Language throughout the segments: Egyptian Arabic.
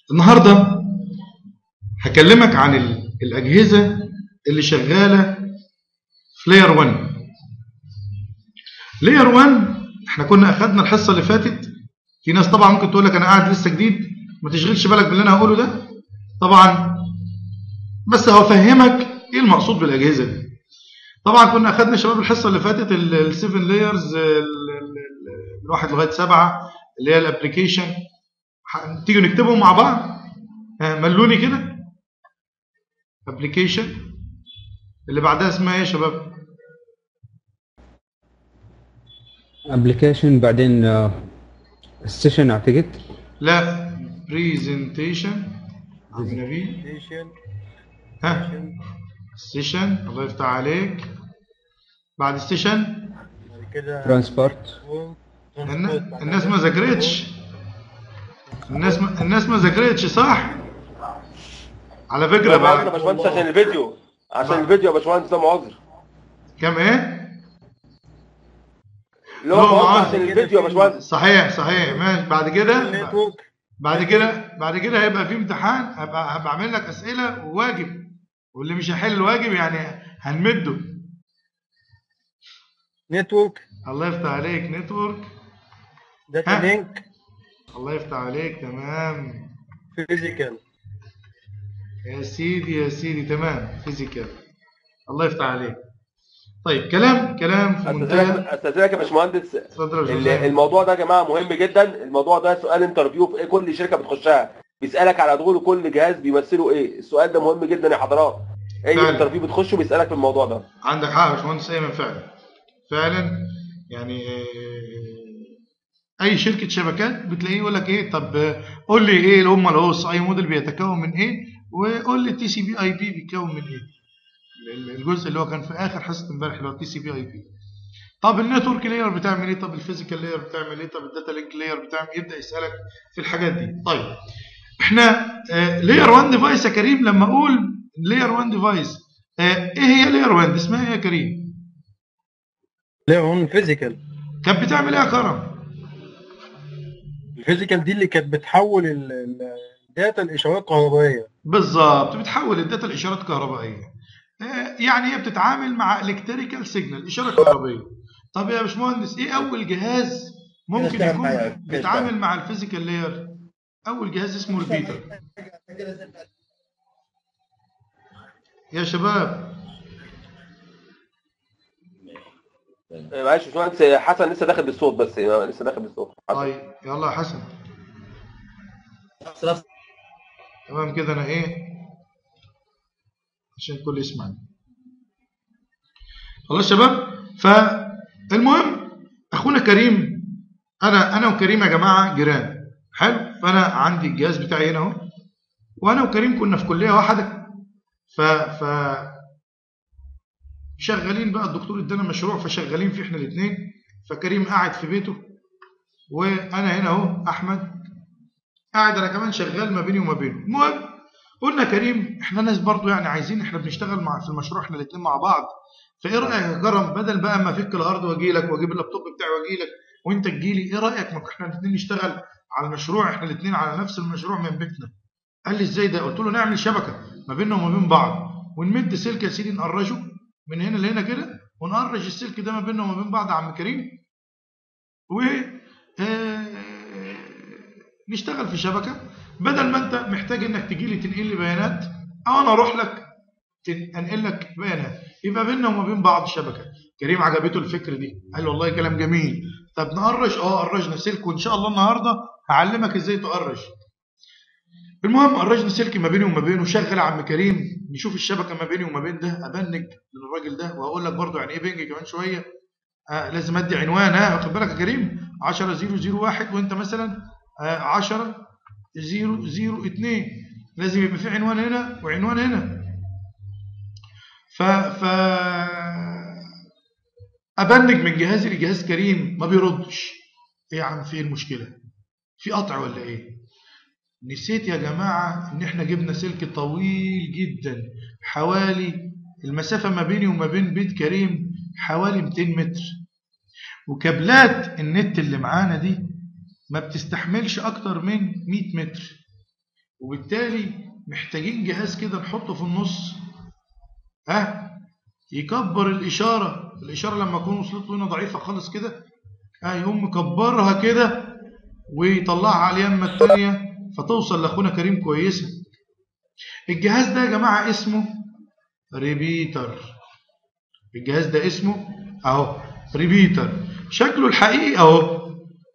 النهاردة هكلمك عن الأجهزة اللي شغالة في لاير 1 لاير 1 احنا كنا أخدنا الحصة اللي فاتت في ناس طبعا ممكن تقول لك أنا قاعد لسه جديد ما تشغلش بالك باللي أنا هقوله ده طبعا بس هفهمك ايه المقصود بالأجهزة دي طبعا كنا أخدنا شباب الحصة اللي فاتت السيفن لايرز من واحد لغاية سبعة اللي هي الابلكيشن تيجي نكتبهم مع بعض ملوني كده ابلكيشن اللي بعدها اسمها ايه يا شباب ابلكيشن بعدين ستيشن اعتقد لا بريزنتيشن عم نبيل ها ستيشن الله يفتح عليك بعد ستيشن ترانسبورت الناس ما ذاكرتش الناس ما الناس ما ذاكرتش صح على فكره يا بقى باشمهندس عشان الفيديو عشان الفيديو يا باشمهندس ده معذر كام ايه اللي هو لا، معذر معذر. عشان الفيديو يا باشمهندس صحيح صحيح ماشي بعد كده نتورك بعد كده بعد كده هيبقى في امتحان هبقى هبقى اعمل لك اسئله وواجب واللي مش هيحل الواجب يعني هنمده نتورك الله يفتح عليك نتورك داتا ها. لينك الله يفتح عليك تمام فيزيكال يا سيدي يا سيدي تمام فيزيكال الله يفتح عليك طيب كلام كلام في منتهى استاذنك استاذنك يا باشمهندس اتفضل يا ال- جوزيف. الموضوع ده يا جماعه مهم جدا الموضوع ده سؤال انترفيو في كل شركه بتخشها بيسالك على دخول كل جهاز بيمثله ايه السؤال ده مهم جدا يا حضرات اي فعلا. انترفيو بتخشه بيسالك في الموضوع ده عندك حق يا باشمهندس ايمن فعلا فعلا يعني آه، اي شركه شبكات بتلاقيه يقول لك ايه طب آه، قول لي ايه اللي هم الاوس اي موديل بيتكون من ايه وقول لي التي سي بي اي بي بيتكون من ايه ال- الجزء اللي هو كان في اخر حصه امبارح اللي هو التي سي بي اي بي طب النتورك لاير بتعمل ايه طب الفيزيكال لاير بتعمل ايه طب الداتا لينك لاير بتعمل يبدا يسالك في الحاجات دي طيب احنا لاير 1 ديفايس يا كريم لما اقول لاير 1 ديفايس ايه هي لاير 1 اسمها ايه يا كريم لا هون فيزيكال كانت بتعمل ايه يا كرم الفيزيكال دي اللي كانت بتحول ال- ال- الداتا لاشارات كهربائيه بالظبط بتحول الداتا لاشارات كهربائيه آه، يعني هي بتتعامل مع الكتريكال سيجنال اشاره كهربائيه طب يا باشمهندس ايه اول جهاز ممكن اشتغل يكون معايا. بيتعامل مع الفيزيكال لاير اول جهاز اسمه البيتر يا شباب آه، معلش يا باشمهندس حسن لسه داخل بالصوت بس آه، لسه داخل بالصوت حسن. طيب يلا يا حسن تمام كده انا ايه عشان الكل يسمعني خلاص يا شباب فالمهم اخونا كريم انا انا وكريم يا جماعه جيران حلو فانا عندي الجهاز بتاعي هنا اهو وانا وكريم كنا في كليه واحده ف ف شغالين بقى الدكتور ادانا مشروع فشغالين فيه احنا الاثنين فكريم قاعد في بيته وانا هنا اهو احمد قاعد انا كمان شغال ما بيني وما بينه المهم قلنا كريم احنا ناس برضو يعني عايزين احنا بنشتغل مع في المشروع احنا الاثنين مع بعض فايه رايك يا كرم بدل بقى ما افك الارض واجي لك واجيب اللابتوب بتاعي واجي لك وانت تجي لي ايه رايك ما احنا الاثنين نشتغل على المشروع احنا الاثنين على نفس المشروع من بيتنا قال لي ازاي ده قلت له نعمل شبكه ما بيننا وما بين بعض ونمد سلك يا سيدي نقرجه من هنا لهنا كده ونقرج السلك ده ما بيننا وما بين بعض يا عم كريم و آه، نشتغل في شبكه بدل ما انت محتاج انك تجي لي تنقل لي بيانات او انا اروح لك تن- انقل لك بيانات يبقى بيننا وما بين بعض شبكه كريم عجبته الفكره دي قال له والله كلام جميل طب نقرج اه قرجنا سلك وان شاء الله النهارده هعلمك ازاي تقرج المهم قرجنا سلك ما بيني وما بينه شغل يا عم كريم نشوف الشبكه ما بيني وما بين ده ابنج للراجل ده وهقول لك برضو يعني ايه بنج كمان شويه آه لازم ادي عنوان ها واخد بالك يا كريم 10001 وانت مثلا آه 10 0 0 2 لازم يبقى في عنوان هنا وعنوان هنا ف ف ابنج من جهازي لجهاز كريم ما بيردش ايه يا عم في ايه المشكله في قطع ولا ايه نسيت يا جماعه ان احنا جبنا سلك طويل جدا حوالي المسافه ما بيني وما بين بيت كريم حوالي 200 متر وكابلات النت اللي معانا دي ما بتستحملش اكتر من 100 متر وبالتالي محتاجين جهاز كده نحطه في النص ها يكبر الإشارة الإشارة لما تكون وصلت له هنا ضعيفة خالص كده ها يقوم مكبرها كده ويطلعها على اليمة التانية فتوصل لأخونا كريم كويسة الجهاز ده يا جماعة اسمه ريبيتر الجهاز ده اسمه اهو ريبيتر شكله الحقيقي اهو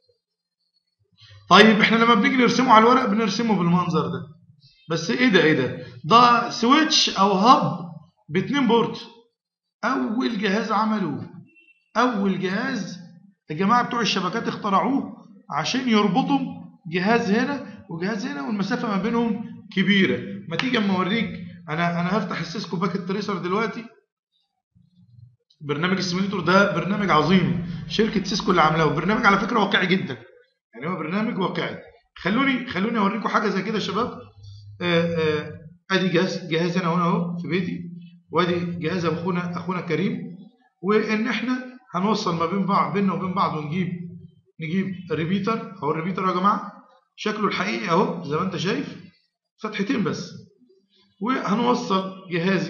طيب احنا لما بنيجي نرسمه على الورق بنرسمه بالمنظر ده بس ايه ده ايه ده ده سويتش او هب باتنين بورت اول جهاز عملوه اول جهاز الجماعه بتوع الشبكات اخترعوه عشان يربطوا جهاز هنا وجهاز هنا والمسافه ما بينهم كبيره ما تيجي اما اوريك انا انا هفتح السيسكو باكيت تريسر دلوقتي برنامج السيميليتور ده برنامج عظيم شركه سيسكو اللي عاملاه برنامج على فكره واقعي جدا يعني هو برنامج واقعي خلوني خلوني اوريكم حاجه زي كده يا شباب آه، آه، ادي جهاز جهاز انا هنا اهو في بيتي وادي جهاز اخونا اخونا كريم وان احنا هنوصل ما بين بعض بيننا وبين بعض ونجيب نجيب ريبيتر اهو الريبيتر يا جماعه شكله الحقيقي اهو زي ما انت شايف فتحتين بس وهنوصل جهازي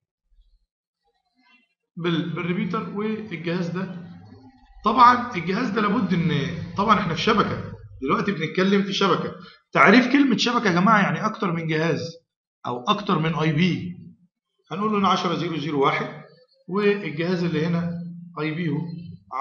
بال- بالريبيتر والجهاز ده طبعا الجهاز ده لابد ان طبعا احنا في شبكه دلوقتي بنتكلم في شبكه تعريف كلمه شبكه يا جماعه يعني اكتر من جهاز او اكتر من اي بي هنقول له هنا 10001 والجهاز اللي هنا اي بي هو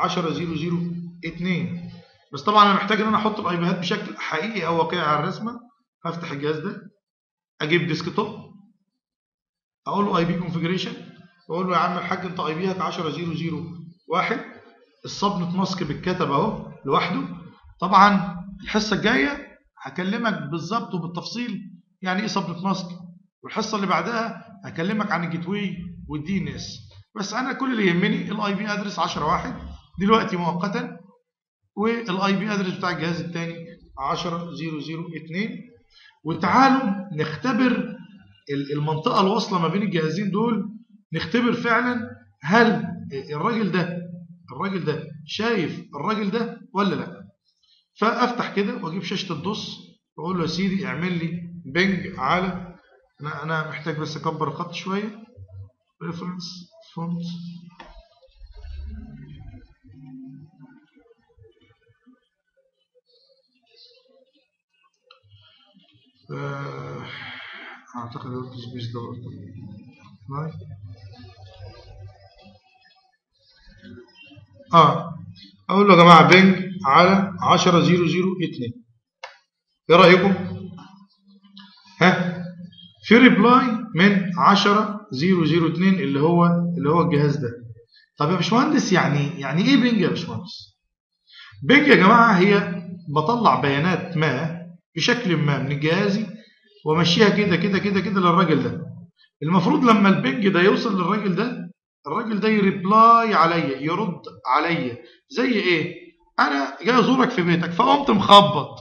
10002 بس طبعا انا محتاج ان انا احط الاي بيهات بشكل حقيقي او واقعي على الرسمه هفتح الجهاز ده اجيب ديسكتوب اقول له اي بي كونفيجريشن واقول له يا عم الحاج انت اي بيك 10001 الصبنة ماسك بالكتب اهو لوحده طبعا الحصه الجايه هكلمك بالظبط وبالتفصيل يعني ايه صبنة ماسك والحصه اللي بعدها هكلمك عن الجيت واي والدي ان اس بس انا كل اللي يهمني الاي بي ادرس 10 واحد دلوقتي مؤقتا والاي بي ادرس بتاع الجهاز الثاني 10002 وتعالوا نختبر ال- المنطقه الواصله ما بين الجهازين دول نختبر فعلا هل الراجل ده الراجل ده شايف الراجل ده ولا لا فافتح كده واجيب شاشه الدوس واقول له يا سيدي اعمل لي بنج على انا انا محتاج بس اكبر الخط شويه ريفرنس فونت آه، اعتقد الورك سبيس ده برضه نايس. اه اقول له يا جماعه بنج على 10002 ايه رايكم ها في ريبلاي من 10002 اللي هو اللي هو الجهاز ده طب يا باشمهندس يعني يعني ايه بنج يا باشمهندس بنج يا جماعه هي بطلع بيانات ما بشكل ما من جهازي وامشيها كده كده كده كده للراجل ده المفروض لما البنج ده يوصل للراجل ده الراجل ده يريبلاي عليا يرد عليا زي ايه انا جاي ازورك في بيتك فقمت مخبط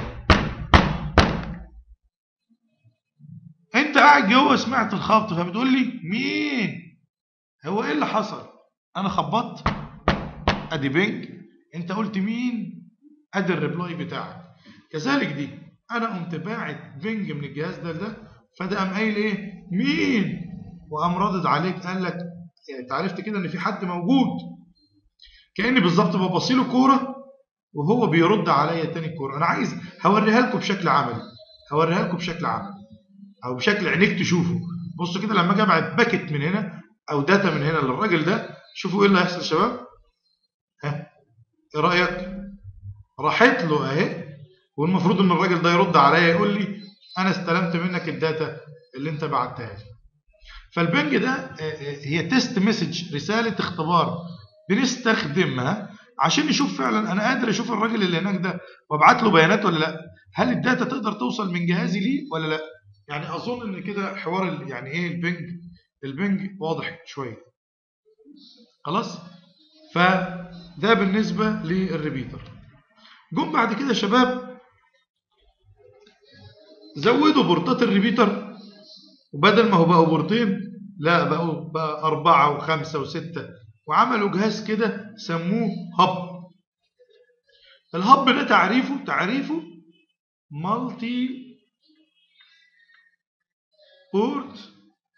انت قاعد جوه سمعت الخبط فبتقول لي مين هو ايه اللي حصل انا خبطت ادي بنج انت قلت مين ادي الريبلاي بتاعك كذلك دي انا قمت باعت بنج من الجهاز ده لده فده قام قايل ايه مين وقام رادد عليك قال لك يعني انت عرفت كده ان في حد موجود كاني بالظبط ببصي له كوره وهو بيرد عليا تاني الكوره انا عايز هوريها لكم بشكل عملي هوريها لكم بشكل عملي او بشكل عينيك تشوفوا بصوا كده لما اجي ابعت باكت من هنا او داتا من هنا للراجل ده شوفوا ايه اللي هيحصل يا شباب ها ايه رايك راحت له اهي والمفروض ان الراجل ده يرد عليا يقول لي انا استلمت منك الداتا اللي انت بعتها لي فالبنج ده آه، آه، هي تيست مسج رساله اختبار بنستخدمها عشان نشوف فعلا انا قادر اشوف الراجل اللي هناك ده وابعت له بيانات ولا لا هل الداتا تقدر توصل من جهازي ليه ولا لا يعني اظن ان كده حوار ال- يعني ايه البنج البنج واضح شويه خلاص فده بالنسبه للريبيتر جم بعد كده يا شباب زودوا بورتات الريبيتر وبدل ما هو بقوا بورتين لا بقوا بقى أربعة وخمسة وستة وعملوا جهاز كده سموه هب الهب ده تعريفه تعريفه مالتي بورت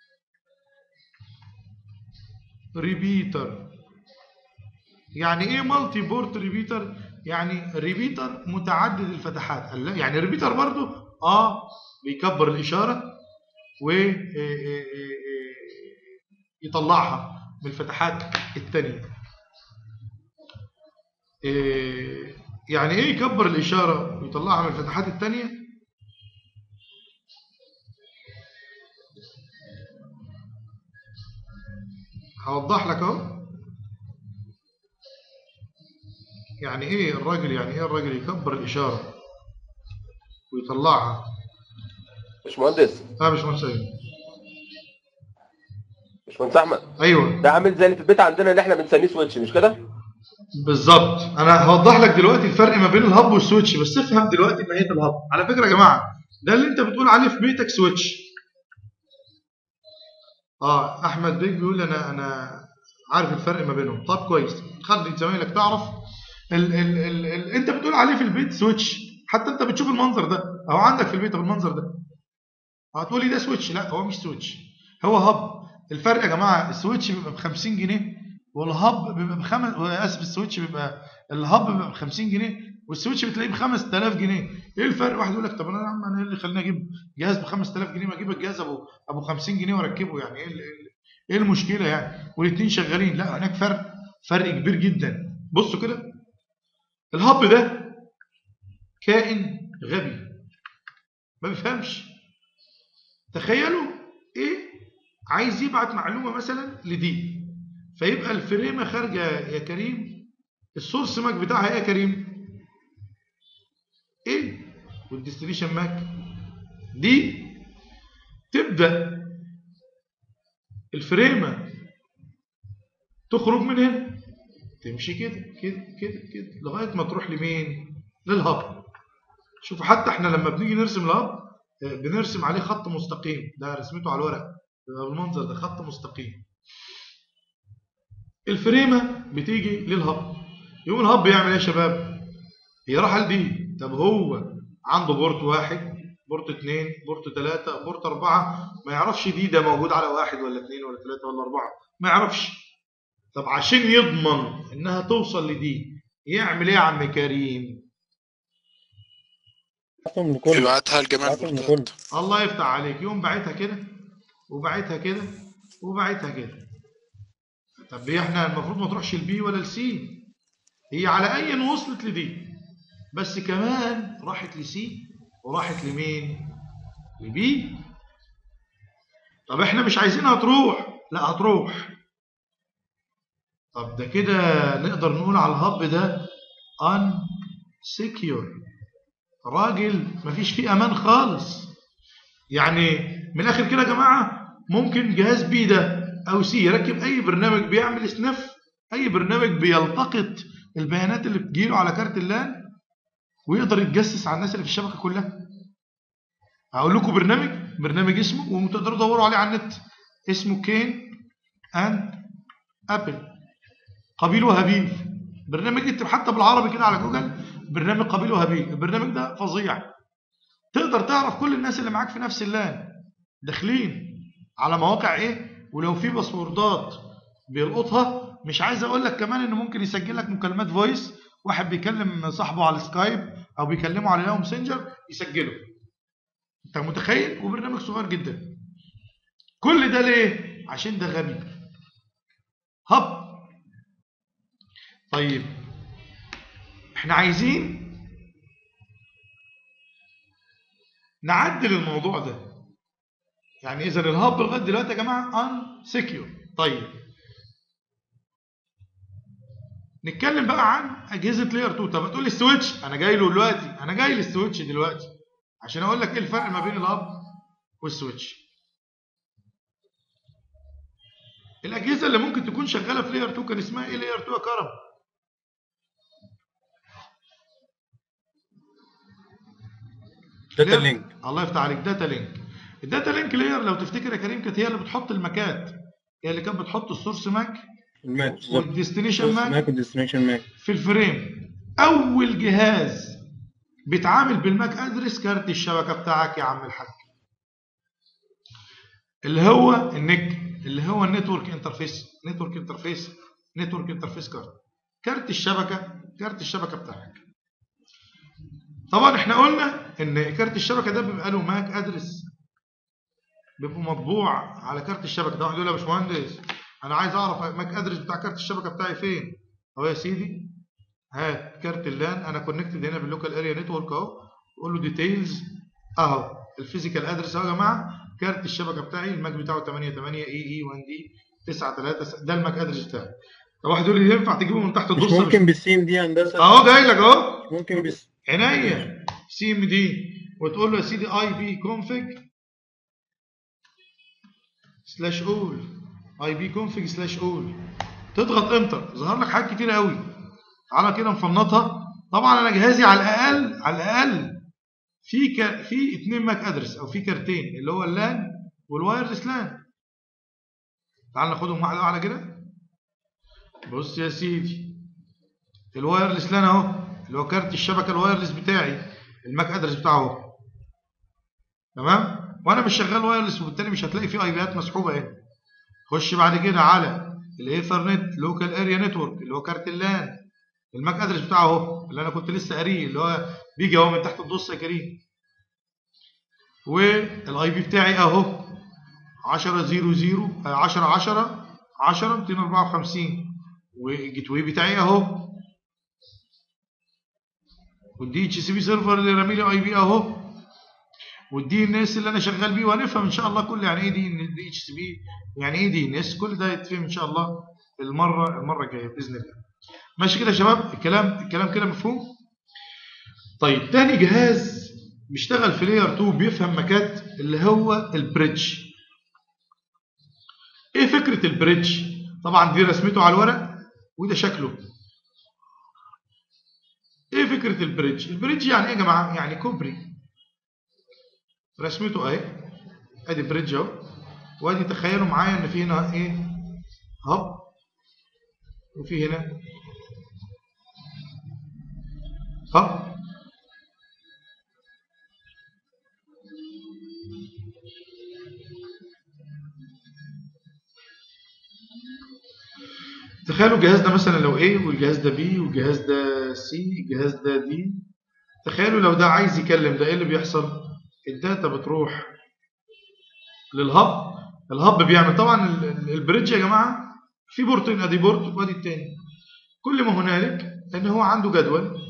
ريبيتر يعني ايه مالتي بورت ريبيتر يعني ريبيتر متعدد الفتحات قال لا، يعني ريبيتر برضو اه بيكبر الاشاره و إيه إيه إيه يطلعها من الفتحات التانية إيه يعني ايه يكبر الاشاره ويطلعها من الفتحات التانية هوضح لك اهو يعني ايه الراجل يعني ايه الراجل يكبر الاشاره ويطلعها باشمهندس اه مش مهندس باشمهندس احمد ايوه ده عامل زي اللي في البيت عندنا اللي احنا بنسميه سويتش مش كده؟ بالظبط انا هوضح لك دلوقتي الفرق ما بين الهب والسويتش بس افهم دلوقتي ماهيه الهب على فكره يا جماعه ده اللي انت بتقول عليه في بيتك سويتش اه احمد بيك بيقول انا انا عارف الفرق ما بينهم طب كويس خلي زمايلك تعرف ال ال ال ال انت بتقول عليه في البيت سويتش حتى انت بتشوف المنظر ده او عندك في البيت المنظر ده هتقولي ده سويتش لا هو مش سويتش هو هب الفرق يا جماعه السويتش بيبقى ب 50 جنيه والهب بيبقى بخمس اسف السويتش بيبقى الهب بيبقى ب 50 جنيه والسويتش بتلاقيه ب 5000 جنيه ايه الفرق واحد يقول لك طب انا يا عم انا ايه اللي خليني اجيب جهاز ب 5000 جنيه ما اجيب الجهاز ابو ابو 50 جنيه واركبه يعني ايه ال- ال- ايه المشكله يعني والاثنين شغالين لا هناك فرق فرق كبير جدا بصوا كده الهب ده كائن غبي ما بيفهمش تخيلوا ايه عايز يبعت معلومه مثلا لدي فيبقى الفريمه خارجه يا كريم السورس ماك بتاعها ايه يا كريم ايه والديستنيشن ماك دي تبدا الفريمه تخرج من هنا تمشي كده كده كده كده لغايه ما تروح لمين للهب شوفوا حتى احنا لما بنيجي نرسم الهب آه، بنرسم عليه خط مستقيم ده رسمته على الورق بيبقى بالمنظر ده خط مستقيم الفريمه بتيجي للهب يقوم الهب يعمل ايه يا شباب هي راح لدي طب هو عنده بورت واحد بورت اثنين بورت ثلاثة بورت أربعة ما يعرفش دي ده موجود على واحد ولا اثنين ولا ثلاثة ولا أربعة ما يعرفش طب عشان يضمن إنها توصل لدي يعمل إيه يا عم كريم؟ بعتهم لكل يبعتها لجميع بعتهم البورتات لكل الله يفتح عليك يقوم باعتها كده وباعتها كده وباعتها كده طب هي احنا المفروض ما تروحش البي ولا السي هي على اي وصلت لدي بس كمان راحت لسي وراحت لمين لبي طب احنا مش عايزينها تروح لا هتروح طب ده كده نقدر نقول على الهب ده ان سكيور راجل مفيش فيه امان خالص يعني من الاخر كده يا جماعه ممكن جهاز بي ده او سي يركب اي برنامج بيعمل سنف اي برنامج بيلتقط البيانات اللي بتجيله على كارت اللان ويقدر يتجسس على الناس اللي في الشبكه كلها هقول لكم برنامج برنامج اسمه وتقدروا تدوروا عليه على النت اسمه كين اند ابل قبيل وهابيل برنامج اكتب حتى بالعربي كده على جوجل برنامج قبيل وهابيل البرنامج ده فظيع تقدر تعرف كل الناس اللي معاك في نفس اللان داخلين على مواقع ايه ولو في باسوردات بيلقطها مش عايز اقول لك كمان انه ممكن يسجل لك مكالمات فويس واحد بيكلم صاحبه على السكايب او بيكلمه على ياهو ماسنجر يسجله انت متخيل وبرنامج صغير جدا كل ده ليه عشان ده غبي هب طيب احنا عايزين نعدل الموضوع ده يعني اذا الهب لغايه دلوقتي يا جماعه ان سكيور طيب نتكلم بقى عن اجهزه لاير 2 طب هتقول لي السويتش انا جاي له دلوقتي انا جاي للسويتش دلوقتي عشان اقول لك ايه الفرق ما بين الهب والسويتش الاجهزه اللي ممكن تكون شغاله في لاير 2 كان اسمها ايه لاير 2 يا كرم داتا لينك الله يفتح عليك داتا لينك الداتا لينك لاير لو تفتكر يا كريم كانت هي اللي بتحط الماكات هي اللي كانت بتحط السورس ماك الماك بالظبط والديستنيشن ماك ماك والديستنيشن ماك في الفريم اول جهاز بيتعامل بالماك ادرس كارت الشبكه بتاعك يا عم الحاج اللي هو النك اللي هو النتورك انترفيس نتورك انترفيس نتورك انترفيس كارت كارت الشبكه كارت الشبكه بتاعك طبعا احنا قلنا ان كارت الشبكه ده بيبقى له ماك ادرس بيبقى مطبوع على كارت الشبكه ده واحد يقول يا باشمهندس انا عايز اعرف ماك ادرس بتاع كارت الشبكه بتاعي فين اهو يا سيدي هات كارت اللان انا كونكتد هنا باللوكال اريا نتورك اهو قول له ديتيلز اهو الفيزيكال ادرس اهو يا جماعه كارت الشبكه بتاعي الماك بتاعه 88 اي اي 1 دي 93 ده الماك ادرس بتاعي طب واحد يقول لي ينفع تجيبه من تحت مش الدوس ممكن بالسين دي هندسه اهو جاي لك اهو مش ممكن بس عينيا سي ام دي وتقول له يا سيدي اي بي كونفج سلاش اول اي بي كونفج سلاش اول تضغط انتر ظهر لك حاجات كتير قوي تعالى كده نفنطها طبعا انا جهازي على الاقل على الاقل في ك... في اتنين ماك ادرس او في كارتين اللي هو اللان والوايرلس لان تعال ناخدهم واحده واحده كده بص يا سيدي الوايرلس لان اهو اللي هو كارت الشبكه الوايرلس بتاعي الماك ادرس بتاعه اهو تمام وانا مش شغال وايرلس وبالتالي مش هتلاقي فيه اي بيات مسحوبه هنا خش بعد كده على الايثرنت لوكال اريا نتورك اللي هو كارت اللان الماك ادرس بتاعه اهو اللي انا كنت لسه قاريه اللي هو بيجي اهو من تحت الدوس يا كريم والاي بي بتاعي اهو 10 0 0 10 10 10 254 والجيت واي بتاعي اهو والدي اتش سي بي سيرفر اللي رامي لي اي بي اهو والدي ان اس اللي انا شغال بيه وهنفهم ان شاء الله كل يعني ايه دي دي اتش سي بي يعني ايه دي ان اس كل ده يتفهم ان شاء الله المره المره الجايه باذن الله ماشي كده يا شباب الكلام الكلام كده مفهوم طيب تاني جهاز بيشتغل في لاير 2 بيفهم ماكات اللي هو البريدج ايه فكره البريدج طبعا دي رسمته على الورق وده شكله ايه فكره البريدج البريدج يعني ايه يا جماعه يعني كوبري رسمته اهي ادي بريدج اهو وادي تخيلوا معايا ان في هنا ايه هب وفي هنا هب تخيلوا الجهاز ده مثلا لو A والجهاز ده B والجهاز ده C الجهاز ده D تخيلوا لو ده عايز يكلم ده ايه اللي بيحصل الداتا بتروح للهب الهب بيعمل طبعا ال- ال- البريدج يا جماعه في بورتين ادي بورت وادي التاني كل ما هنالك ان هو عنده جدول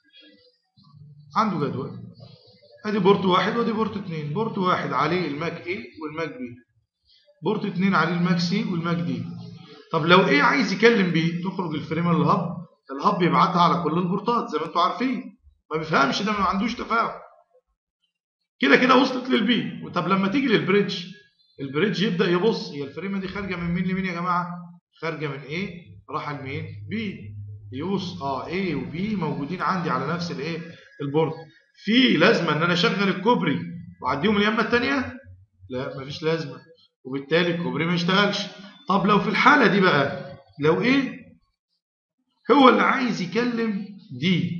عنده جدول ادي بورت واحد وادي بورت اتنين بورت واحد عليه الماك A والماك B بورت اتنين عليه الماك C والماك D طب لو ايه عايز يكلم بيه تخرج الفريمه للهب الهب يبعتها على كل البورتات زي ما انتم عارفين ما بيفهمش ده ما عندوش تفاهم كده كده وصلت للبي طب لما تيجي للبريدج البريدج يبدا يبص هي الفريمه دي خارجه من مين لمين يا جماعه خارجه من ايه راح لمين بي يوص اه ايه وبي موجودين عندي على نفس الايه البورد في لازمه ان انا اشغل الكوبري واعديهم اليمه الثانيه لا مفيش لازمه وبالتالي الكوبري ما يشتغلش طب لو في الحالة دي بقى لو ايه هو اللي عايز يكلم دي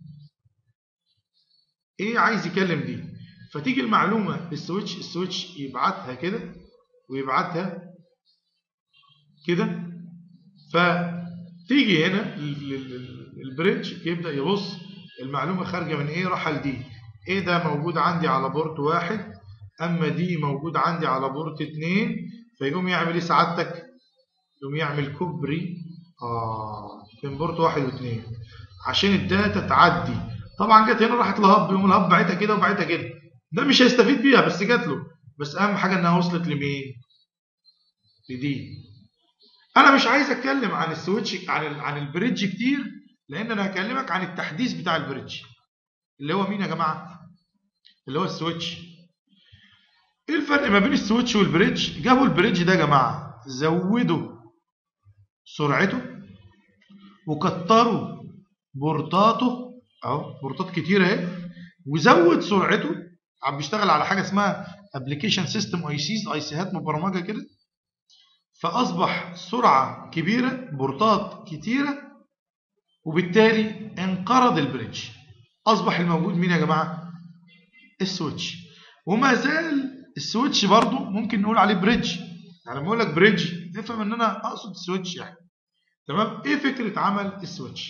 ايه عايز يكلم دي فتيجي المعلومة السويتش السويتش يبعتها كده ويبعتها كده فتيجي هنا ال- ال- ال- البريدج يبدأ يبص المعلومة خارجة من ايه راح لدي ايه ده موجود عندي على بورت واحد اما دي موجود عندي على بورت اتنين فيقوم يعمل ايه سعادتك يقوم يعمل كوبري اه بين بورت واحد واثنين عشان الداتا تعدي طبعا جت هنا راحت لهب يقوم الهب بعتها كده وبعتها كده ده مش هيستفيد بيها بس جات له بس اهم حاجه انها وصلت لمين لدي انا مش عايز اتكلم عن السويتش عن ال عن البريدج كتير لان انا هكلمك عن التحديث بتاع البريدج اللي هو مين يا جماعه اللي هو السويتش ايه الفرق ما بين السويتش والبريدج جابوا البريدج ده يا جماعه زودوا سرعته وكتروا بورتاته اهو بورتات كتير اهي وزود سرعته عم بيشتغل على حاجه اسمها ابلكيشن سيستم اي سيز اي سيهات مبرمجه كده فاصبح سرعه كبيره بورتات كتيره وبالتالي انقرض البريدج اصبح الموجود مين يا جماعه السويتش وما زال السويتش برضو ممكن نقول عليه بريدج يعني لما اقول لك بريدج افهم ان انا اقصد السويتش يعني تمام ايه فكره عمل السويتش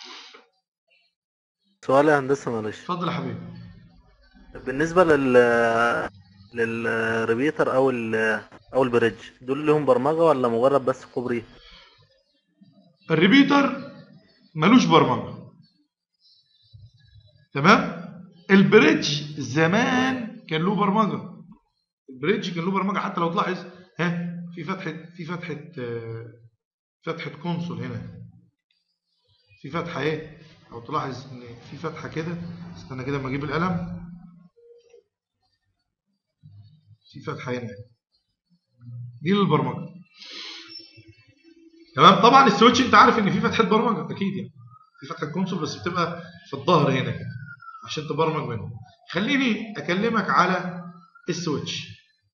سؤال يا هندسة معلش اتفضل يا حبيبي بالنسبة لل للريبيتر أو ال أو البريدج دول لهم برمجة ولا مجرد بس كوبري؟ الريبيتر ملوش برمجه تمام البريدج زمان كان له برمجه البريدج كان له برمجه حتى لو تلاحظ ها في فتحه في فتحه آه، فتحه كونسول هنا في فتحه ايه او تلاحظ ان في فتحه كده استنى كده اما اجيب القلم في فتحه هنا دي للبرمجه تمام طبعا السويتش انت عارف ان في فتحه برمجه اكيد يعني في فتحه كونسول بس بتبقى في الظهر هنا كده عشان تبرمج منه خليني اكلمك على السويتش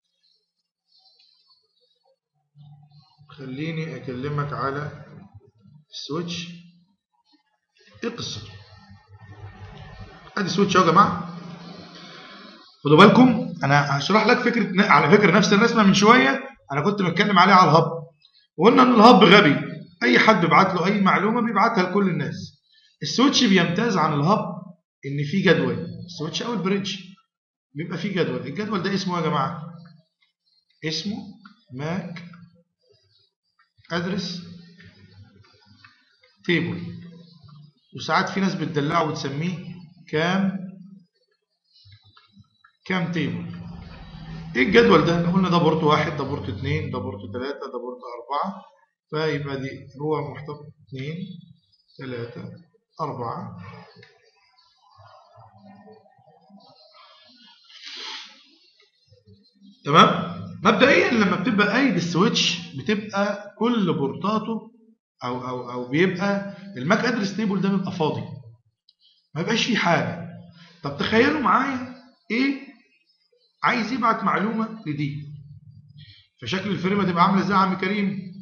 خليني اكلمك على السويتش ايه قصته ادي سويتش اهو يا جماعه خدوا بالكم انا هشرح لك فكره على فكره نفس الرسمه من شويه انا كنت متكلم عليها على الهب وقلنا ان الهب غبي اي حد بيبعت له اي معلومه بيبعتها لكل الناس السويتش بيمتاز عن الهب ان في جدول السويتش او البريدج بيبقى فيه جدول الجدول ده اسمه يا جماعه اسمه ماك ادرس تيبل وساعات في ناس بتدلعه وتسميه كام كام تيبل ايه الجدول ده قلنا ده بورت واحد ده بورت اتنين ده بورت تلاتة ده بورت اربعة فيبقى دي هو محتوى اتنين تلاتة اربعة تمام مبدئيا لما بتبقى قايد السويتش بتبقى كل بورتاته او او او بيبقى الماك ادرس تيبل ده بيبقى فاضي ما يبقاش فيه حاجه طب تخيلوا معايا ايه عايز يبعت معلومه لدي فشكل الفريمه تبقى عامله ازاي يا عم كريم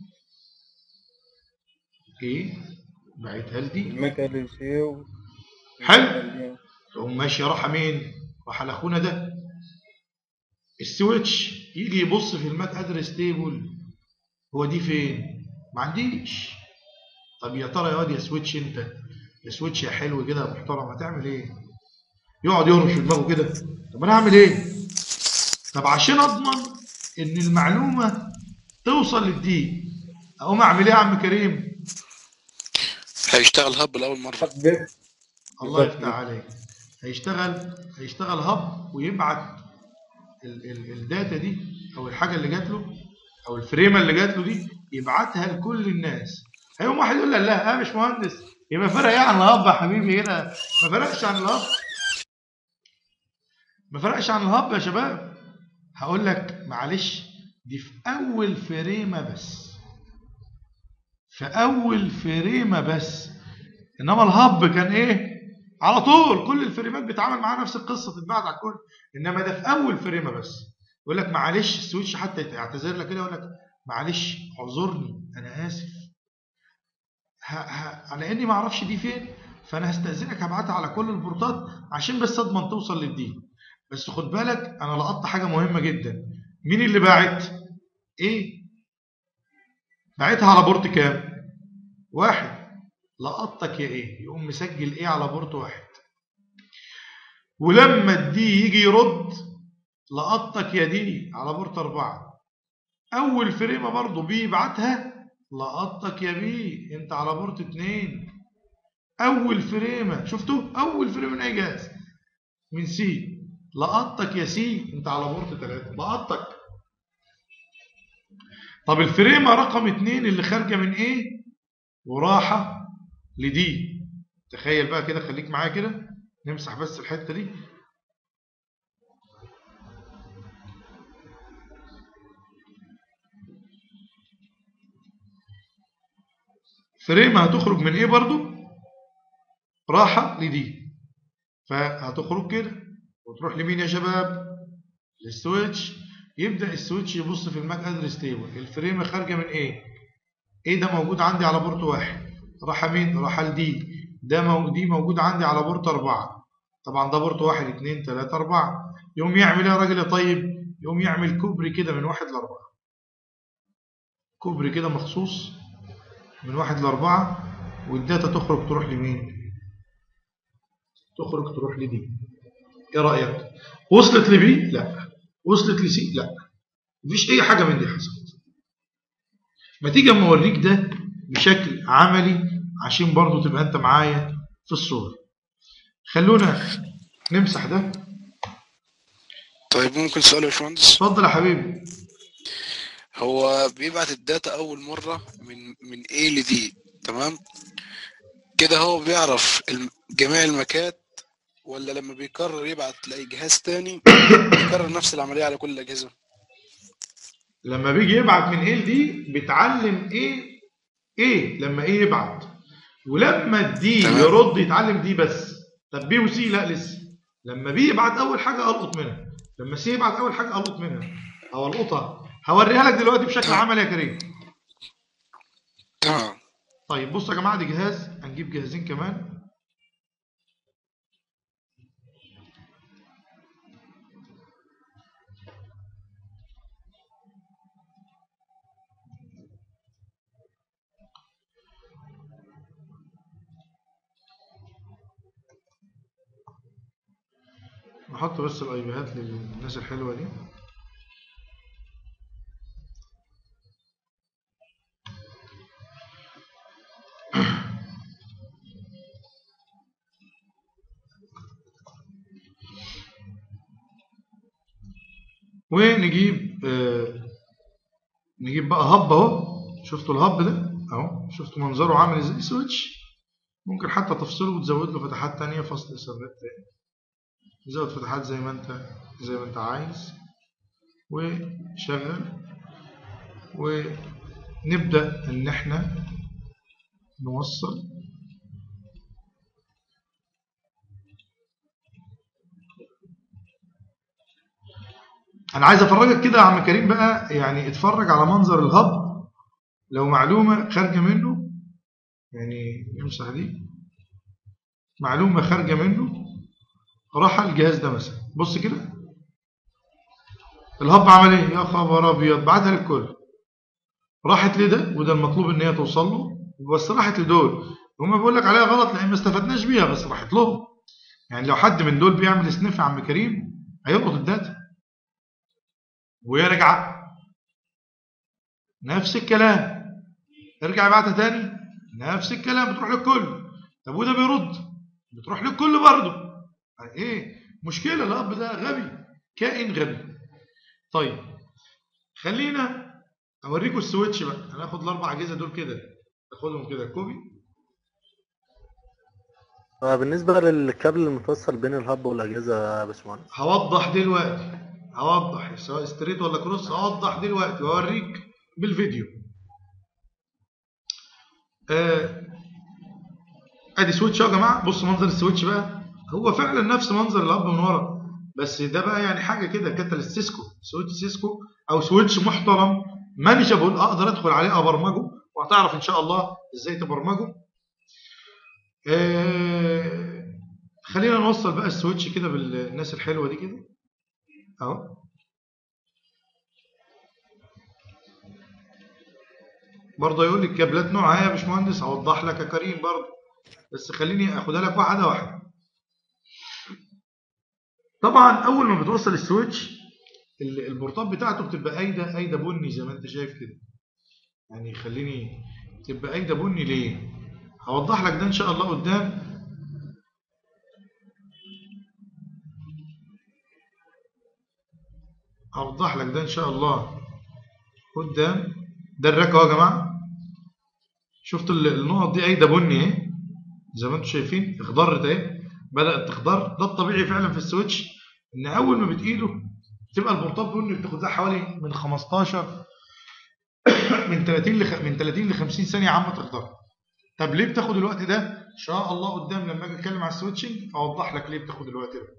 ايه بعتها لدي الماك ال سي و حلو تقوم ماشي راح مين راح لاخونا ده السويتش يجي يبص في الماك ادرس تيبل هو دي فين ما عنديش طب يا ترى يا واد يا سويتش انت يا سويتش يا حلو كده يا محترم هتعمل ايه يقعد يهرش في دماغه كده طب انا هعمل ايه طب عشان اضمن ان المعلومه توصل للدي اقوم اعمل ايه يا عم كريم هيشتغل هب لأول مرة الله يفتح عليك هيشتغل هيشتغل هب ويبعت ال ال الداتا دي او الحاجه اللي جات له او الفريمه اللي جات له دي يبعتها لكل الناس هيقوم واحد يقول لا لا انا مش مهندس يبقى فرق ايه عن الهب يا حبيبي هنا ما فرقش عن الهب ما فرقش عن الهب يا شباب هقول لك معلش دي في اول فريمه بس في اول فريمه بس انما الهب كان ايه على طول كل الفريمات بيتعامل معاها نفس القصه تتبعت على الكل انما ده في اول فريمه بس يقول لك معلش السويتش حتى يعتذر لك كده يقول لك معلش اعذرني انا اسف ه... ه... على اني ما اعرفش دي فين فانا هستاذنك هبعتها على كل البورتات عشان بس اضمن توصل للدي بس خد بالك انا لقطت حاجه مهمه جدا مين اللي باعت ايه باعتها على بورت كام واحد لقطتك يا ايه يقوم مسجل ايه على بورت واحد ولما الدي يجي يرد لقطتك يا دي على بورت أربعة أول فريمة برضه بي يبعتها لقطتك يا بي أنت على بورت اتنين أول فريمة شفتوا أول فريمة من أي جهاز من سي لقطتك يا سي أنت على بورت تلاتة لقطك طب الفريمة رقم اتنين اللي خارجة من ايه وراحة لدي تخيل بقى كده خليك معايا كده نمسح بس الحتة دي فريمة هتخرج من ايه برضو راحة لدي فهتخرج كده وتروح لمين يا شباب للسويتش يبدأ السويتش يبص في الماك ادرس تيبل الفريمة خارجة من ايه ايه ده موجود عندي على بورت واحد راح مين راح لدي ده مو... دي موجود عندي على بورت أربعة طبعا ده بورت واحد اتنين تلاتة أربعة يوم يعمل ايه يا راجل يا طيب يقوم يعمل كوبري كده من واحد لأربعة كوبري كده مخصوص من واحد لأربعة والداتا تخرج تروح لمين تخرج تروح لدي ايه رأيك وصلت لبي لا وصلت لسي لا مفيش اي حاجة من دي حصلت ما تيجي اما اوريك ده بشكل عملي عشان برضو تبقى انت معايا في الصورة خلونا نمسح ده طيب ممكن سؤال يا باشمهندس اتفضل يا حبيبي هو بيبعت الداتا اول مره من من A ل D تمام كده هو بيعرف الم- جميع المكات ولا لما بيقرر يبعت لاي جهاز تاني بيكرر نفس العمليه على كل الاجهزه لما بيجي يبعت من ايه دي بيتعلم ايه ايه لما ايه يبعت ولما الدي تمام. يرد يتعلم دي بس طب بي وسي لا لسه لما بي يبعت اول حاجه القط منها لما سي يبعت اول حاجه القط منها او القطها هوريها لك دلوقتي بشكل تمام. عملي يا كريم تمام طيب بصوا يا جماعه دي جهاز هنجيب جهازين كمان نحط بس الايبيهات للناس الحلوه دي ونجيب آه نجيب بقى هب اهو شفتوا الهب ده اهو شفتوا منظره عامل ازاي سويتش ممكن حتى تفصله وتزود له فتحات تانية فصل اثرنت تاني زود فتحات زي ما انت زي ما انت عايز وشغل ونبدأ ان احنا نوصل انا عايز افرجك كده يا عم كريم بقى يعني اتفرج على منظر الهب لو معلومة خارجة منه يعني يمسح دي معلومة خارجة منه راح الجهاز ده مثلا بص كده الهب عمل ايه يا خبر ابيض بعتها للكل راحت لده وده المطلوب ان هي توصل له بس راحت لدول هما بيقول لك عليها غلط لان ما استفدناش بيها بس راحت لهم يعني لو حد من دول بيعمل سنيف يا عم كريم هيلقط الداتا ويرجع نفس الكلام ارجع يبعتها تاني نفس الكلام بتروح للكل طب وده بيرد بتروح للكل برضه ايه مشكله الاب ده غبي كائن غبي طيب خلينا اوريكم السويتش بقى هناخد الاربع اجهزه دول كده اخدهم كده كوبي بالنسبة للكابل المتوصل بين الهب والأجهزة يا باشمهندس هوضح دلوقتي هوضح سواء ستريت ولا كروس هوضح دلوقتي واوريك بالفيديو آه، ادي سويتش اهو يا جماعه بص منظر السويتش بقى هو فعلا نفس منظر الاب من ورا بس ده بقى يعني حاجه كده كاتل سيسكو سويتش سيسكو او سويتش محترم مانجابل اقدر ادخل عليه ابرمجه وهتعرف ان شاء الله ازاي تبرمجه آه، خلينا نوصل بقى السويتش كده بالناس الحلوه دي كده اهو برضه يقول لي الكابلات نوعها ايه يا باشمهندس هوضح لك يا كريم برضه بس خليني اخدها لك واحده واحده طبعا اول ما بتوصل السويتش ال- البورتات بتاعته بتبقى قايده قايده بني زي ما انت شايف كده يعني خليني تبقى قايده بني ليه هوضح لك ده ان شاء الله قدام هوضح لك ده ان شاء الله قدام ده الراك اهو يا جماعه شفت ال- النقط دي قايده بني اهي زي ما انتم شايفين اخضرت اهي بدات تخضر ده الطبيعي فعلا في السويتش ان اول ما بتقيده تبقى البورتات بني بتاخد لها حوالي من 15 من 30 ل من 30 ل 50 ثانيه عم تخضر طب ليه بتاخد الوقت ده ان شاء الله قدام لما اجي اتكلم على السويتشنج اوضح لك ليه بتاخد الوقت ده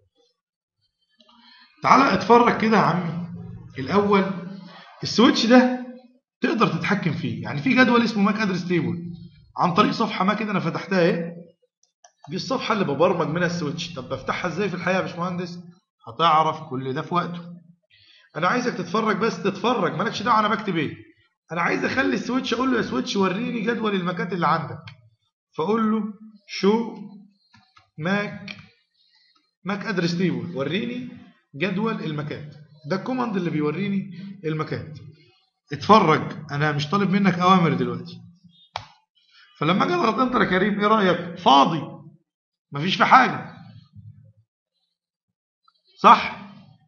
تعالى اتفرج كده يا عمي الاول السويتش ده تقدر تتحكم فيه يعني في جدول اسمه ماك ادرس تيبل عن طريق صفحه ما كده انا فتحتها اهي دي الصفحه اللي ببرمج منها السويتش طب بفتحها ازاي في الحقيقه يا باشمهندس هتعرف كل ده في وقته انا عايزك تتفرج بس تتفرج مالكش دعوه انا بكتب ايه انا عايز اخلي السويتش اقول له يا سويتش وريني جدول المكات اللي عندك فاقول له شو ماك ماك ادرس تيبل وريني جدول المكات ده الكوماند اللي بيوريني المكات اتفرج انا مش طالب منك اوامر دلوقتي فلما اجي اضغط انتر يا كريم ايه رايك فاضي مفيش في حاجه صح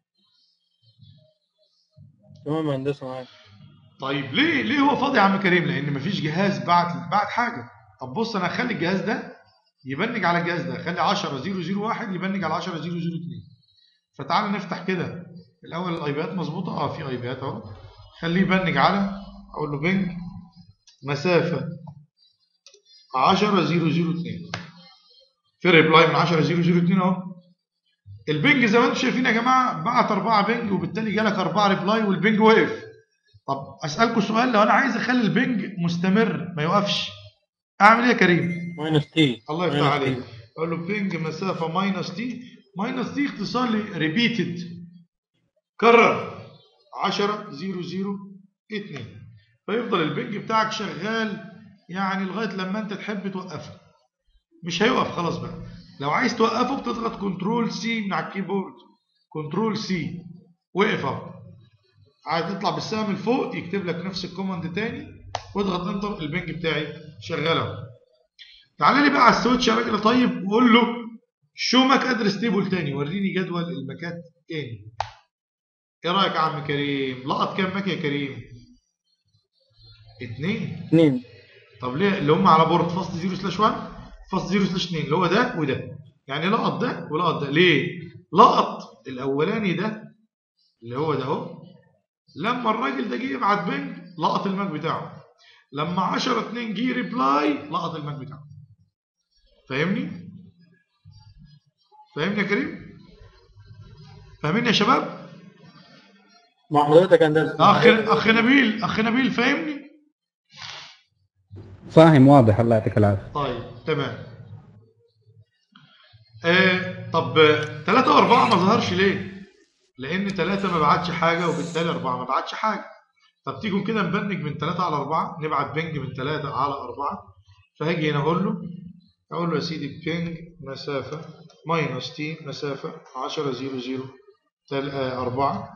تمام يا هندسه معاك طيب ليه ليه هو فاضي يا عم كريم لان مفيش جهاز بعت بعت حاجه طب بص انا هخلي الجهاز ده يبنج على الجهاز ده خلي 10001 يبنج على 10002 فتعال نفتح كده الاول الايبيات مظبوطه اه في ايبيات اهو خليه يبنج على اقول له بنج مسافه 10002 في ريبلاي من 10002 اهو البنج زي ما انتم شايفين يا جماعه بعت اربعه بنج وبالتالي جالك اربعه ريبلاي والبنج وقف طب اسالكم سؤال لو انا عايز اخلي البنج مستمر ما يوقفش اعمل ايه يا كريم ماينس تي الله يفتح عليك اقول له بينج مسافه ماينس تي ماينس تي اختصار لي ريبيتد كرر 10 0 0 2 فيفضل البنج بتاعك شغال يعني لغايه لما انت تحب توقفه مش هيوقف خلاص بقى لو عايز توقفه بتضغط كنترول سي من على الكيبورد كنترول سي وقف اهو عايز تطلع بالسهم لفوق يكتب لك نفس الكوماند تاني واضغط انتر البنج بتاعي شغال اهو تعالى لي بقى على السويتش يا راجل طيب وقول له شو ماك ادرس تيبل تاني وريني جدول المكات تاني ايه رايك يا عم كريم لقط كام ماك يا كريم اتنين اثنين طب ليه اللي هم على بورد فاست 0 سلاش 1 فاست 0 سلاش 2 اللي هو ده وده يعني لقط ده ولقط ده ليه لقط الاولاني ده اللي هو ده اهو لما الراجل ده جه يبعت بنج لقط الماك بتاعه لما 10 2 جه ريبلاي لقط الماك بتاعه فاهمني فاهمني يا كريم فاهمين يا شباب مع حضرتك يا هندسه اخ اخ نبيل اخ نبيل فاهمني فاهم واضح الله يعطيك العافيه طيب تمام آه طب 3 و4 ما ظهرش ليه لان 3 ما بعتش حاجه وبالتالي 4 ما بعتش حاجه طب تيجوا كده نبنج من 3 على 4 نبعت بنج من 3 على 4 فهاجي هنا اقول له اقول له يا سيدي بينج مسافه ماينس تي مسافه 10 0 0 4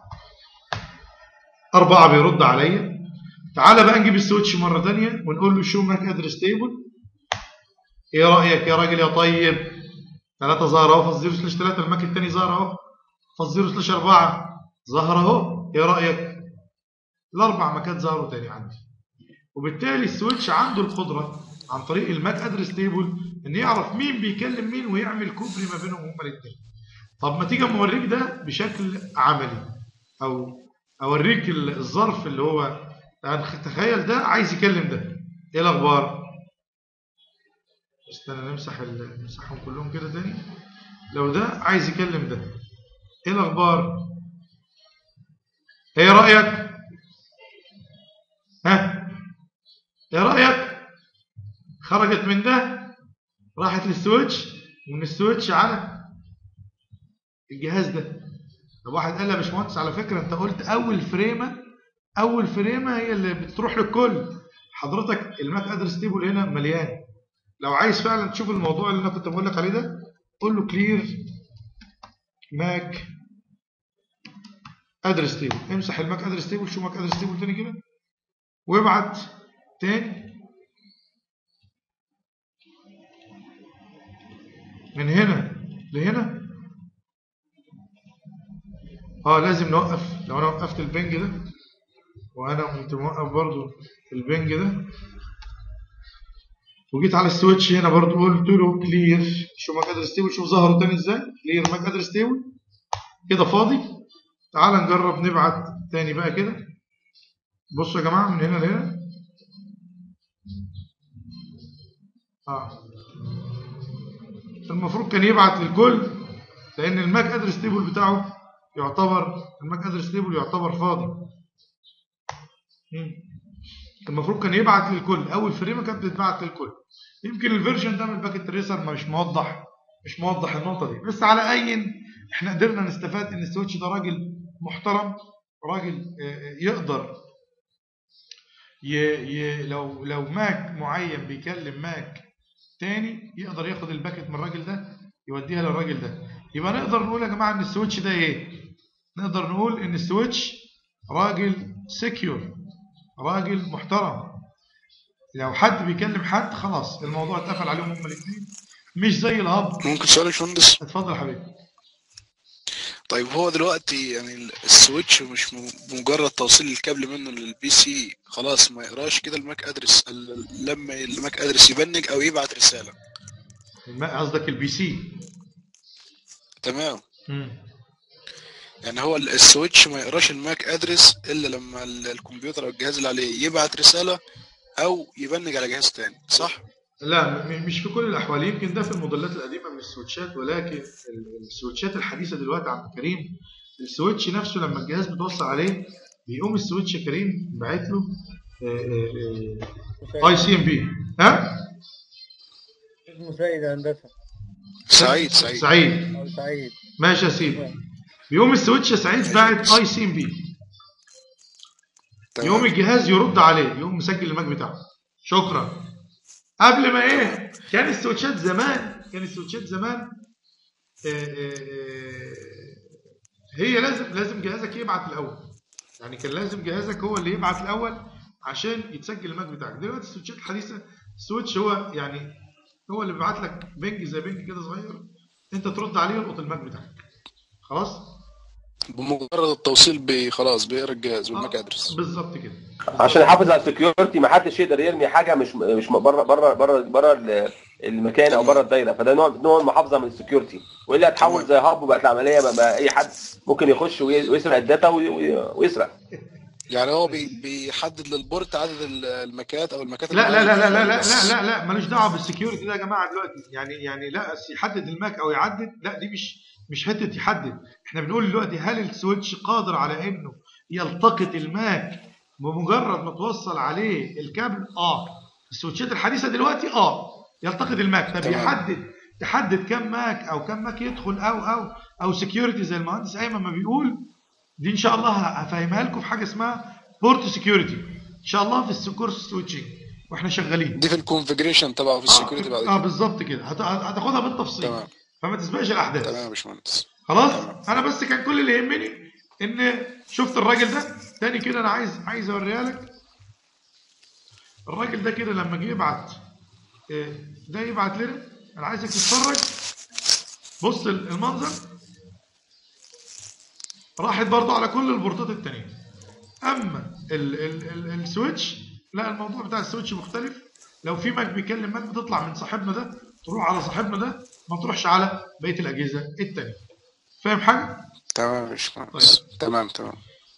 4 بيرد عليا تعالى بقى نجيب السويتش مره ثانيه ونقول له شو ماك ادرس تيبل ايه رايك يا راجل يا طيب 3 ظهر اهو فاز 0 سلاش 3 الماك الثاني ظهر اهو فاز 0 سلاش 4 ظهر اهو ايه رايك الاربع ماكات ظهروا تاني عندي وبالتالي السويتش عنده القدره عن طريق الماك ادرس تيبل ان يعرف مين بيكلم مين ويعمل كوبري ما بينهم هما الاثنين طب ما تيجي اما اوريك ده بشكل عملي او اوريك الظرف اللي هو تخيل ده عايز يكلم ده ايه الاخبار استنى نمسح ال- نمسحهم كلهم كده تاني لو ده عايز يكلم ده ايه الاخبار ايه رايك ها ايه رايك خرجت من ده راحت للسويتش ومن السويتش على الجهاز ده طب واحد قال لي يا باشمهندس على فكره انت قلت اول فريمه اول فريمه هي اللي بتروح للكل حضرتك الماك ادرس تيبل هنا مليان لو عايز فعلا تشوف الموضوع اللي انا كنت بقول لك عليه ده قول له كلير ماك ادرس تيبل امسح الماك ادرس تيبل شو ماك ادرس تيبل تاني كده وابعت تاني من هنا لهنا اه لازم نوقف لو انا وقفت البنج ده وانا قمت موقف برضو البنج ده وجيت على السويتش هنا برضو قلت له كلير شو ماك ادرس تيبل شوف ظهروا تاني ازاي كلير ماك ادرس تيبل كده فاضي تعال نجرب نبعت تاني بقى كده بصوا يا جماعه من هنا لهنا اه المفروض كان يبعت للكل لان الماك ادرس تيبل بتاعه يعتبر الماك ادرس تيبل يعتبر فاضي مم. المفروض كان يبعت للكل اول فريمه كانت بتتبعت للكل يمكن الفيرجن ده من الباكيت تريسر ما مش موضح مش موضح النقطه دي بس على اي احنا قدرنا نستفاد ان السويتش ده راجل محترم راجل آه، يقدر ي... ي... لو لو ماك معين بيكلم ماك تاني يقدر ياخد الباكت من الراجل ده يوديها للراجل ده يبقى نقدر نقول يا جماعه ان السويتش ده ايه نقدر نقول ان السويتش راجل سكيور راجل محترم لو حد بيكلم حد خلاص الموضوع اتقفل عليهم هما الاثنين مش زي الهب ممكن سؤال يا باشمهندس اتفضل يا حبيبي طيب هو دلوقتي يعني ال- السويتش مش م- مجرد توصيل الكابل منه للبي سي خلاص ما يقراش كده الماك ادرس ال- لما الماك ادرس يبنج او يبعت رسالة الم- قصدك البي سي تمام مم. يعني هو ال- السويتش ما يقراش الماك ادرس الا لما ال- الكمبيوتر او الجهاز اللي عليه يبعت رسالة او يبنج على جهاز تاني صح؟ لا م- مش في كل الاحوال يمكن ده في الموديلات القديمه من السويتشات ولكن ال- السويتشات الحديثه دلوقتي عم كريم السويتش نفسه لما الجهاز بتوصل عليه بيقوم السويتش يا كريم باعت له اي سي ام بي ها اسمه سيد هندسه سعيد سعيد سعيد او سعيد ماشي يا سيدي بيقوم السويتش يا سعيد باعت اي سي ام بي يقوم تمام الجهاز يرد عليه يقوم مسجل الماك بتاعه شكرا قبل ما ايه كان السويتشات زمان كان السويتشات زمان آه، آه، آه، هي لازم لازم جهازك يبعت الاول يعني كان لازم جهازك هو اللي يبعت الاول عشان يتسجل الماك بتاعك دلوقتي السويتشات الحديثه السويتش هو يعني هو اللي بيبعت لك بنج زي بنج كده صغير انت ترد عليه يلقط الماك بتاعك خلاص بمجرد التوصيل بي خلاص بيقرا الجهاز بالماك آه، ادرس بالظبط كده عشان يحافظ على السكيورتي ما حدش يقدر يرمي حاجه مش مش بره بره بره بره ال- المكان او بره الدايره فده نوع نوع محافظه من السكيورتي والا هتحول زي هاب وبقت العمليه بقى, بقى اي حد ممكن يخش وي- ويسرق الداتا وي- وي- ويسرق يعني هو بي بيحدد للبورت عدد ال- المكات او المكات لا لا اللي لا لا لا لا بس. لا لا لا ملوش دعوه بالسكيورتي ده يا جماعه دلوقتي يعني يعني لا أصل يحدد الماك او يعدد لا دي مش مش حته يحدد احنا بنقول دلوقتي هل السويتش قادر على انه يلتقط الماك بمجرد ما توصل عليه الكابل اه السويتشات الحديثه دلوقتي اه يلتقط الماك طب تمام. يحدد تحدد كم ماك او كم ماك يدخل او او او سكيورتي زي المهندس ايمن ما بيقول دي ان شاء الله هفهمها لكم في حاجه اسمها بورت سكيورتي ان شاء الله في السكورس سويتشنج واحنا شغالين دي في الكونفجريشن تبعه في السكيورتي بعد اه كده بالظبط كده هت- هتاخدها بالتفصيل تمام فما تسبقش الاحداث تمام يا باشمهندس خلاص انا بس كان كل اللي يهمني ان شفت الراجل ده تاني كده انا عايز عايز اوريها لك الراجل ده كده لما جه يبعت آه، ده يبعت لنا انا عايزك تتفرج بص ال- المنظر راحت برضو على كل البورتات التانية اما ال ال ال السويتش لا الموضوع بتاع السويتش مختلف لو في ماك بيكلم ماك بتطلع من صاحبنا ده تروح على صاحبنا ده ما تروحش على بقيه الاجهزه التانية فاهم حاجه تمام يا باشمهندس تمام تمام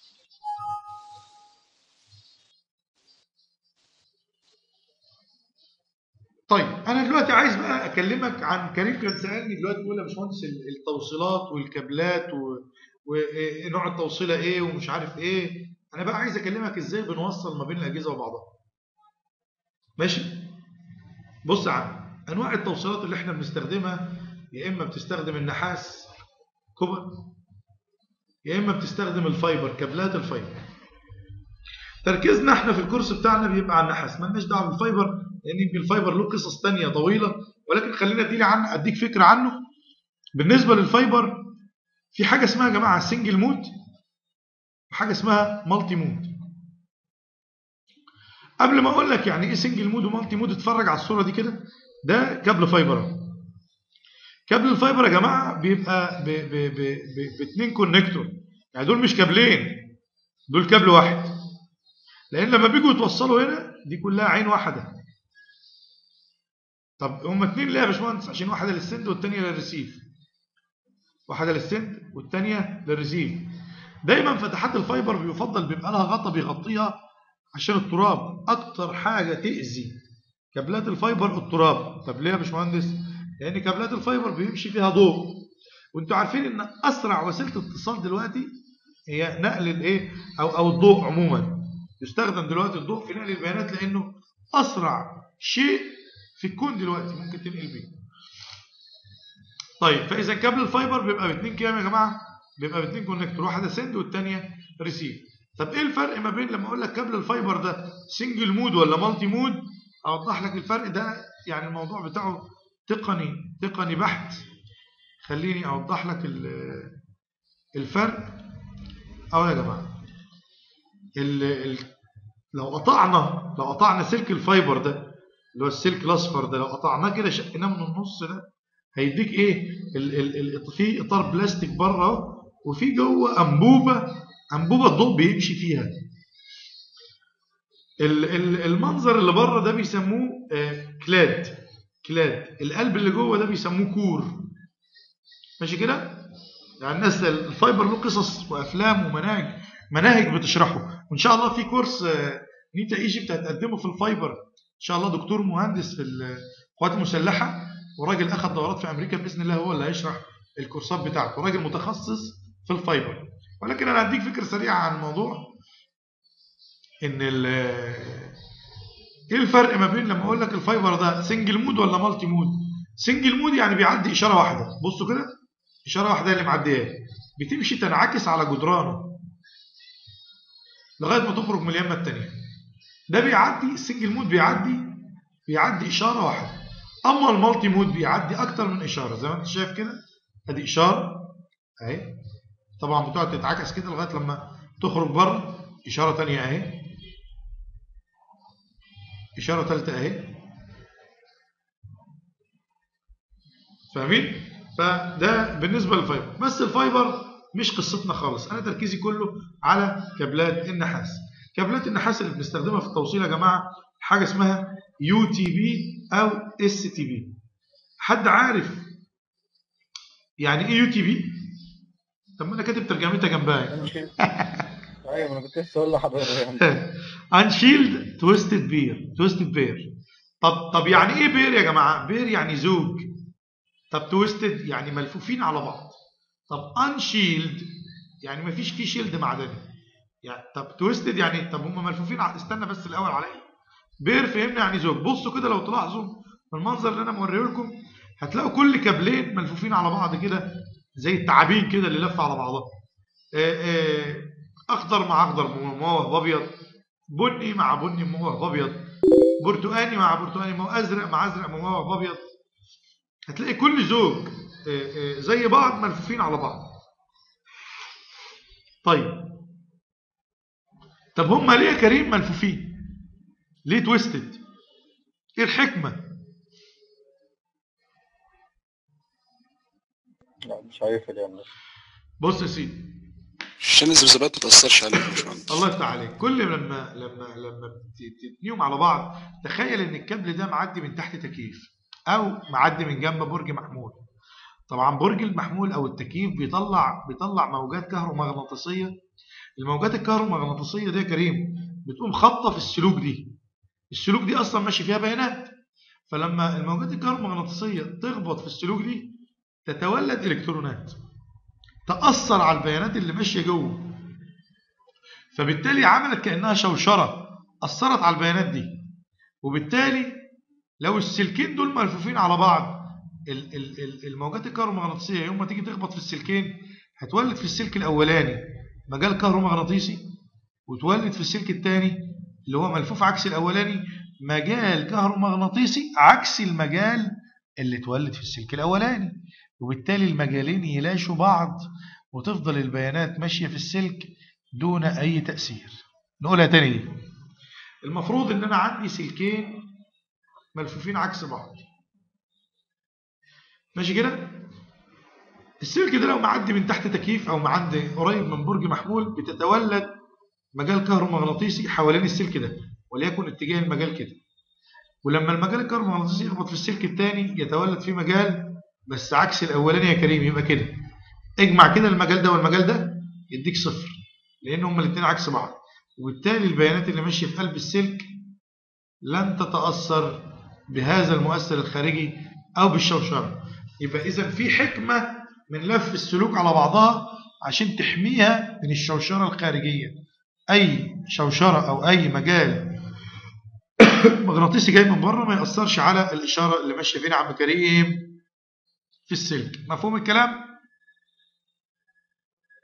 طيب انا دلوقتي عايز بقى اكلمك عن كريم كان سالني دلوقتي بيقول يا باشمهندس ال- التوصيلات والكابلات و... ونوع التوصيله ايه ومش عارف ايه انا بقى عايز اكلمك ازاي بنوصل ما بين الاجهزه وبعضها ماشي بص يا عم انواع التوصيلات اللي احنا بنستخدمها يا اما بتستخدم النحاس كوبر يا اما بتستخدم الفايبر كابلات الفايبر تركيزنا احنا في الكورس بتاعنا بيبقى على النحاس مالناش دعوه بالفايبر لان يمكن الفايبر له قصص تانية طويله ولكن خلينا اديلي عنه اديك فكره عنه بالنسبه للفايبر في حاجه اسمها يا جماعه سنجل مود وحاجه اسمها مالتي مود قبل ما اقول لك يعني ايه سنجل مود ومالتي مود اتفرج على الصوره دي كده ده كابل فايبر اهو كابل الفايبر يا جماعه بيبقى ب- ب- ب- ب- باتنين كونكتور يعني دول مش كابلين دول كابل واحد لان لما بيجوا يتوصلوا هنا دي كلها عين واحده طب هما اتنين ليه يا باشمهندس عشان واحده للسند والتانيه للريسيف واحده للسند والتانيه للريسيف دايما فتحات الفايبر بيفضل بيبقى لها غطا بيغطيها عشان التراب اكتر حاجه تاذي كابلات الفايبر التراب طب ليه يا باشمهندس لان كابلات الفايبر بيمشي فيها ضوء وانتوا عارفين ان اسرع وسيله اتصال دلوقتي هي نقل الايه او او الضوء عموما يستخدم دلوقتي الضوء في نقل البيانات لانه اسرع شيء في الكون دلوقتي ممكن تنقل بيه طيب فاذا كابل الفايبر بيبقى باتنين كام يا جماعه بيبقى باثنين كونكتور واحده سند والثانيه ريسيف طب ايه الفرق ما بين لما اقول لك كابل الفايبر ده سنجل مود ولا مالتي مود اوضح لك الفرق ده يعني الموضوع بتاعه تقني تقني بحت خليني اوضح لك ال- الفرق اهو يا جماعه ال ال لو قطعنا لو قطعنا سلك الفايبر ده اللي هو السلك الاصفر ده لو قطعناه كده شقناه من النص ده هيديك ايه ال ال ال في اطار بلاستيك بره أهو، وفي جوه انبوبه انبوبه الضوء بيمشي فيها ال- ال- المنظر اللي بره ده بيسموه آه، كلاد كلاد القلب اللي جوه ده بيسموه كور ماشي كده يعني الناس الفايبر له قصص وافلام ومناهج مناهج بتشرحه وان شاء الله في كورس آه، نيتا ايجيبت هتقدمه في الفايبر ان شاء الله دكتور مهندس في القوات المسلحه وراجل اخذ دورات في امريكا باذن الله هو اللي هيشرح الكورسات بتاعته راجل متخصص في الفايبر ولكن انا هديك فكره سريعه عن الموضوع ان ال ايه الفرق ما بين لما اقول لك الفايبر ده سنجل مود ولا مالتي مود سنجل مود يعني بيعدي اشاره واحده بصوا كده اشاره واحده اللي معديه بتمشي تنعكس على جدرانه لغايه ما تخرج من اليمه الثانيه ده بيعدي السنجل مود بيعدي بيعدي اشاره واحده اما المالتي مود بيعدي اكتر من اشاره زي ما انت شايف كده ادي اشاره اهي طبعا بتقعد تتعكس كده لغايه لما تخرج بره اشاره ثانيه اهي اشاره ثالثه اهي فاهمين فده بالنسبه للفايبر بس الفايبر مش قصتنا خالص انا تركيزي كله على كابلات النحاس كابلات النحاس اللي بنستخدمها في التوصيل يا جماعه حاجه اسمها يو تي بي او اس تي بي حد عارف يعني ايه يو تي بي طب ما انا كاتب ترجمتها جنبها ايوه انا كنت لسه اقول لحضرتك يعني انشيلد تويستد بير تويستد بير طب طب يعني ايه بير يا جماعه بير يعني زوج طب تويستد يعني ملفوفين على بعض طب انشيلد يعني ما فيش فيه شيلد معدني يعني طب تويستد يعني طب هم ملفوفين ع- استنى بس الاول على ايه بير فهمنا يعني زوج بصوا كده لو تلاحظوا من المنظر اللي انا موريه لكم هتلاقوا كل كابلين ملفوفين على بعض كده زي التعابين كده اللي لفه على بعضها آه، آه، اخضر مع اخضر مموه بابيض بني مع بني مموه بابيض برتقاني مع برتقاني مموه ازرق مع ازرق مموه بابيض هتلاقي كل زوج آه، آه، زي بعض ملفوفين على بعض طيب طب هم ليه يا كريم ملفوفين ليه تويستد ايه الحكمه لا مش عارف اليوم ده بص يا سيدي عشان الذبذبات ما تاثرش عليك يا باشمهندس الله يفتح عليك كل لما لما لما بت- تتنيهم على بعض تخيل ان الكابل ده معدي من تحت تكييف او معدي من جنب برج محمول طبعا برج المحمول او التكييف بيطلع بيطلع موجات كهرومغناطيسيه الموجات الكهرومغناطيسيه دي يا كريم بتقوم خابطه في السلوك دي السلوك دي اصلا ماشي فيها بيانات فلما الموجات الكهرومغناطيسيه تخبط في السلوك دي تتولد الكترونات تاثر على البيانات اللي ماشيه جوه فبالتالي عملت كأنها شوشرة أثرت على البيانات دي وبالتالي لو السلكين دول ملفوفين على بعض ال- ال- ال- الموجات الكهرومغناطيسية يوم ما تيجي تخبط في السلكين هتولد في السلك الأولاني مجال كهرومغناطيسي وتولد في السلك الثاني اللي هو ملفوف عكس الأولاني مجال كهرومغناطيسي عكس المجال اللي اتولد في السلك الأولاني وبالتالي المجالين يلاشوا بعض وتفضل البيانات ماشية في السلك دون أي تأثير نقولها تاني دي المفروض إن أنا عندي سلكين ملفوفين عكس بعض ماشي كده السلك ده لو معدي من تحت تكييف أو معدي قريب من برج محمول بتتولد مجال كهرومغناطيسي حوالين السلك ده وليكن اتجاه المجال كده ولما المجال الكهرومغناطيسي يخبط في السلك الثاني يتولد فيه مجال بس عكس الأولاني يا كريم يبقى كده اجمع كده المجال ده والمجال ده يديك صفر لان هما الاثنين عكس بعض وبالتالي البيانات اللي ماشيه في قلب السلك لن تتاثر بهذا المؤثر الخارجي او بالشوشره يبقى اذا في حكمه من لف السلوك على بعضها عشان تحميها من الشوشره الخارجيه اي شوشره او اي مجال مغناطيسي جاي من بره ما ياثرش على الاشاره اللي ماشيه فين يا عم كريم في السلك مفهوم الكلام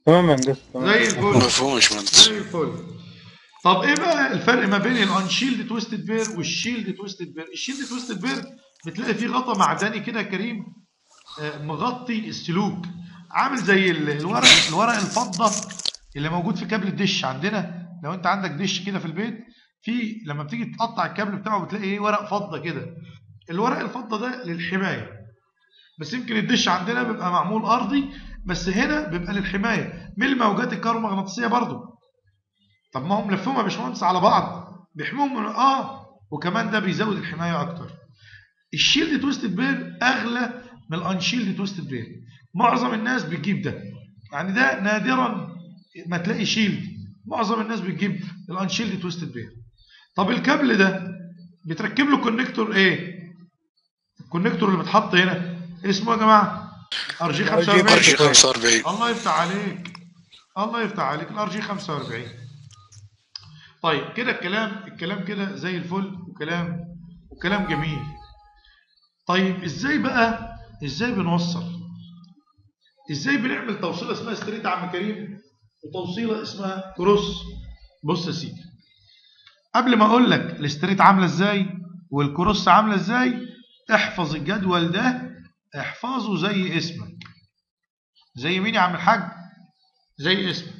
تمام يا هندسه تمام زي الفل مفهوم يا باشمهندس زي الفل طب ايه بقى الفرق ما بين الانشيلد تويستد بير والشيلد تويستد بير الشيلد تويستد بير بتلاقي فيه غطا معدني كده يا كريم آه، مغطي السلوك عامل زي ال- الورق الورق الفضه اللي موجود في كابل الدش عندنا لو انت عندك دش كده في البيت في لما بتيجي تقطع الكابل بتاعه بتلاقي ايه ورق فضه كده الورق الفضه ده للحمايه بس يمكن الدش عندنا بيبقى معمول ارضي بس هنا بيبقى للحمايه من الموجات الكهرومغناطيسيه برضو طب ما هم لفهم يا باشمهندس على بعض بيحموهم من اه وكمان ده بيزود الحمايه اكتر الشيلد تويستد بير اغلى من الانشيلد تويستد بير معظم الناس بتجيب ده يعني ده نادرا ما تلاقي شيلد معظم الناس بتجيب الانشيلد تويستد بير طب الكابل ده بتركب له كونكتور ايه الكونكتور اللي بتحط هنا اسمه يا جماعه ار جي ار 45 جي 45 الله يفتح عليك الله يفتح عليك الار جي 45 طيب كده الكلام الكلام كده زي الفل وكلام وكلام جميل طيب ازاي بقى ازاي بنوصل ازاي بنعمل توصيله اسمها ستريت يا عم كريم وتوصيله اسمها كروس بص يا سيدي قبل ما اقول لك الستريت عامله ازاي والكروس عامله ازاي احفظ الجدول ده احفظه زي اسمك زي مين يا عم الحاج زي اسمك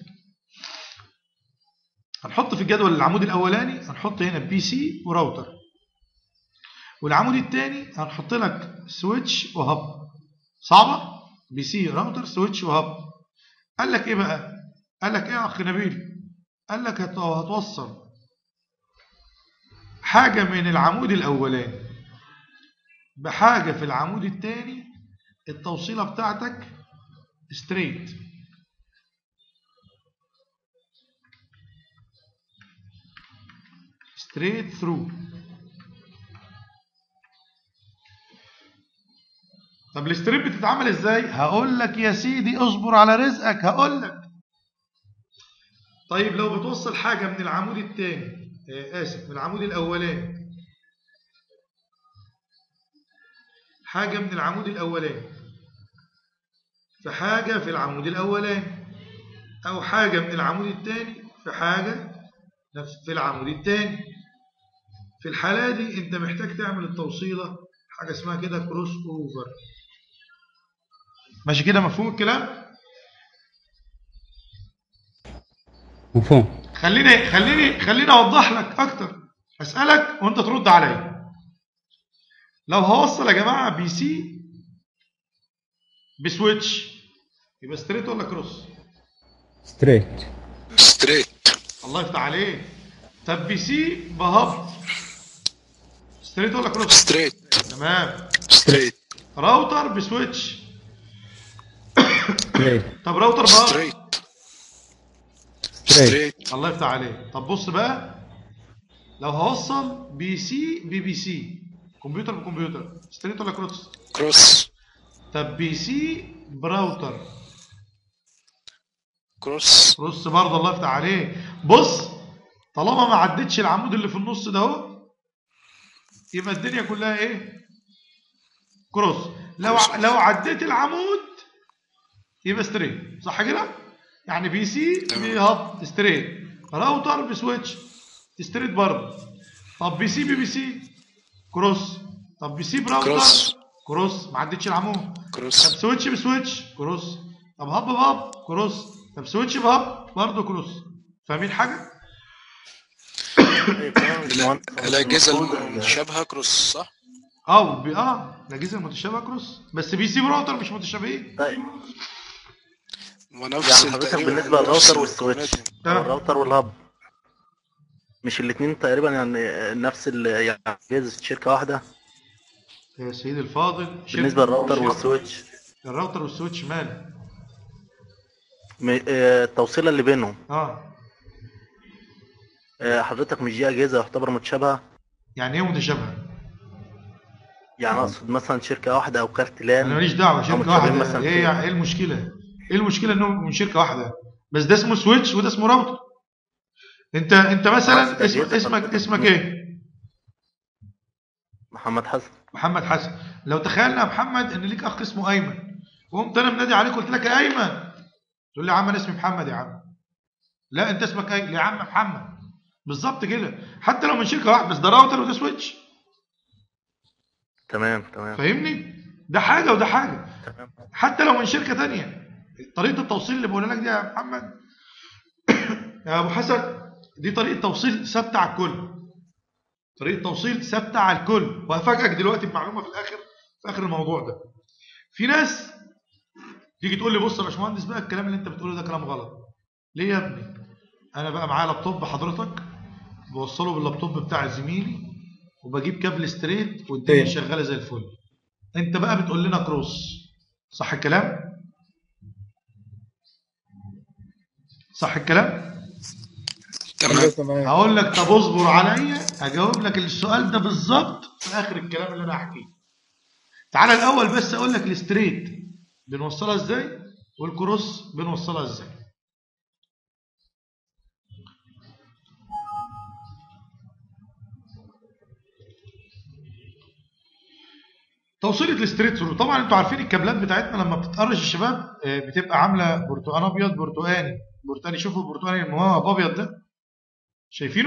هنحط في الجدول العمود الاولاني هنحط هنا بي سي وراوتر والعمود الثاني هنحط لك سويتش وهب صعبه بي سي راوتر سويتش وهب قال لك ايه بقى قال لك ايه يا اخ نبيل قال لك هت- هتوصل حاجه من العمود الاولاني بحاجه في العمود الثاني التوصيله بتاعتك ستريت straight through طب الستريب بتتعمل ازاي هقول لك يا سيدي اصبر على رزقك هقول لك طيب لو بتوصل حاجة من العمود الثاني آسف من العمود الأولاني حاجة من العمود الأولاني في حاجة في العمود الأولاني أو حاجة من العمود الثاني في حاجة نفس في العمود الثاني في الحالة دي أنت محتاج تعمل التوصيلة حاجة اسمها كده كروس أوفر ماشي كده مفهوم الكلام؟ مفهوم خليني خليني خليني اوضح لك اكتر اسالك وانت ترد عليا لو هوصل يا جماعه بي سي بسويتش يبقى ستريت ولا كروس ستريت ستريت الله يفتح عليك طب بي سي بهبط ستريت ولا كروس ستريت تمام ستريت راوتر بسويتش ستريت طب راوتر بهبط ستريت ستريت ستريت الله يفتح عليك طب بص بقى لو هوصل بي سي بي بي سي كمبيوتر بكمبيوتر ستريت ولا كروس كروس طب بي سي براوتر كروس كروس برضه الله يفتح عليك بص طالما ما عدتش العمود اللي في النص ده اهو يبقى الدنيا كلها ايه كروس لو ع- لو عديت العمود يبقى ستريت صح كده يعني بي سي تمام. بيهب ستريت راوتر بسويتش ستريت برضه طب بي سي بي بي سي كروس طب بي سي براوتر كروس. كروس ما عدتش العمود طب كروس سويتش بسويتش كروس طب هب بهب كروس طب سويتش بهب برضه كروس فاهمين حاجه طيب تمام يا باشمهندس. الاجهزه المفروض- المشابهه كروس صح اه بي اه الاجهزه المتشابهه كروس بس بي سي براوتر مش متشابهين طيب ونفس يعني حضرتك تقريباً بالنسبه نفس للراوتر والسويتش المكونات. تمام. أو الراوتر والهب مش الاثنين تقريبا يعني نفس ال يعني اجهزه شركه واحده يا سيدي الفاضل شركة- بالنسبه للراوتر شركة- والسويتش الراوتر والسويتش مال م- آه، التوصيله اللي بينهم اه آه، حضرتك مش دي اجهزه يعتبر متشابهه يعني ايه متشابهه يعني اقصد مثلا شركه واحده او كارت لان انا ماليش دعوه أو شركه متشابهين واحده مثلا ايه في- ايه المشكله ايه المشكله انهم من شركه واحده بس ده اسمه سويتش وده اسمه راوتر انت انت مثلا أقصد اسم أجهزة اسمك حضرتك. اسمك ايه محمد حسن محمد حسن لو تخيلنا يا محمد ان ليك اخ اسمه ايمن وقمت انا منادي عليك قلت لك يا ايمن تقول لي يا عم انا اسمي محمد يا عم لا انت اسمك ايه يا عم محمد بالظبط كده حتى لو من شركه واحده بس ده راوتر وده سويتش تمام تمام فاهمني ده حاجه وده حاجه تمام حتى لو من شركه تانية طريقه التوصيل اللي بقولها لك دي يا محمد يا ابو حسن دي طريقه توصيل ثابته على الكل طريقه توصيل ثابته على الكل وهفاجئك دلوقتي بمعلومه في الاخر في اخر الموضوع ده في ناس تيجي تقول لي بص يا باشمهندس بقى الكلام اللي انت بتقوله ده كلام غلط ليه يا ابني انا بقى معايا لابتوب حضرتك بوصله باللابتوب بتاع زميلي وبجيب كابل ستريت والدنيا طيب. شغاله زي الفل انت بقى بتقول لنا كروس صح الكلام صح الكلام تمام هندسة معاك. هقول لك طب اصبر عليا هجاوب لك السؤال ده بالظبط في اخر الكلام اللي انا هحكيه تعالى الاول بس اقول لك الستريت بنوصلها ازاي والكروس بنوصلها ازاي توصيله الستريت ثرو طبعا انتوا عارفين الكابلات بتاعتنا لما بتتقرش يا شباب آه، بتبقى عامله برتقان ابيض برتقاني برتقاني شوفوا البرتقاني الموهب ابيض ده شايفينه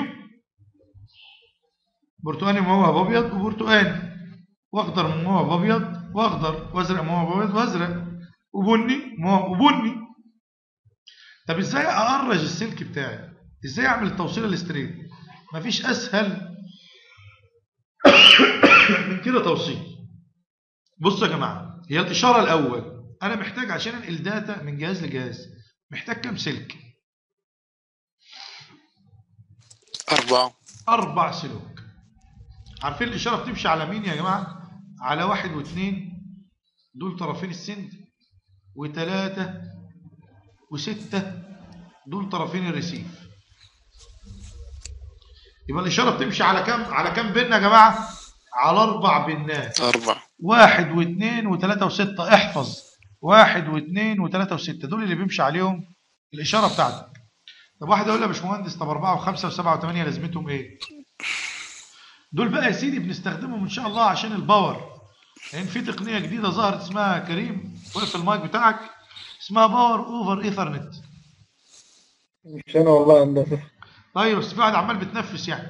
برتقاني موهب ابيض وبرتقاني واخضر موهب ابيض واخضر وازرق موهب ابيض وازرق وبني موهب وبني طب ازاي اقرج السلك بتاعي ازاي اعمل التوصيله الستريت مفيش اسهل من كده توصيل بصوا يا جماعه هي الاشاره الاول انا محتاج عشان انقل داتا من جهاز لجهاز محتاج كام سلك أربعة أربع سلوك عارفين الإشارة بتمشي على مين يا جماعة؟ على واحد واثنين دول طرفين السند وثلاثة وستة دول طرفين الريسيف يبقى الإشارة بتمشي على كام على كام بن يا جماعة؟ على أربع بنات أربعة واحد واثنين وثلاثة وستة احفظ واحد واثنين وثلاثة وستة دول اللي بيمشي عليهم الإشارة بتاعتك طب واحد يقول لي يا باشمهندس طب أربعة وخمسة وسبعة وثمانية لازمتهم إيه؟ دول بقى يا سيدي بنستخدمهم إن شاء الله عشان الباور لأن في تقنية جديدة ظهرت اسمها كريم وقف المايك بتاعك اسمها باور أوفر إيثرنت مش انا والله هندسة طيب بس في واحد عمال بتنفس يعني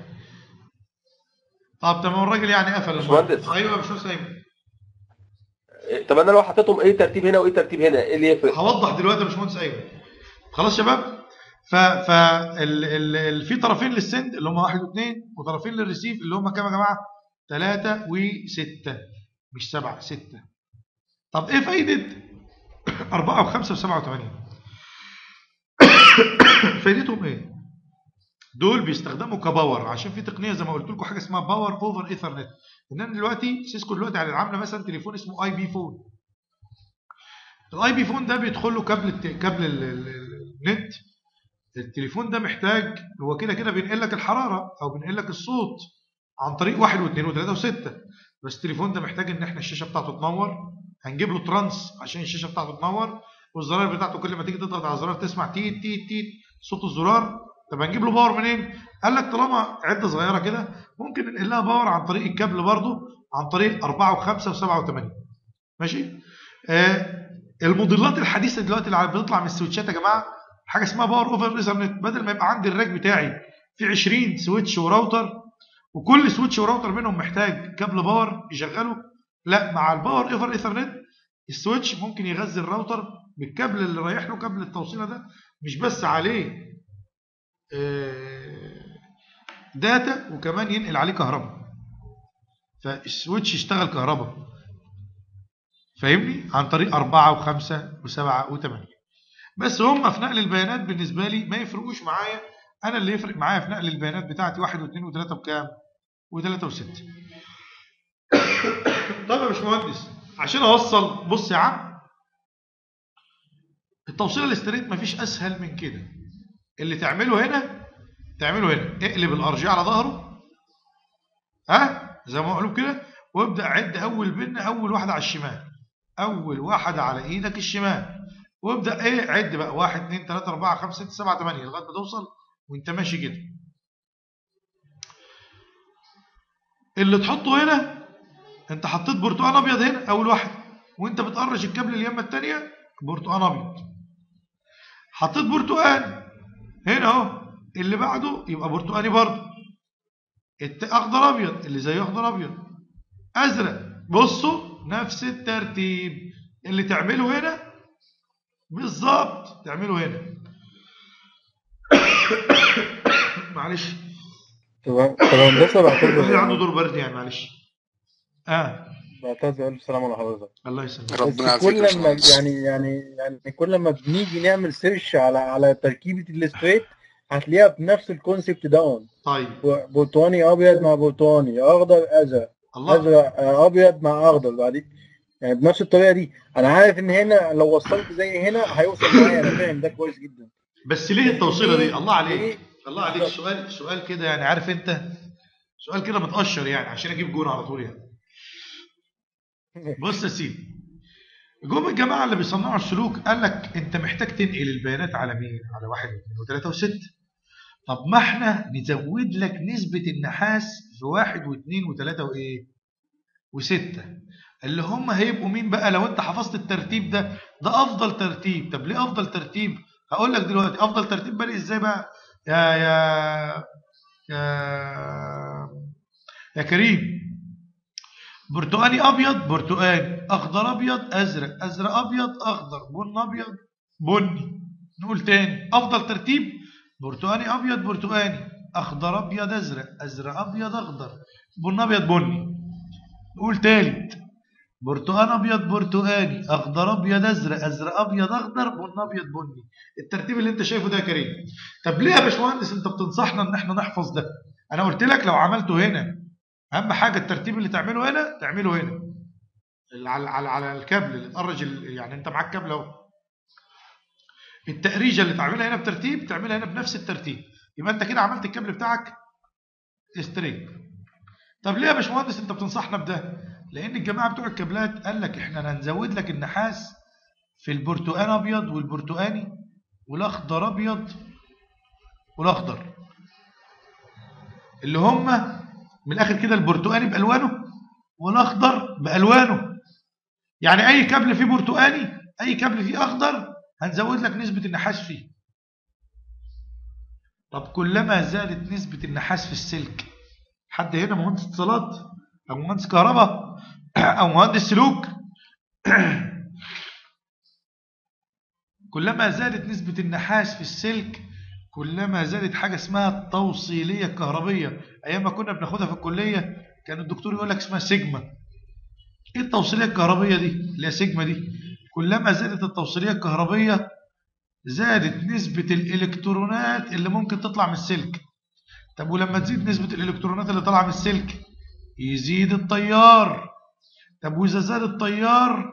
طب تمام الراجل يعني قفل المايك باشمهندس. ايوه يا باشمهندس ايمن طب انا لو حطيتهم ايه ترتيب هنا وايه ترتيب هنا ايه اللي يفرق هوضح دلوقتي يا باشمهندس ايمن خلاص يا شباب ف ف ال... ال... ال... في طرفين للسند اللي هم واحد واثنين وطرفين للريسيف اللي هم كام يا جماعه؟ ثلاثة وستة مش سبعة ستة طب ايه فايدة أربعة وخمسة وسبعة وثمانية؟ فايدتهم ايه؟ دول بيستخدموا كباور عشان في تقنيه زي ما قلت لكم حاجه اسمها باور اوفر ايثرنت ان انا دلوقتي سيسكو دلوقتي عامله مثلا تليفون اسمه اي بي فون الاي بي فون ده بيدخل له كابل الت- كابل ال- ال- ال- النت التليفون ده محتاج هو كده كده بينقل لك الحراره او بينقل لك الصوت عن طريق واحد واثنين وثلاثه وسته بس التليفون ده محتاج ان احنا الشاشه بتاعته تنور هنجيب له ترانس عشان الشاشه بتاعته تنور والزرار بتاعته كل ما تيجي تضغط على الزرار تسمع تيت تيت تيت صوت الزرار طب هنجيب له باور منين؟ قال لك طالما عده صغيره كده ممكن ننقل لها باور عن طريق الكابل برضه عن طريق 4 و5 و7 و8 ماشي؟ آه الموديلات الحديثه دلوقتي اللي بتطلع من السويتشات يا جماعه حاجه اسمها باور اوفر ايثرنت بدل ما يبقى عندي الراك بتاعي في 20 سويتش وراوتر وكل سويتش وراوتر منهم محتاج كابل باور يشغله لا مع الباور اوفر ايثرنت السويتش ممكن يغذي الراوتر بالكابل اللي رايح له كابل التوصيله ده مش بس عليه آه، داتا وكمان ينقل عليه كهرباء فالسويتش يشتغل كهرباء فاهمني عن طريق أربعة وخمسة وسبعة وثمانية بس هم في نقل البيانات بالنسبة لي ما يفرقوش معايا أنا اللي يفرق معايا في نقل البيانات بتاعتي واحد واثنين وثلاثة بكام وثلاثة وستة طب يا باشمهندس عشان أوصل بص يا عم التوصيل الاستريت مفيش أسهل من كده اللي تعمله هنا تعمله هنا اقلب الارجيه على ظهره ها زي ما مقلوب كده وابدا عد اول بن اول واحده على الشمال اول واحده على ايدك الشمال وابدا ايه عد بقى 1 2 3 4 5 6 7 8 لغايه ما توصل وانت ماشي كده اللي تحطه هنا انت حطيت برتقان ابيض هنا اول واحد وانت بتقرش الكابل اليمه الثانيه برتقان ابيض حطيت برتقال هنا اهو اللي بعده يبقى برتقالي برضه الت- اخضر ابيض اللي زيه اخضر ابيض ازرق بصوا نفس الترتيب اللي تعمله هنا بالظبط تعمله هنا معلش طب طب يا هندسه اللي عنده بعتذر دور برد يعني معلش اه بعتذر الف سلامه على حضرتك الله يسلمك ربنا بس يعافيك يا كل ما باشمهندس. يعني يعني يعني كل ما بنيجي نعمل سيرش على على تركيبه الستريت هتلاقيها بنفس الكونسيبت داون طيب برتقاني ابيض مع برتقاني اخضر ازرق الله ازرق آه، ابيض مع اخضر بعدين يعني بنفس الطريقه دي انا عارف ان هنا لو وصلت زي هنا هيوصل معايا انا فاهم ده كويس جدا بس ليه التوصيله دي الله عليك ليه؟ الله عليك سؤال سؤال كده يعني عارف انت سؤال كده متقشر يعني عشان اجيب جون على طول يعني بص يا سيدي جم الجماعه اللي بيصنعوا السلوك قال لك انت محتاج تنقل البيانات على مين؟ على واحد واثنين وثلاثه وسته. طب ما احنا نزود لك نسبه النحاس في واحد واثنين وثلاثه وايه؟ وسته. اللي هم هيبقوا مين بقى لو انت حفظت الترتيب ده؟ ده افضل ترتيب، طب ليه افضل ترتيب؟ هقول لك دلوقتي افضل ترتيب بقى ازاي بقى؟ يا يا يا يا كريم برتقاني ابيض برتقاني اخضر ابيض ازرق ازرق ابيض اخضر بن ابيض بني نقول تاني افضل ترتيب برتقاني ابيض برتقاني اخضر ابيض ازرق ازرق ابيض اخضر بن ابيض بني نقول تالت برتقان ابيض برتقاني اخضر ابيض ازرق ازرق ابيض اخضر بن ابيض بني الترتيب اللي انت شايفه ده يا كريم طب ليه يا باشمهندس انت بتنصحنا ان احنا نحفظ ده انا قلت لك لو عملته هنا اهم حاجه الترتيب اللي تعمله هنا تعمله هنا اللي على على على الكابل اللي تقرج ال- يعني انت معاك كابل اهو التقريجه اللي تعملها هنا بترتيب تعملها هنا بنفس الترتيب يبقى انت كده عملت الكابل بتاعك ستريت طب ليه يا باشمهندس انت بتنصحنا بده لان الجماعه بتوع الكابلات قال لك احنا هنزود لك النحاس في البرتقان ابيض والبرتقاني والاخضر ابيض والاخضر اللي هم من الاخر كده البرتقاني بالوانه والاخضر بالوانه يعني اي كابل فيه برتقاني اي كابل فيه اخضر هنزود لك نسبه النحاس فيه طب كلما زادت نسبه النحاس في السلك حد هنا مهندس اتصالات او مهندس كهرباء او مهندس سلوك كلما زادت نسبة النحاس في السلك كلما زادت حاجة اسمها التوصيلية الكهربية أيام ما كنا بناخدها في الكلية كان الدكتور يقول لك اسمها سيجما إيه التوصيلية الكهربية دي اللي هي سيجما دي كلما زادت التوصيلية الكهربية زادت نسبة الإلكترونات اللي ممكن تطلع من السلك طب ولما تزيد نسبة الإلكترونات اللي طالعة من السلك يزيد التيار طب وإذا زاد التيار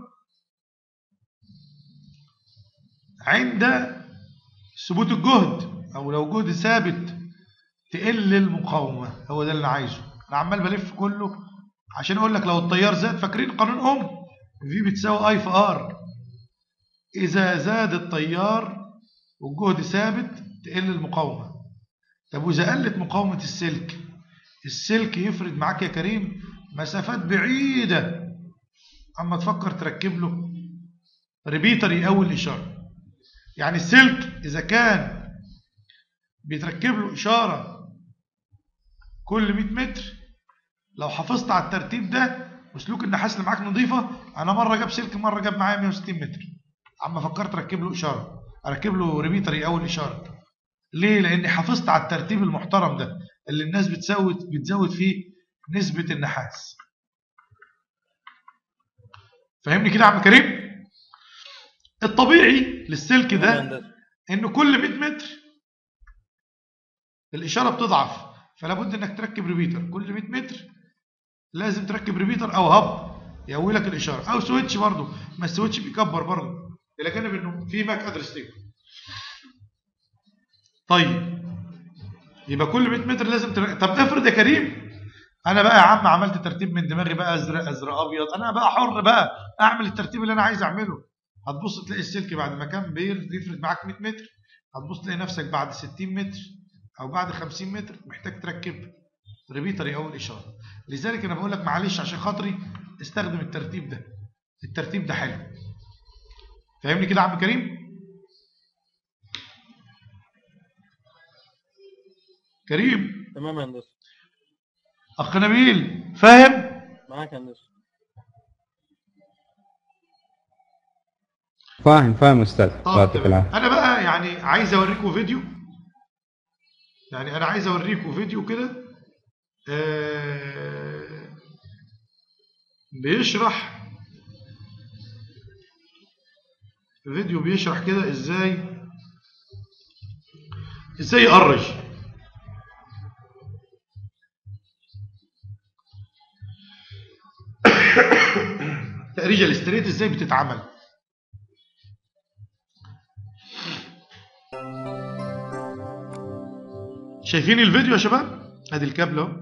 عند ثبوت الجهد او لو جهد ثابت تقل المقاومه هو ده اللي انا عايزه انا عمال بلف كله عشان اقول لك لو التيار زاد فاكرين قانون اوم في بتساوي اي في ار اذا زاد التيار والجهد ثابت تقل المقاومه طب واذا قلت مقاومه السلك السلك يفرد معاك يا كريم مسافات بعيده اما تفكر تركب له ريبيتر يقوي الاشاره يعني السلك إذا كان بيتركب له إشارة كل 100 متر لو حافظت على الترتيب ده وسلوك النحاس اللي معاك نظيفة أنا مرة جاب سلك مرة جاب معايا 160 متر عما فكرت أركب له إشارة أركب له ريبيتر يقوي الإشارة ليه؟ لأني حافظت على الترتيب المحترم ده اللي الناس بتزود بتزود فيه نسبة النحاس فاهمني كده يا عم كريم؟ الطبيعي للسلك ده انه كل 100 متر الاشاره بتضعف فلا بد انك تركب ريبيتر كل 100 متر لازم تركب ريبيتر او هب يقوي لك الاشاره او سويتش برضه ما السويتش بيكبر برضه الى جانب انه في ماك ادرس تيبل طيب يبقى كل 100 متر لازم تركب طب افرض يا كريم انا بقى يا عم عملت ترتيب من دماغي بقى ازرق ازرق ابيض انا بقى حر بقى اعمل الترتيب اللي انا عايز اعمله هتبص تلاقي السلك بعد ما كان بيفرد معاك 100 متر هتبص تلاقي نفسك بعد 60 متر او بعد 50 متر محتاج تركب ريبيتر يقوي الاشاره لذلك انا بقول لك معلش عشان خاطري استخدم الترتيب ده الترتيب ده حلو فاهمني كده يا عم كريم كريم تمام يا هندسه اخ نبيل فاهم معاك يا هندسه فاهم فاهم استاذ طب يعطيك تمام. العافيه انا بقى يعني عايز اوريكم فيديو يعني انا عايز اوريكم فيديو كده آه، بيشرح فيديو بيشرح كده ازاي ازاي يقرج تقريجة الاستريت ازاي بتتعمل شايفين الفيديو يا شباب ادي الكابل اهو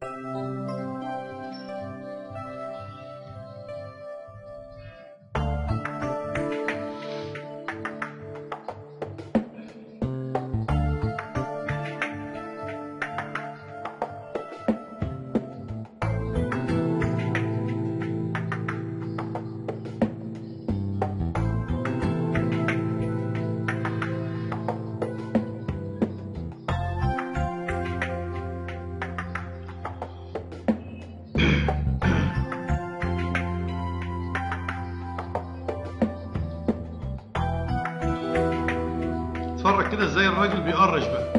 اتفرج كده ازاي الراجل بيقرش بقى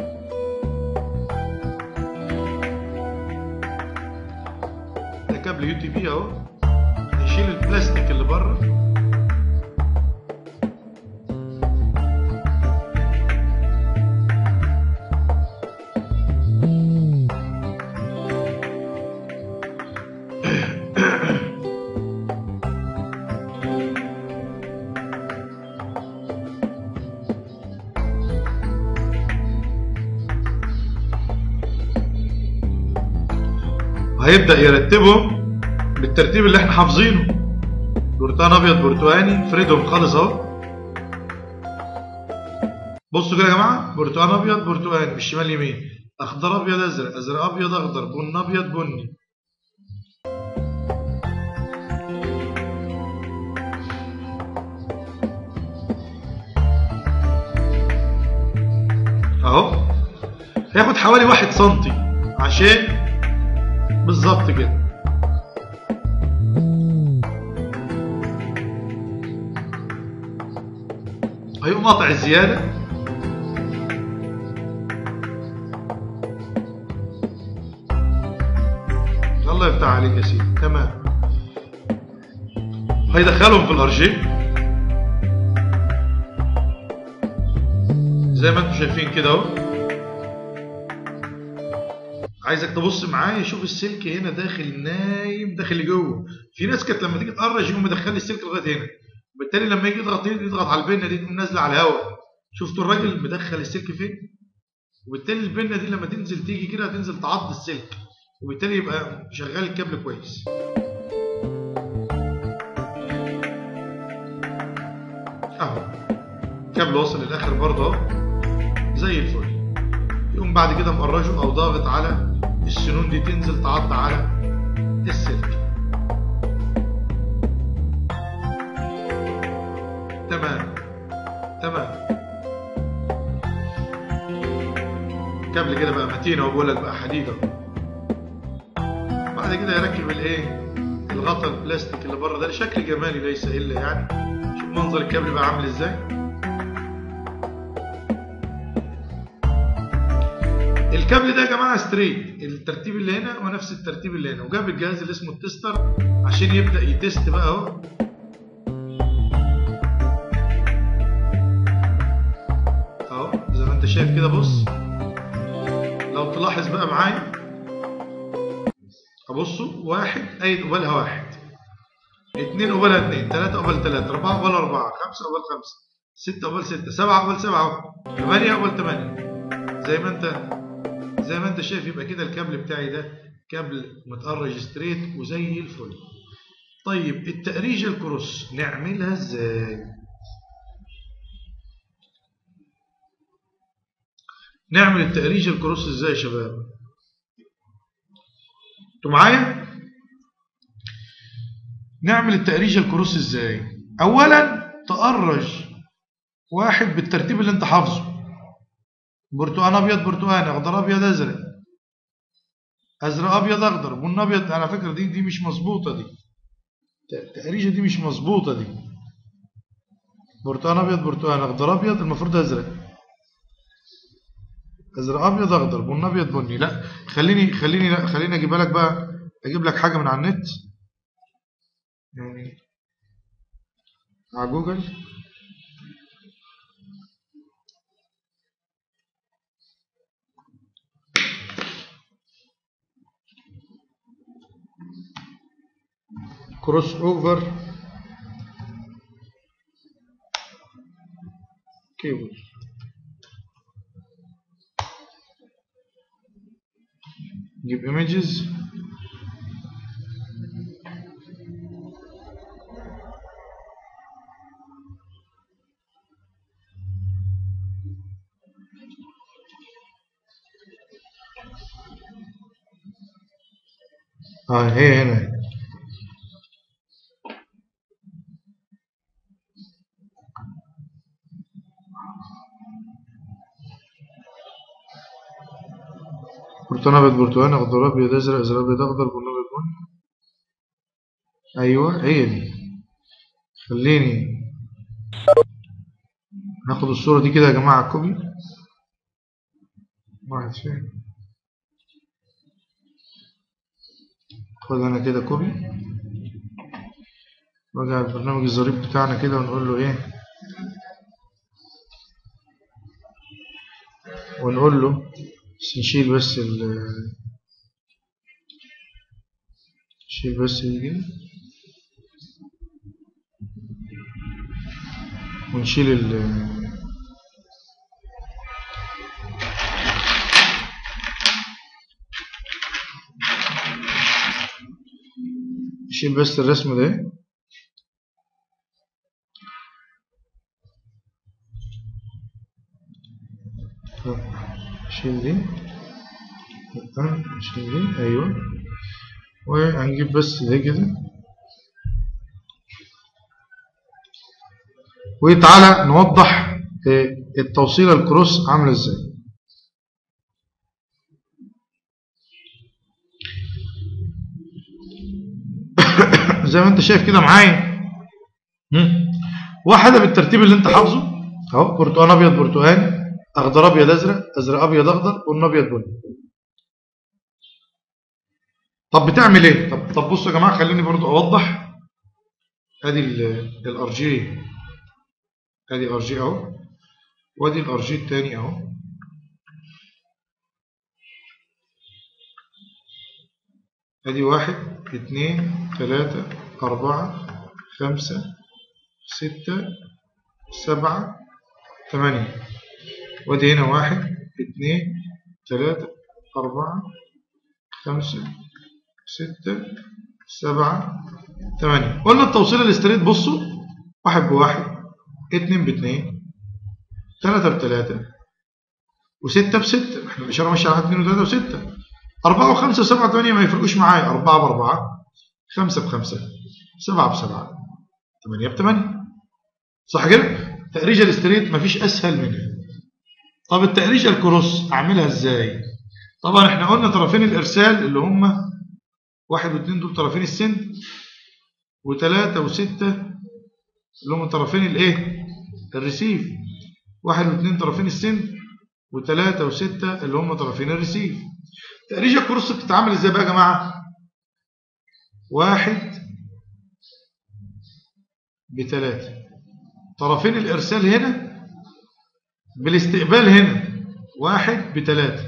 ده كابل يو تي بي اهو هيشيل البلاستيك اللي بره وهيبدأ يرتبهم بالترتيب اللي احنا حافظينه برتقان ابيض برتقاني فريدهم خالص اهو بصوا كده يا جماعه برتقان ابيض برتقاني بالشمال يمين اخضر ابيض ازرق ازرق ابيض اخضر بن ابيض بني اهو هياخد حوالي واحد سنتي عشان بالظبط كده هيقوم قاطع الزيادة الله يفتح عليك يا سيدي تمام هيدخلهم في الارجيل زي ما انتم شايفين كده اهو عايزك تبص معايا شوف السلك هنا داخل نايم داخل لجوه في ناس كانت لما تيجي تقرج يقوم مدخل لي السلك لغايه هنا وبالتالي لما يجي يضغط يضغط على البنه دي تقوم نازله على الهواء شفتوا الراجل مدخل السلك فين وبالتالي البنه دي لما تنزل تيجي كده هتنزل تعض السلك وبالتالي يبقى شغال الكابل كويس اهو الكابل وصل للاخر برضه اهو زي الفل يقوم بعد كده مقرجه او ضاغط على السنون دي تنزل تعض على السلك تمام تمام كابل كده بقى متين اهو بقول لك بقى حديد اهو بعد كده يركب الايه الغطا البلاستيك اللي بره ده شكل جمالي ليس الا يعني شوف منظر الكابل بقى عامل ازاي الكابل ده يا جماعه ستريت الترتيب اللي هنا ونفس الترتيب اللي هنا وجاب الجهاز اللي اسمه التستر عشان يبدا يتست بقى اهو اهو زي ما انت شايف كده بص لو تلاحظ بقى معايا ابصوا واحد ايد قبالها واحد اتنين قبالها اتنين تلاتة قبال تلاتة أربعة قبال أربعة خمسة قبال خمسة ستة قبال ستة سبعة قبال سبعة اهو تمانية قبال تمانية زي ما انت زي ما انت شايف يبقى كده الكابل بتاعي ده كابل متقرج ستريت وزي الفل طيب التقريجة الكروس نعملها ازاي نعمل التقريجة الكروس ازاي يا شباب انتوا معايا نعمل التقريجة الكروس ازاي اولا تقرج واحد بالترتيب اللي انت حافظه برتقان ابيض برتقان اخضر ابيض ازرق ازرق ابيض اخضر بن ابيض على فكره دي دي مش مظبوطه دي التقريشه دي مش مظبوطه دي برتقان ابيض برتقان اخضر ابيض المفروض ازرق ازرق ابيض اخضر بن ابيض بني لا خليني خليني لا خليني اجيبها لك بقى اجيب لك حاجه من على النت يعني على جوجل كروس اوفر كيبل نجيب images اه هي هنا هي. برتقان ابيض برتقان اخضر ابيض ازرق ازرق ابيض اخضر بني ابيض بني ايوه هي دي خليني ناخد الصورة دي كده يا جماعة كوبي واحد فين خد انا كده كوبي نرجع على البرنامج الظريف بتاعنا كده ونقول له ايه ونقول له بس نشيل بس ال نشيل بس دي كده ونشيل ال نشيل بس الرسم ده شيل دي شيل دي ايوه وهنجيب بس ده كده وتعالى نوضح آه، التوصيله الكروس عامله ازاي زي ما انت شايف كده معايا هم؟ واحده بالترتيب اللي انت حافظه اهو برتقان ابيض برتقاني اخضر ابيض ازرق ازرق ابيض اخضر بن ابيض بني طب بتعمل ايه طب طب بصوا يا جماعه خليني برضو اوضح ادي الار جي ادي ار جي اهو وادي الار جي الثاني اهو ادي واحد اتنين تلاتة اربعة خمسة ستة سبعة ثمانية وادي هنا واحد اتنين تلاتة أربعة خمسة ستة سبعة ثمانية قلنا التوصيل الاستريت بصوا واحد بواحد اتنين باتنين تلاتة بتلاتة وستة بستة احنا الإشارة ماشية على اتنين وتلاتة وستة أربعة وخمسة وسبعة وثمانية ما يفرقوش معايا أربعة بأربعة خمسة بخمسة سبعة بسبعة ثمانية بثمانية صح كده؟ تقريجة الاستريت مفيش أسهل منها طب التقريجة الكروس أعملها إزاي؟ طبعا احنا قلنا طرفين الإرسال اللي هم واحد واثنين دول طرفين السن وثلاثة وستة اللي هم طرفين الايه؟ الريسيف واحد واثنين طرفين السن وثلاثة وستة اللي هم طرفين الريسيف تقريجة الكروس بتتعامل ازاي بقى يا جماعة؟ واحد بثلاثة طرفين الإرسال هنا بالاستقبال هنا واحد بثلاثة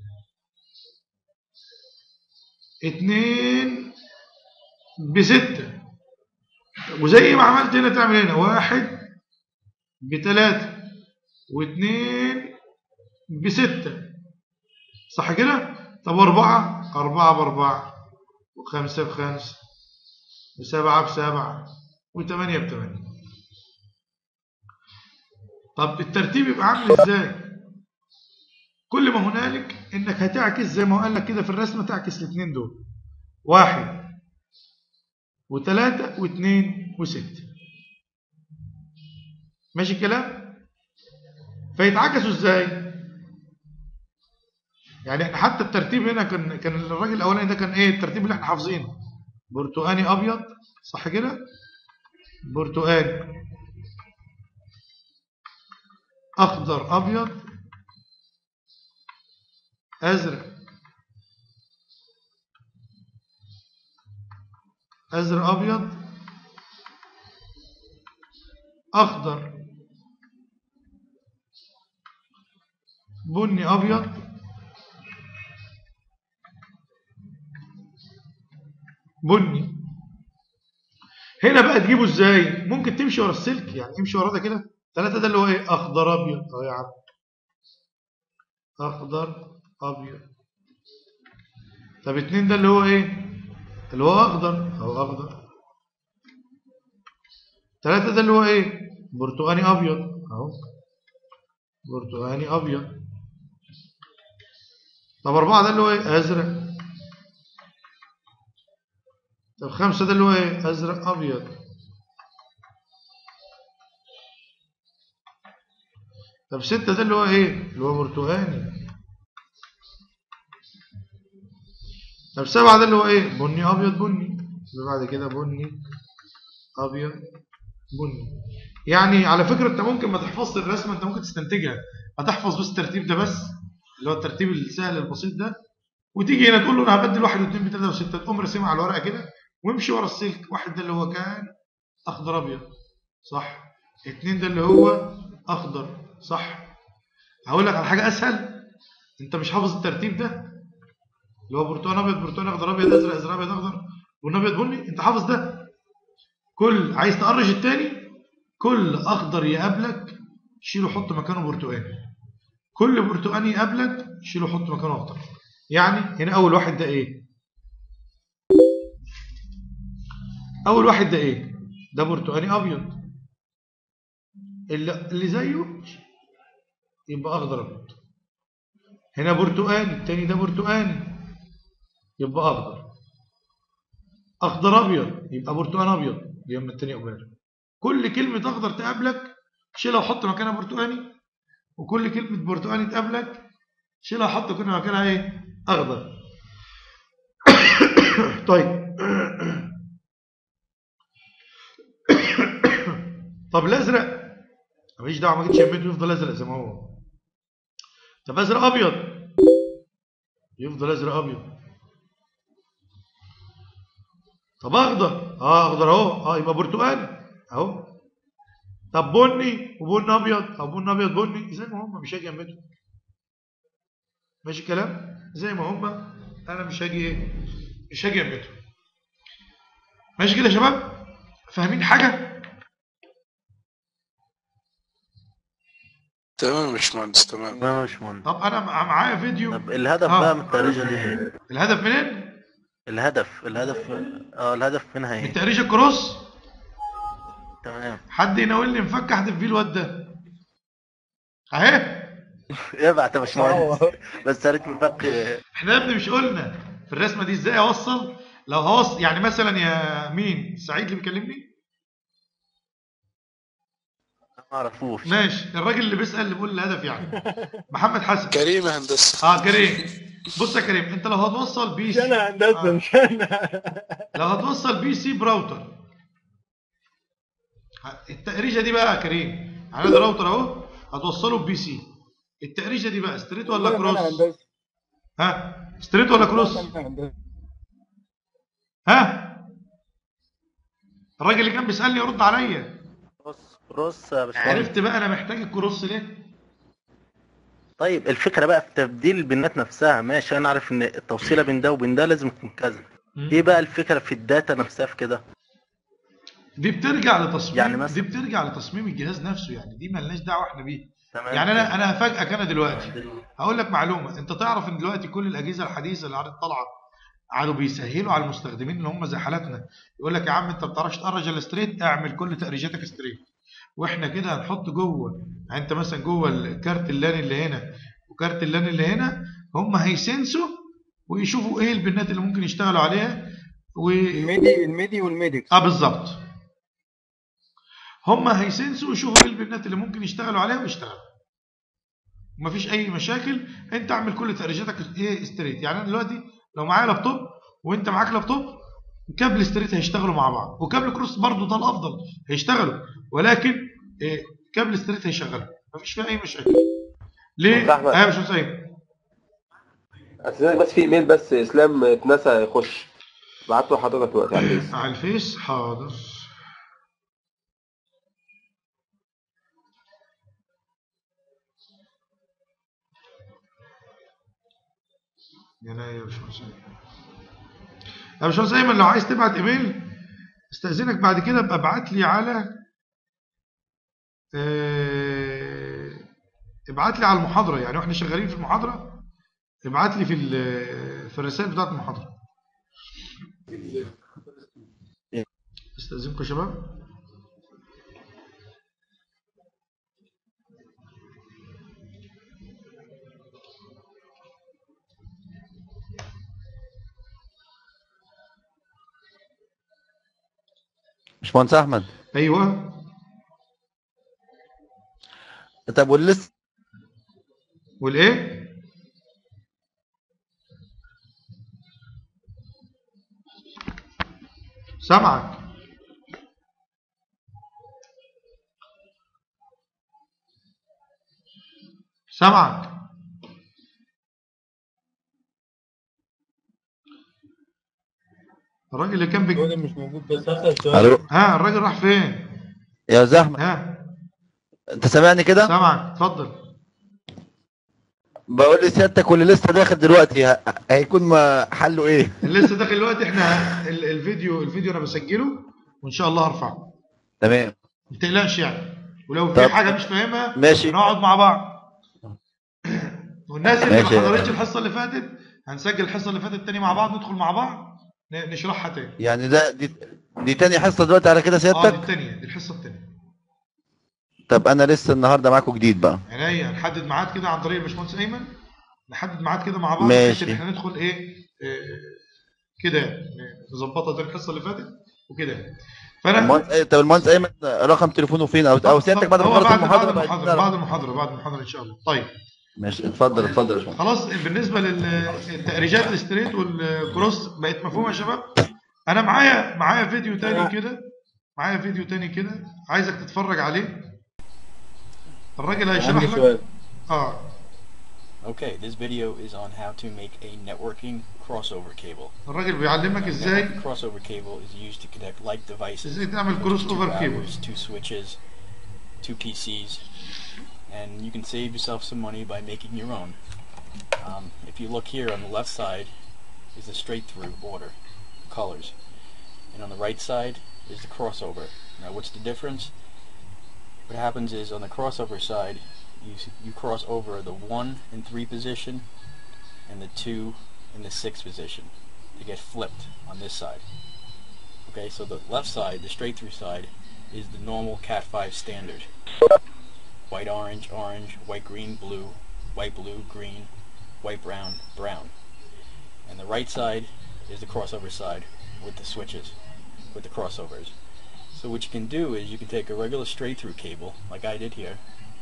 اتنين بستة وزي ما عملت هنا تعمل هنا واحد بثلاثة واتنين بستة صح كده طب واربعة أربعة بأربعة وخمسة بخمسة وسبعة بسبعة وثمانية بثمانية طب الترتيب يبقى عامل ازاي كل ما هنالك انك هتعكس زي ما قال لك كده في الرسمه تعكس الاثنين دول واحد وثلاثة واثنين وستة ماشي الكلام فيتعكسوا ازاي يعني احنا حتى الترتيب هنا كان كان الراجل الاولاني ده كان ايه الترتيب اللي احنا حافظينه برتقاني ابيض صح كده برتقاني اخضر ابيض ازرق ازرق ابيض اخضر بني ابيض بني هنا بقى تجيبه ازاي ممكن تمشي ورا السلك يعني امشي ورا ده كده ثلاثة ده اللي هو ايه اخضر ابيض اهو يا عم اخضر ابيض طب اتنين ده اللي هو ايه اللي هو اخضر اهو اخضر ثلاثة ده اللي هو ايه برتقاني ابيض اهو برتقاني ابيض طب اربعة ده اللي هو ايه ازرق طب خمسة ده اللي هو ايه ازرق ابيض طب ستة ده اللي هو ايه اللي هو برتقاني طب سبعة ده اللي هو ايه بني ابيض بني بعد كده بني ابيض بني يعني على فكرة انت ممكن ما تحفظش الرسمة انت ممكن تستنتجها هتحفظ بس الترتيب ده بس اللي هو الترتيب السهل البسيط ده وتيجي هنا تقول له انا هبدل واحد واثنين بثلاثة وستة تقوم رسمها على الورقة كده وامشي ورا السلك واحد ده اللي هو كان اخضر ابيض صح اتنين ده اللي هو اخضر صح هقول لك على حاجة اسهل انت مش حافظ الترتيب ده اللي هو برتقال ابيض برتقال اخضر ابيض ازرق ازرق ابيض اخضر بني ابيض بني انت حافظ ده كل عايز تقرش التاني كل اخضر يقابلك شيله حط مكانه برتقاني كل برتقاني يقابلك شيله حط مكانه اخضر يعني هنا اول واحد ده ايه اول واحد ده ايه ده برتقاني ابيض اللي, اللي زيه يبقى اخضر ابيض هنا برتقاني التاني ده برتقاني يبقى اخضر اخضر ابيض يبقى برتقان ابيض يبقى التاني قبال كل كلمة اخضر تقابلك شيلها وحط مكانها برتقاني وكل كلمة برتقاني تقابلك شيلها وحط كنا مكانها ايه اخضر طيب طب الازرق مفيش دعوه ما جيتش يميته يفضل ازرق زي ما هو طب ازرق ابيض يفضل ازرق ابيض طب اخضر اه اخضر اهو اه يبقى برتقالي اهو طب بني وبني ابيض او بني ابيض بني زي ما هم مش هاجي يميته ماشي الكلام زي ما هم انا مش هاجي ايه مش هاجي يميته ماشي كده يا شباب فاهمين حاجه تمام يا باشمهندس تمام لا مش مهم طب انا مع- معايا فيديو طب الهدف آه. بقى من التأريجة دي ايه؟ الهدف منين الهدف الهدف اه الهدف منها من ايه؟ تقريش الكروس تمام حد يناولني مفك احذف فيه الواد ده اهي ابعت يا باشمهندس بس عليك مفك احنا يا ابني مش قلنا في الرسمه دي ازاي اوصل لو هوصل يعني مثلا يا مين سعيد اللي بيكلمني ما اعرفوش ماشي الراجل اللي بيسال اللي بيقول الهدف يعني محمد حسن كريم يا هندسه اه كريم بص يا كريم انت لو هتوصل بي مش سي انا هندسه آه. مش انا لو هتوصل بي سي براوتر التقريشه دي بقى يا كريم يعني ده راوتر اهو هتوصله ببي سي التقريشه دي بقى ستريت ولا والله ما أنا كروس هندسه ها ستريت ولا كروس والله ما أنا هندسه ها الراجل اللي كان بيسالني يرد عليا بص بص يا باشمهندس عرفت بقى انا محتاج الكروس ليه طيب الفكرة بقى في تبديل البنات نفسها ماشي انا عارف ان التوصيلة بين ده وبين ده لازم تكون كذا ايه بقى الفكرة في الداتا نفسها في كده دي بترجع لتصميم يعني مثلا- دي بترجع لتصميم الجهاز نفسه يعني دي ملناش دعوه احنا بيه تمام يعني انا انا هفاجئك انا دلوقتي هقول لك معلومه انت تعرف ان دلوقتي كل الاجهزه الحديثه اللي قاعده طالعه قعدوا بيسهلوا على المستخدمين اللي هم زي حالاتنا يقول لك يا عم انت ما بتعرفش تقرج الا ستريت اعمل كل تقريجاتك ستريت واحنا كده هنحط جوه يعني انت مثلا جوه الكارت اللان اللي هنا وكارت اللان اللي هنا هم هيسنسوا ويشوفوا ايه البنات اللي ممكن يشتغلوا عليها و... الميدي الميدي والميديكس اه بالظبط هم هيسنسوا ويشوفوا ايه البنات اللي ممكن يشتغلوا عليها ويشتغلوا ومفيش اي مشاكل انت اعمل كل تأريجاتك ايه ستريت يعني انا دلوقتي لو معايا لابتوب وانت معاك لابتوب كابل ستريت هيشتغلوا مع بعض وكابل كروس برضو ده الافضل هيشتغلوا ولكن إيه كابل ستريت هيشغلوا مفيش فيها اي مشاكل ليه؟ أستاذ أحمد. ايوه يا باشمهندس ايمن استاذنك بس في ايميل بس اسلام اتنسى يخش بعت له حضرتك دلوقتي على الفيس على الفيس حاضر يناير يا باشمهندس ايمن يا باشمهندس ايمن لو عايز تبعت ايميل استاذنك بعد كده ابقى ابعت لي على آه، ابعت لي على المحاضره يعني واحنا شغالين في المحاضره ابعت لي في ال- في الرسائل بتاعت المحاضره استاذنكم يا شباب باشمهندس احمد ايوه طب والليست والايه سامعك سامعك الراجل اللي كان بيج... الراجل مش موجود بس هسأل سؤال الو ها الراجل راح فين يا استاذ احمد ها انت سامعني كده سامعك اتفضل بقول لي سيادتك واللي لسه داخل دلوقتي ه- هيكون ما حله ايه اللي لسه داخل دلوقتي احنا ال- الفيديو الفيديو انا بسجله وان شاء الله هرفعه تمام ما تقلقش يعني ولو في طب- حاجه مش فاهمها ماشي نقعد مع بعض والناس اللي ما ماشي. حضرتش الحصه اللي فاتت هنسجل الحصه اللي فاتت تاني مع بعض ندخل مع بعض ن- نشرحها تاني يعني ده دي, دي تاني حصه دلوقتي على كده اه دي سيادتك التانيه دي الحصه التانيه طب انا لسه النهارده معاكم جديد بقى عينيا نحدد ميعاد كده عن طريق الباشمهندس ايمن نحدد ميعاد كده مع بعض ماشي. بحيث ان احنا ندخل ايه آه، كده يعني نظبطها زي الحصه اللي فاتت وكده يعني. فانا المهندس إيه، طب المهندس ايمن رقم تليفونه فين او او سيادتك بعد ما هو خلص بعد المحاضره بعد بقى المحاضره نعرف. بعد المحاضره بعد المحاضره ان شاء الله طيب ماشي اتفضل اتفضل يا باشمهندس خلاص بالنسبه للتأريجات الستريت والكروس بقت مفهومه يا شباب انا معايا معايا فيديو تاني كده معايا فيديو تاني كده عايزك تتفرج عليه الراجل هيشرح عندي لك سؤال اه Okay, this video is on how to make a networking crossover cable. الراجل بيعلمك ازاي Networking crossover cable is used to connect like devices. ازاي تعمل such as كروس two اوفر كيبل routers, two switches, two PCs, and you can save yourself some money by making your own. Um, if you look here on the left side is the straight through border colors, and on the right side is the crossover. Now, what's the difference? What happens is on the crossover side, you s- you cross over the one and three position, and the two and the six position. They get flipped on this side. Okay, so the left side, the straight through side, is the normal Cat 5 standard. White orange, orange, white green, blue, white blue, green, white brown, brown. And the right side is the crossover side with the switches, with the crossovers. So what you can do is you can take a regular straight through cable, like I did here.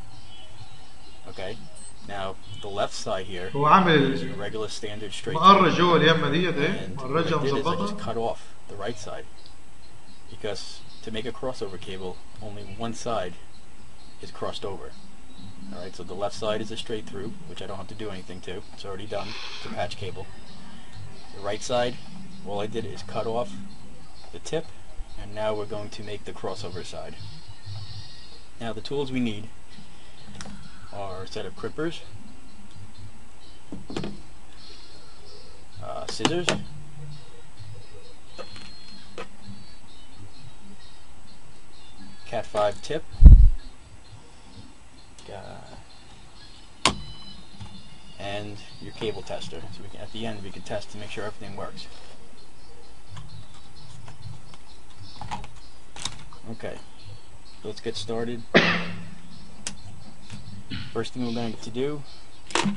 Okay, now the left side here هو عامل is your regular standard straight through. مقرج جوه اليمه ديت اهي And what مقرجه I did is I just مظبطه cut off the right side because to make a crossover cable, only one side is crossed over. All right, so the left side is a straight through, which I don't have to do anything to. It's already done. It's a patch cable. The right side, all I did is cut off the tip, and now we're going to make the crossover side. Now the tools we need are a set of crimpers, uh, scissors, Cat 5 tip, uh, and your cable tester. So we can, at the end we can test to make sure everything works. Okay, let's get started. First thing we're going to do is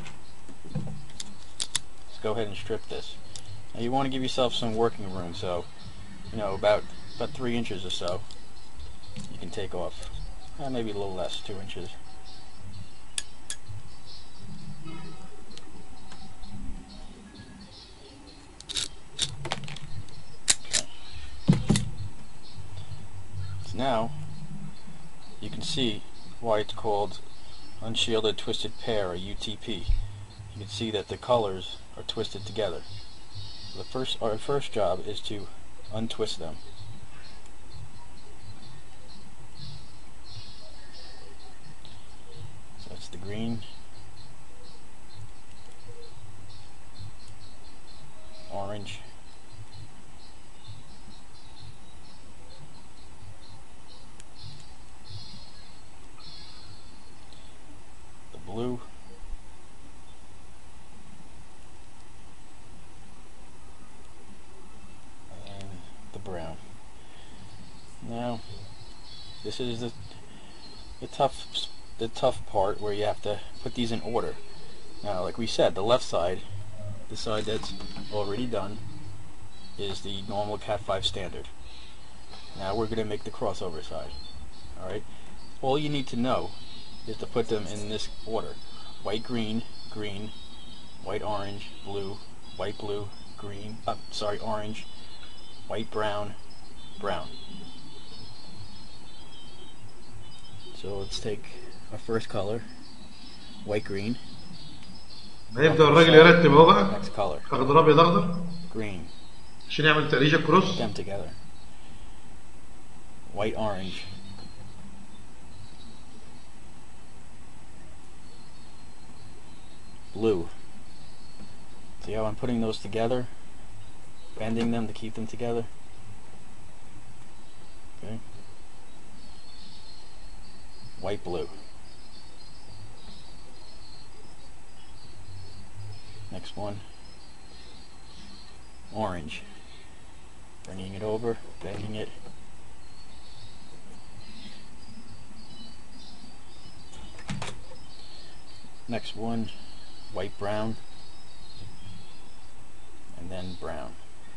go ahead and strip this. Now you want to give yourself some working room, so you know about about three inches or so. You can take off, uh, maybe a little less, two inches. you can see why it's called unshielded twisted pair or UTP. You can see that the colors are twisted together. The first our first job is to untwist them. So that's the green. Orange. The blue. And the brown. Now, this is the the tough the tough part where you have to put these in order. Now, like we said, the left side, the side that's already done, is the normal Cat 5 standard. Now we're going to make the crossover side. Alright? All you need to know is to put them in this order. White, green, green, white, orange, blue, white, blue, green, uh, sorry, orange, white, brown, brown. So let's take our first color, white, green, هيبدأ الراجل يرتب اهو بقى next color, اخضر ابيض اخضر green, عشان يعمل تقريشة كروس them together. White, orange. Blue. See how I'm putting those together? Bending them to keep them together? Okay. White, blue. Next one. Orange. Bringing it over, bending it. Next one, white brown, and then brown.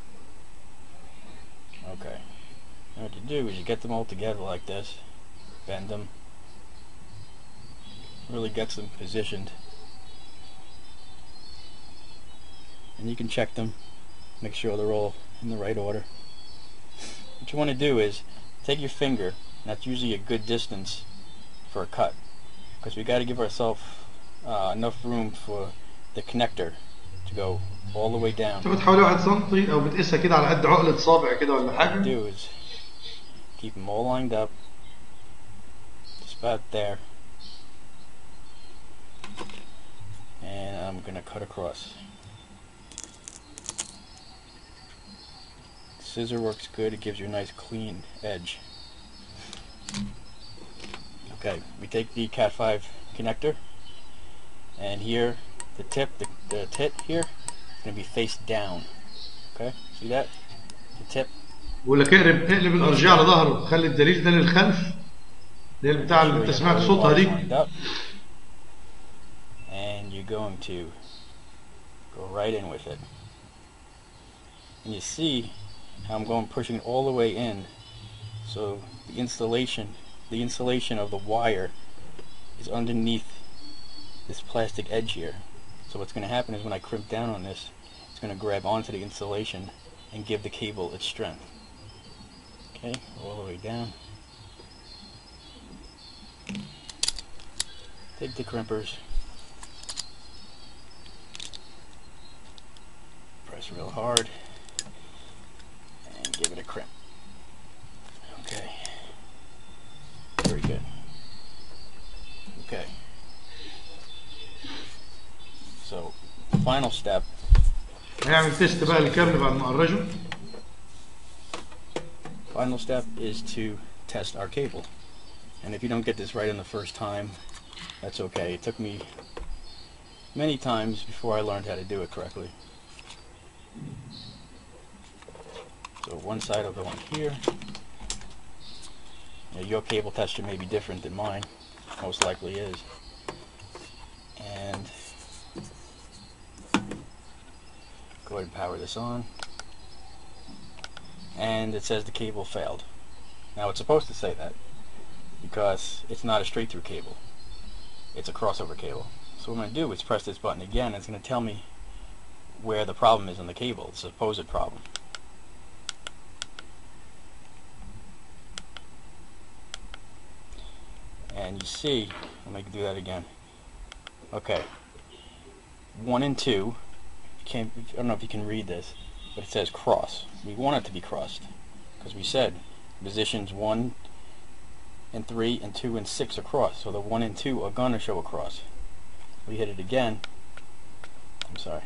Okay. Now what you do is you get them all together like this, bend them, really gets them positioned, and you can check them, make sure they're all in the right order. What you want to do is take your finger, and that's usually a good distance for a cut, because we got to give ourselves uh, enough room for the connector to go all the way down. تاخد حوالي واحد سنتي او بتقيسها كده على قد عقلة صابع كده ولا What حاجة you do is keep them all lined up, just about there, and I'm gonna cut across. Scissor works good; it gives you a nice clean edge. Okay, we take the Cat 5 connector, and here the tip, the, the tit here, is gonna be face down. Okay, see that? The tip بقول لك اقلب اقلب الارجية على ظهره خلي الدليل ده للخلف اللي هي البتاع اللي انت سمعت صوتها دي Lined up. And you're going to go right in with it. And you see how I'm going pushing it all the way in. So the installation, the insulation of the wire is underneath this plastic edge here. So what's going to happen is when I crimp down on this, it's going to grab onto the insulation and give the cable its strength. Okay, all the way down. Take the crimpers. Press real hard. And give it a crimp. Okay. Very good. Okay. So, final step هيعمل تيست بقى الكابل بعد ما قرجه Final step is to test our cable. And if you don't get this right on the first time, that's okay. It took me many times before I learned how to do it correctly. So one side will go on here. Now, your cable tester may be different than mine. Most likely is. And go ahead and power this on and it says the cable failed. Now it's supposed to say that because it's not a straight through cable. It's a crossover cable. So what I'm going to do is press this button again and it's going to tell me where the problem is on the cable, the supposed problem. and you see, let me do that again. Okay. One and two. You can't. I don't know if you can read this, but it says cross. We want it to be crossed because we said positions one and three and two and six are crossed. So the one and two are gonna show a cross. We hit it again. I'm sorry.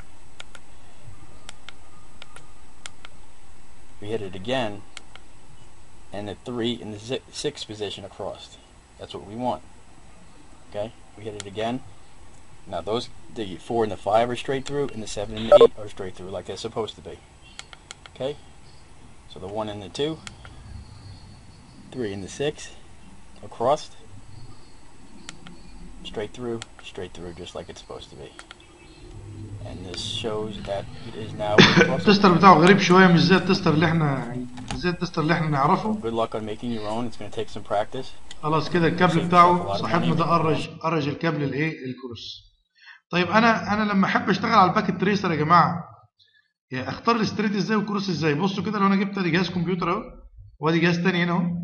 We hit it again, and the three and the si- six position are crossed. That's what we want. Okay, we hit it again. Now those, the four and the five are straight through, and the seven and the eight are straight through, like they're supposed to be. Okay, so the one and the two, three and the six are crossed, straight through, straight through, just like it's supposed to be. And this shows that it is now crossed. التستر بتاعه غريب شويه مش زي التستر اللي احنا مش زي التستر اللي احنا نعرفه Good luck on making your own. It's going to take some practice. خلاص كده الكابل بتاعه صاحبنا ده قرج قرج الكابل الايه الكروس طيب انا انا لما احب اشتغل على الباكت تريسر يا جماعه يعني اختار الستريت ازاي والكروس ازاي بصوا كده لو انا جبت ادي جهاز كمبيوتر اهو وادي جهاز تاني هنا اهو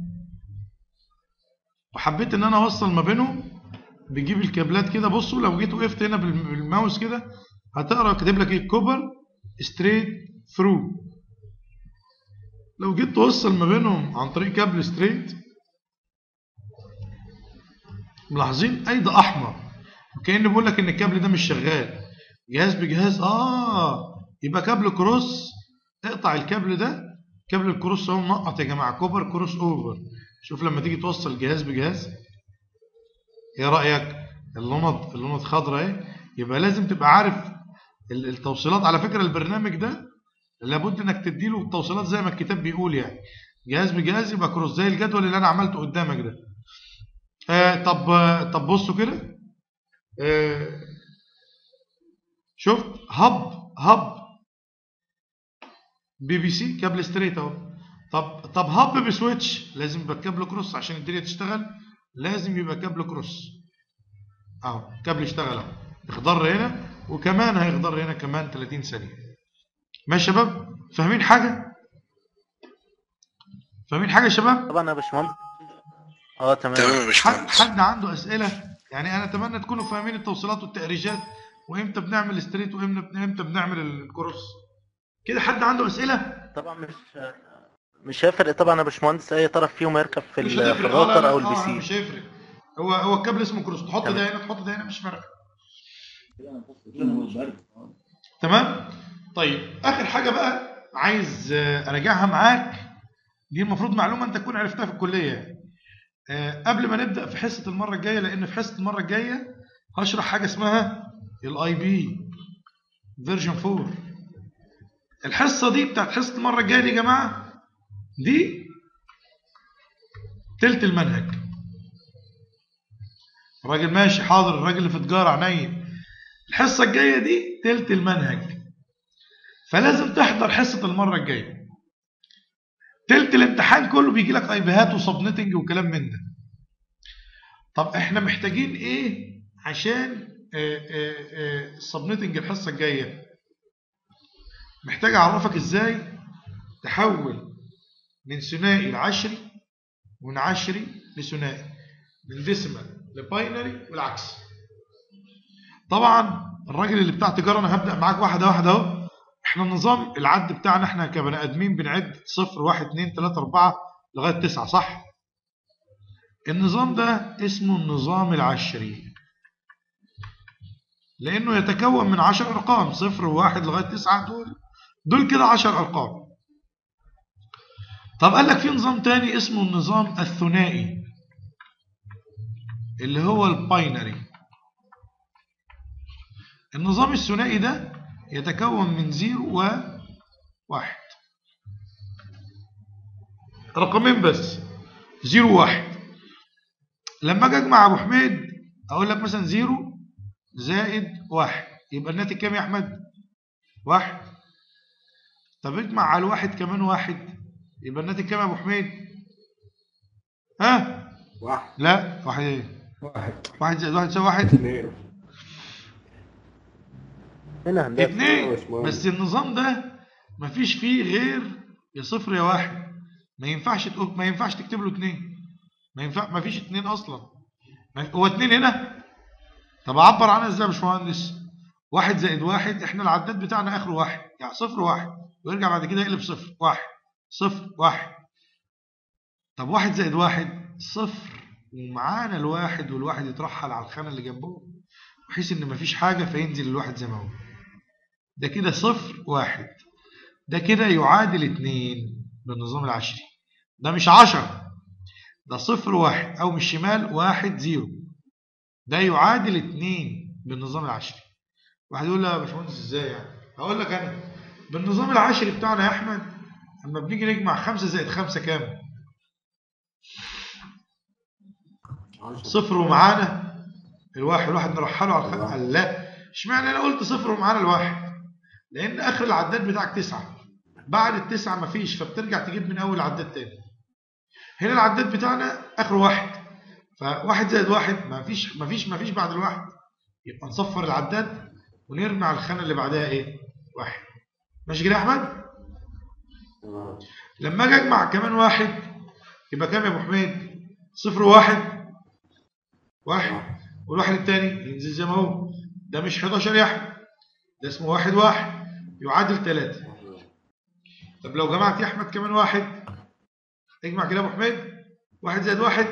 وحبيت ان انا اوصل ما بينهم بجيب الكابلات كده بصوا لو جيت وقفت هنا بالم- بالماوس كده هتقرا كاتب لك ايه كوبر ستريت ثرو لو جيت توصل ما بينهم عن طريق كابل ستريت ملاحظين اي ده احمر وكأني بقول لك ان الكابل ده مش شغال جهاز بجهاز اه يبقى كابل كروس اقطع الكابل ده كابل الكروس اهو منقط يا جماعه كوبر كروس اوفر شوف لما تيجي توصل جهاز بجهاز ايه رايك اللمض اللمض خضراء اهي يبقى لازم تبقى عارف ال- التوصيلات على فكره البرنامج ده لابد انك تديله التوصيلات زي ما الكتاب بيقول يعني جهاز بجهاز يبقى كروس زي الجدول اللي انا عملته قدامك ده آه طب آه طب بصوا كده آه شفت هب هب بي بي سي كابل ستريت اهو طب طب هب بسويتش لازم يبقى كابل كروس عشان الدنيا تشتغل لازم يبقى كابل كروس اهو كابل اشتغل اهو اخضر هنا وكمان هيخضر هنا كمان 30 ثانيه ماشي يا شباب فاهمين حاجه فاهمين حاجه يا شباب طبعا يا باشمهندس اه تمام تمام يا حد, باشمهندس حد عنده اسئله يعني انا اتمنى تكونوا فاهمين التوصيلات والتأريجات وامتى بنعمل ستريت وامتى امتى بنعمل الكروس كده حد عنده اسئله طبعا مش مش هيفرق طبعا يا باشمهندس اي طرف فيهم يركب في, مش ال- هتفرق في آه، لا، الراوتر لا، او آه، البي سي مش هيفرق هو هو الكابل اسمه كروس تحط تمام. ده هنا تحط ده هنا مش فارقه تمام طيب اخر حاجه بقى عايز آه، اراجعها معاك دي المفروض معلومه انت تكون عرفتها في الكليه يعني. آه، قبل ما نبدا في حصه المره الجايه لان في حصه المره الجايه هشرح حاجه اسمها الاي بي فيرجن 4 الحصه دي بتاعت حصه المره الجايه دي يا جماعه دي تلت المنهج الراجل ماشي حاضر الراجل اللي في تجاره عينيا الحصه الجايه دي تلت المنهج فلازم تحضر حصه المره الجايه تلت الامتحان كله بيجي لك ايبيهات وسبنتنج وكلام من ده طب احنا محتاجين ايه عشان السبنتنج الحصه الجايه محتاج اعرفك ازاي تحول من ثنائي لعشري ومن عشري لثنائي من ديسيمال لباينري والعكس طبعا الراجل اللي بتاع تجاره انا هبدا معاك واحده واحده اهو احنا النظام العد بتاعنا احنا كبني ادمين بنعد صفر واحد اتنين تلاته اربعه لغايه تسعه صح؟ النظام ده اسمه النظام العشري لانه يتكون من عشر ارقام صفر وواحد لغايه تسعه دول دول كده عشر ارقام طب قال لك في نظام تاني اسمه النظام الثنائي اللي هو الباينري النظام الثنائي ده يتكون من زيرو وواحد رقمين بس زيرو واحد لما اجي اجمع ابو حميد اقول لك مثلا زيرو زائد واحد يبقى الناتج كام يا احمد واحد طب اجمع على الواحد كمان واحد يبقى الناتج كام يا ابو حميد ها واحد لا واحد ايه واحد واحد زائد واحد يساوي واحد اثنين هنا هندسه اتنين باشمهندس. بس النظام ده مفيش فيه غير يا صفر يا واحد ما ينفعش تقول ما ينفعش تكتب له اتنين ما ينفع ما فيش اتنين اصلا هو اتنين هنا طب اعبر عنها ازاي يا باشمهندس واحد زائد واحد احنا العداد بتاعنا اخره واحد يعني صفر واحد ويرجع بعد كده يقلب صفر واحد صفر واحد طب واحد زائد واحد صفر ومعانا الواحد والواحد يترحل على الخانة اللي جنبه بحيث ان مفيش حاجة فينزل الواحد زي ما هو ده كده صفر واحد ده كده يعادل اتنين بالنظام العشري ده مش عشرة ده صفر واحد او من الشمال واحد زيرو ده يعادل اتنين بالنظام العشري واحد يقول لا يا باشمهندس ازاي يعني هقول لك انا بالنظام العشري بتاعنا يا احمد لما بنيجي نجمع خمسة زائد خمسة كام صفر ومعانا الواحد الواحد نرحله على الخمسة قال لا اشمعنى انا قلت صفر ومعانا الواحد لان اخر العداد بتاعك تسعة بعد التسعة مفيش فبترجع تجيب من اول عداد تاني هنا العداد بتاعنا اخره واحد فواحد زائد واحد مفيش مفيش مفيش بعد الواحد يبقى نصفر العداد ونرمي على الخانة اللي بعدها ايه واحد ماشي كده يا احمد لما اجي اجمع كمان واحد يبقى كام يا ابو حميد صفر وواحد واحد والواحد التاني ينزل زي ما هو ده مش 11 يا احمد ده اسمه واحد واحد يعادل ثلاثة طب لو جمعت يا احمد كمان واحد اجمع كده يا ابو حميد واحد زائد واحد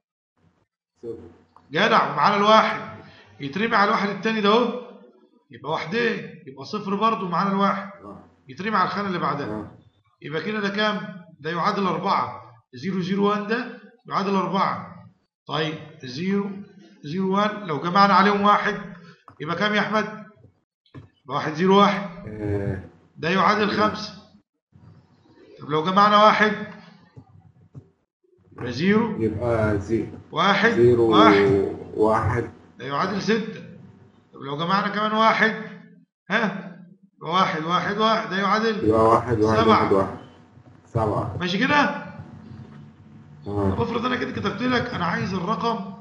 جدع ومعانا الواحد يترمي على الواحد التاني ده اهو يبقى واحدين يبقى صفر برضه معانا الواحد يترمي على الخانة اللي بعدها يبقى كده ده كام ده يعادل أربعة زيرو زيرو وان ده يعادل أربعة طيب زيرو زيرو وان لو جمعنا عليهم واحد يبقى كام يا أحمد يبقى واحد زيرو واحد ده يعادل خمسة طب لو جمعنا واحد يبقى زيرو يبقى زيرو واحد زيرو واحد واحد ده يعادل ستة طب لو جمعنا كمان واحد ها يبقى واحد واحد واحد ده يعادل يبقى واحد واحد سبعة. واحد واحد سبعة ماشي كده تمام طب افرض انا كده كتبت لك انا عايز الرقم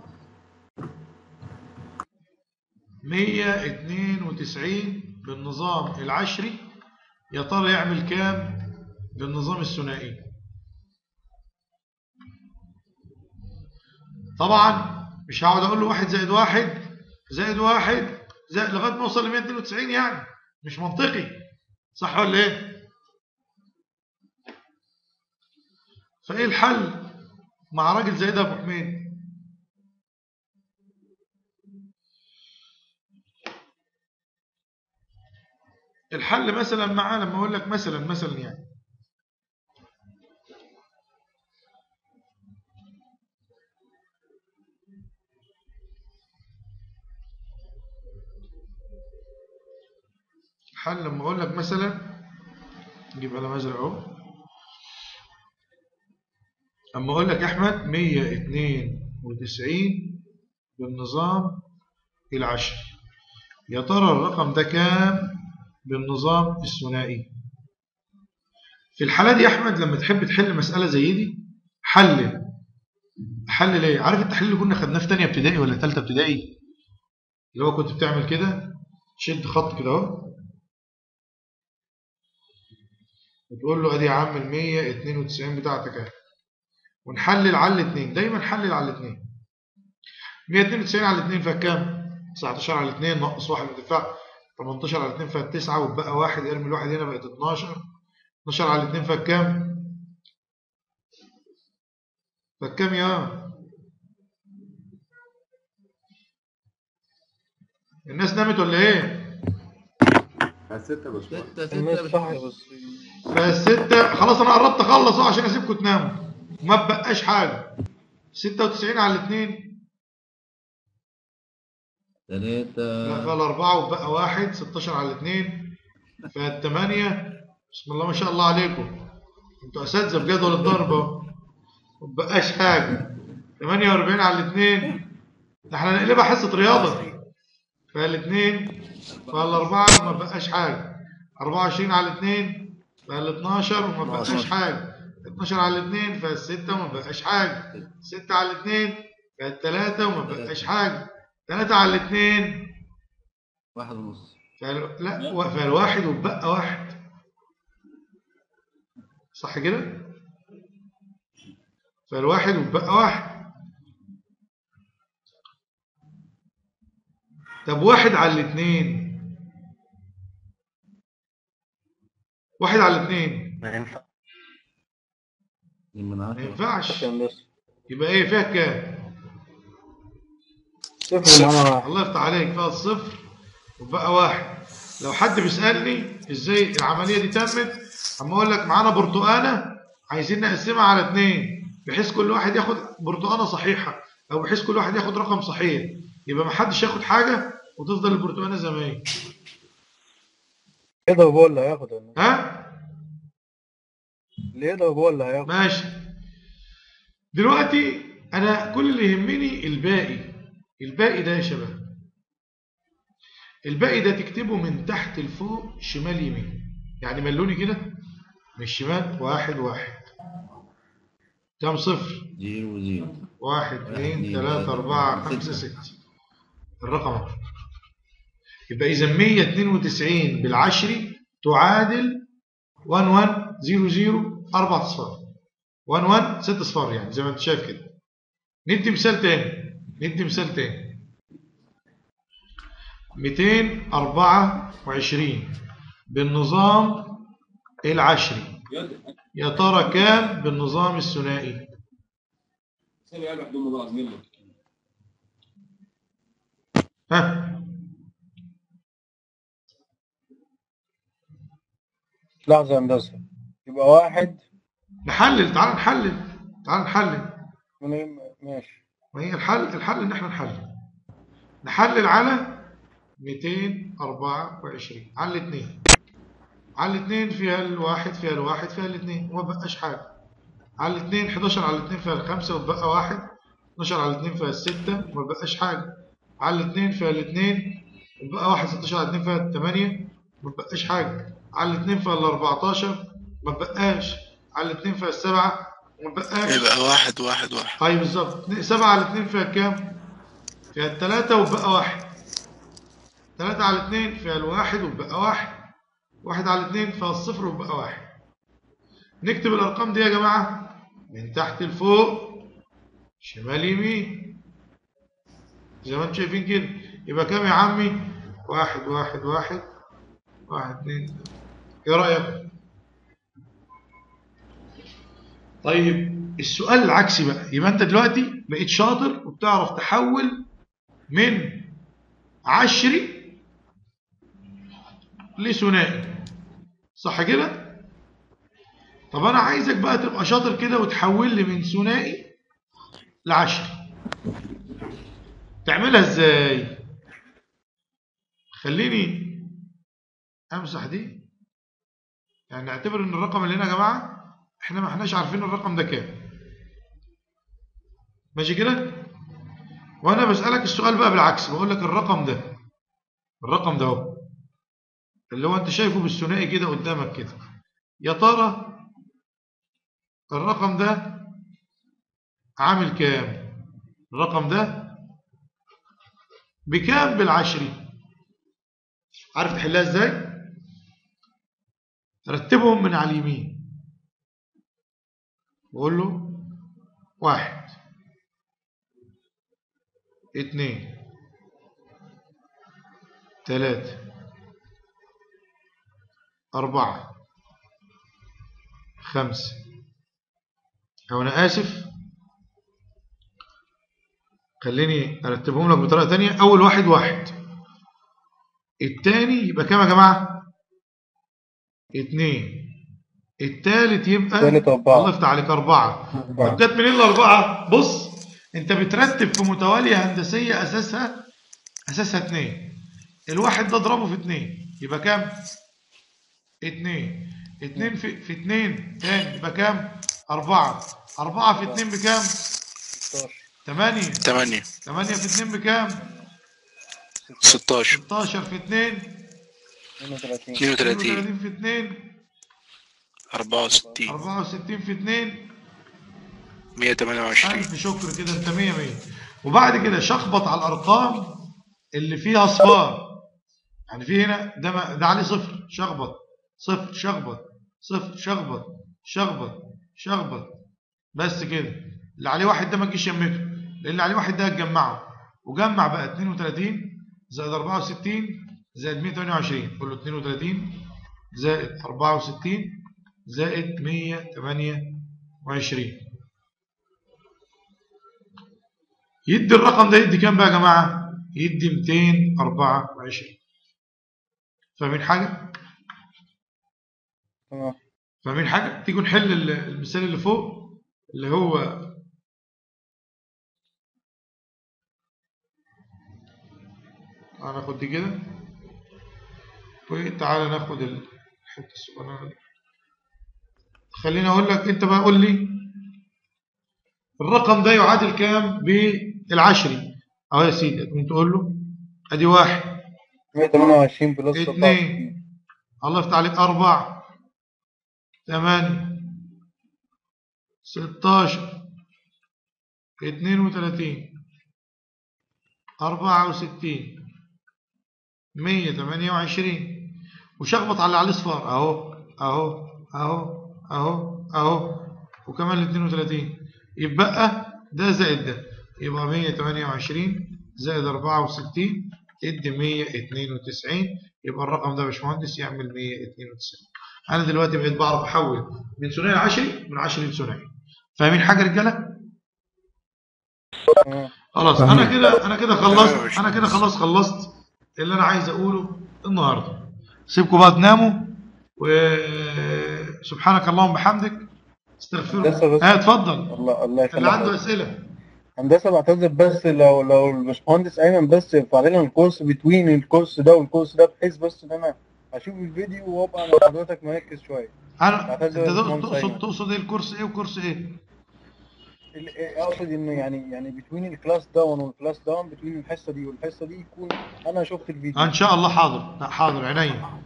192 بالنظام العشري يا ترى يعمل كام بالنظام الثنائي طبعا مش هقعد اقول له واحد زائد واحد زائد واحد زائد لغايه ما اوصل ل 192 يعني مش منطقي صح ولا ايه فايه الحل مع راجل زي ده ابو حميد الحل مثلا معاه لما اقول لك مثلا مثلا يعني الحل لما اقول لك مثلا نجيب على مزرعه اهو اما اقول لك يا احمد 192 بالنظام العشري يا ترى الرقم ده كام بالنظام الثنائي في الحالة دي يا احمد لما تحب تحل مسألة زي دي حلل حلل ايه عارف التحليل اللي كنا خدناه في تانية ابتدائي ولا تالتة ابتدائي اللي هو كنت بتعمل كده تشد خط كده اهو وتقول له ادي يا عم ال 192 بتاعتك اهي ونحلل على الاثنين دايما حلل على الاثنين 192 على الاثنين فيها كام 19 على الاثنين ناقص واحد من الدفاع 18 على الاثنين فيها 9 وبقى واحد ارمي الواحد هنا بقت 12 12 على الاثنين فيها كام فيها كام يا الناس نامت ولا ايه ستة بس الناس صح بس فالستة خلاص انا قربت اخلص اهو عشان اسيبكم تناموا وما بقاش حاجة 96 على الاثنين ثلاثة لا فالأربعة وبقى واحد 16 على الاثنين فالثمانية بسم الله ما شاء الله عليكم انتوا أساتذة في جدول الضرب اهو ما بقاش حاجة 48 على الاثنين ده احنا نقلبها حصة رياضة فالاثنين فالأربعة ما بقاش حاجة 24 على الاثنين فال 12 وما بقاش حاجة 12 على الاثنين فالستة وما بقاش حاجة 6 على الاثنين فالثلاثة وما بقاش حاجة 3 على الاثنين واحد ونص فال... لا و- فالواحد وبقى واحد صح كده فالواحد وبقى واحد طب واحد على الاثنين واحد على الاثنين ما ينفع من ما عشرة ينفعش عشان بس يبقى ايه فيها كام صفر ومعانا واحد الله يفتح عليك فيها الصفر وبقى واحد لو حد بيسألني ازاي العملية دي تمت اما اقول لك معانا برتقانة عايزين نقسمها على اتنين بحيث كل واحد ياخد برتقانة صحيحة او بحيث كل واحد ياخد رقم صحيح يبقى ما حدش ياخد حاجة وتفضل البرتقانة زي ما هي يضرب هو اللي هياخد ولا إيه؟ ها اللي يضرب هو اللي هياخد ماشي دلوقتي انا كل اللي يهمني الباقي الباقي ده يا شباب الباقي ده تكتبه من تحت لفوق شمال يمين يعني ملوني كده من الشمال واحد واحد كام صفر زيرو زيرو واحد اثنين اثنين، ثلاثة ثلاثة، أربعة أربعة، خمسة ستة. ستة الرقم أهو. يبقى إذا 192 بالعشري تعادل 1100 أربع أصفار 11 ست أصفار يعني زي ما أنت شايف كده ندي مثال تاني ندي مثال تاني 224 بالنظام العشري يا ترى كام بالنظام الثنائي ها لحظة يا هندسة يبقى واحد نحلل تعال نحلل تعال نحلل من ماشي ما هي الحل الحل ان احنا نحلل نحلل على 224 على الاثنين على الاثنين فيها الواحد فيها الواحد فيها الاثنين وما بقاش حاجه على الاثنين 11 على الاثنين فيها الخمسه وبقى واحد 12 على الاثنين فيها السته وما بقاش حاجه على الاثنين فيها الاثنين وبقى واحد 16 على الاثنين فيها الثمانيه ما بقاش حاجه على الاثنين فيها ال 14 ما بقاش على الاثنين فيها السبعه وما بقاش يبقى واحد واحد واحد طيب بالظبط سبعة على اتنين فيها كام؟ فيها التلاتة وبقى واحد تلاتة على اتنين فيها الواحد وبقى واحد واحد على اتنين فيها الصفر وبقى واحد نكتب الأرقام دي يا جماعة من تحت لفوق شمال يمين زي ما انتم شايفين كده يبقى كام يا عمي؟ واحد واحد واحد واحد اتنين ايه رأيك؟ طيب السؤال العكسي بقى يبقى انت دلوقتي بقيت شاطر وبتعرف تحول من عشري لثنائي صح كده طب انا عايزك بقى تبقى شاطر كده وتحول لي من ثنائي لعشري تعملها ازاي خليني امسح دي يعني نعتبر ان الرقم اللي هنا يا جماعه احنا ما احناش عارفين الرقم ده كام ماشي كده وانا بسألك السؤال بقى بالعكس بقول لك الرقم ده الرقم ده اهو اللي هو انت شايفه بالثنائي كده قدامك كده يا ترى الرقم ده عامل كام الرقم ده بكام بالعشري عارف تحلها ازاي رتبهم من على اليمين بقول له واحد اتنين تلاتة أربعة خمسة أو أنا آسف خليني أرتبهم لك بطريقة تانية أول واحد واحد التاني يبقى كام يا جماعة اتنين التالت يبقى تالت أربعة. الله يفتح عليك أربعة طب جت منين الأربعة بص أنت بترتب في متوالية هندسية أساسها أساسها اتنين الواحد ده اضربه في اتنين يبقى كام اتنين اتنين في, في اتنين تاني يبقى كام أربعة أربعة في اتنين بكام 16 تمانية تمانية تمانية في اتنين بكام ستاشر 16 في اتنين 32 اتنين وتلاتين 32 في اتنين أربعة وستين 64 في اتنين مية تمانية وعشرين ألف شكر كده أنت مية مية وبعد كده شخبط على الأرقام اللي فيها أصفار يعني في هنا ده, ما- ده عليه صفر شخبط صفر شخبط صفر شخبط شخبط شخبط بس كده اللي عليه واحد ده ما تجيش يمته لأن اللي عليه واحد ده هتجمعه وجمع بقى 32 زائد 64 زائد 128 قول له 32 زائد 64 زائد 128 يدي الرقم ده يدي كام بقى يا جماعة يدي 224 فاهمين حاجة تمام فاهمين حاجة تيجوا نحل ال- المثال اللي فوق اللي هو هناخد دي كده وتعالى ناخد الحته الصغيره دي خليني اقول لك انت بقى قول لي الرقم ده يعادل كام بالعشري اهو يا سيدي تقوم تقول له ادي واحد 128 بلس 64 اثنين الله يفتح عليك أربعة ثمانية ستاشر اتنين وتلاتين أربعة وستين مية تمانية وعشرين وشخبط على اللي على الأصفار أهو أهو أهو أهو أهو وكمان الاتنين وتلاتين يبقى ده زائد ده يبقى مية تمانية وعشرين زائد أربعة وستين ادي 192 يبقى الرقم ده يا باشمهندس يعمل 192 انا دلوقتي بقيت بعرف احول من ثنائي لعشري من عشري لثنائي فاهمين حاجه يا رجاله خلاص انا كده انا كده خلصت انا كده خلاص خلصت اللي انا عايز اقوله النهارده سيبكم بقى تناموا وسبحانك اللهم وبحمدك استغفر هندسة بس- اه اتفضل الله الله يخليك اللي عنده اسئله هندسه بعتذر بس لو لو الباشمهندس ايمن بس يرفع لنا الكورس بتوين الكورس ده والكورس ده بحيث بس ان انا اشوف الفيديو وابقى مع حضرتك مركز شويه انا انت بعتذر يا باشمهندس تقصد أيمن. تقصد ايه الكورس ايه وكورس ايه ال- إيه اقصد انه يعني يعني بتوين الكلاس داون والكلاس داون بتوين الحصه دي والحصه دي يكون انا شفت الفيديو ان شاء الله حاضر لا حاضر عينيا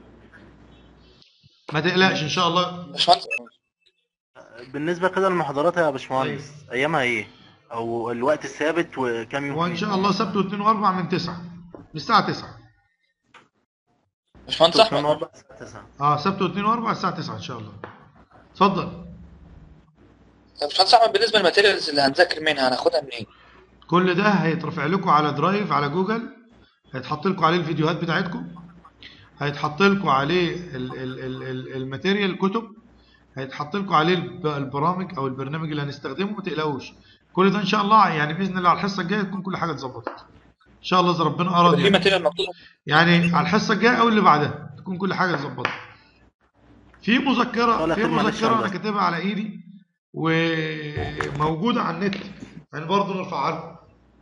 ما تقلقش ان شاء الله باشمهندس بالنسبه كده للمحاضرات يا باشمهندس ايامها ايه او الوقت الثابت وكام يوم وان شاء الله سبت واثنين واربع من تسعة من الساعة تسعة باشمهندس احمد اه سبت واثنين واربع الساعة تسعة ان شاء الله اتفضل طب باشمهندس احمد بالنسبه للماتيريالز اللي هنذاكر منها هناخدها منين؟ كل ده هيترفع لكم على درايف على جوجل هيتحط لكم عليه الفيديوهات بتاعتكم هيتحط لكم عليه ال- ال- ال- ال- الماتيريال الكتب هيتحط لكم عليه الب- البرامج او البرنامج اللي هنستخدمه ما تقلقوش كل ده ان شاء الله يعني باذن الله على الحصه الجايه تكون كل حاجه اتظبطت ان شاء الله اذا ربنا اراد في يعني. ماتيريال مكتوبه يعني على الحصه الجايه او اللي بعدها تكون كل حاجه اتظبطت في مذكره ولا في خير معلش مذكره انا هندسة. كاتبها على ايدي وموجوده على النت يعني برضه نرفعها لكم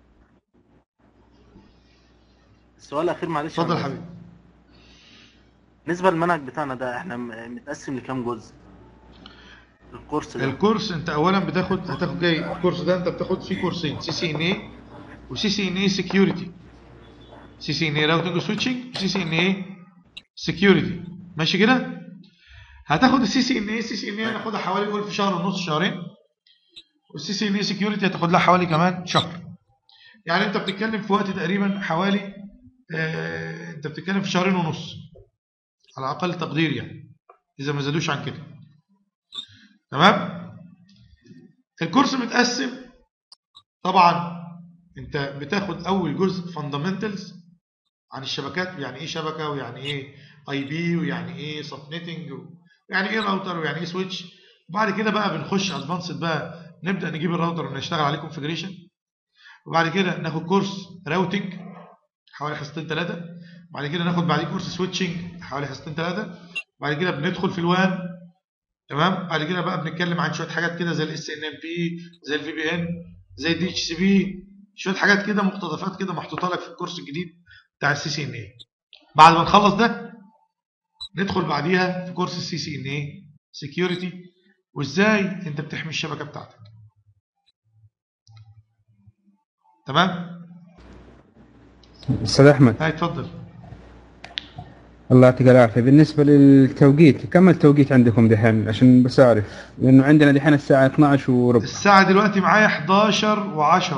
السؤال الاخير معلش اتفضل يا هندسة. حبيبي بالنسبه للمنهج بتاعنا ده احنا م- متقسم لكام جزء الكورس ده الكورس انت اولا بتاخد هتاخد جاي الكورس ده انت بتاخد فيه كورسين سي سي ان اي وسي سي ان اي سكيورتي سي سي ان اي راوتنج وسويتشنج وسي سي ان اي سكيورتي ماشي كده هتاخد السي سي ان اي السي سي ان اي هناخدها حوالي قول في شهر ونص شهرين والسي سي ان اي سكيورتي هتاخد لها حوالي كمان شهر يعني انت بتتكلم في وقت تقريبا حوالي آه انت بتتكلم في شهرين ونص على اقل تقدير يعني اذا ما زادوش عن كده تمام الكورس متقسم طبعا انت بتاخد اول جزء فاندامنتالز عن الشبكات يعني ايه شبكه ويعني ايه اي بي ويعني ايه سب نتنج ويعني ايه راوتر ويعني ايه سويتش وبعد كده بقى بنخش ادفانسد بقى نبدا نجيب الراوتر ونشتغل عليه كونفجريشن وبعد كده ناخد كورس راوتنج حوالي حصتين ثلاثه بعد كده ناخد بعديه كورس سويتشنج حوالي حصتين ثلاثه بعد كده بندخل في الوان تمام بعد كده بقى بنتكلم عن شويه حاجات كده زي الاس ان ام بي زي الفي بي ان زي الدي اتش سي بي شويه حاجات كده مقتطفات كده محطوطه لك في الكورس الجديد بتاع السي سي ان اي بعد ما نخلص ده ندخل بعديها في كورس السي سي ان اي سكيورتي وازاي انت بتحمي الشبكه بتاعتك تمام استاذ احمد هاي اتفضل الله يعطيك العافيه بالنسبه للتوقيت كم التوقيت عندكم دحين عشان بس اعرف لانه عندنا دحين الساعه 12 وربع الساعه دلوقتي معايا 11 و10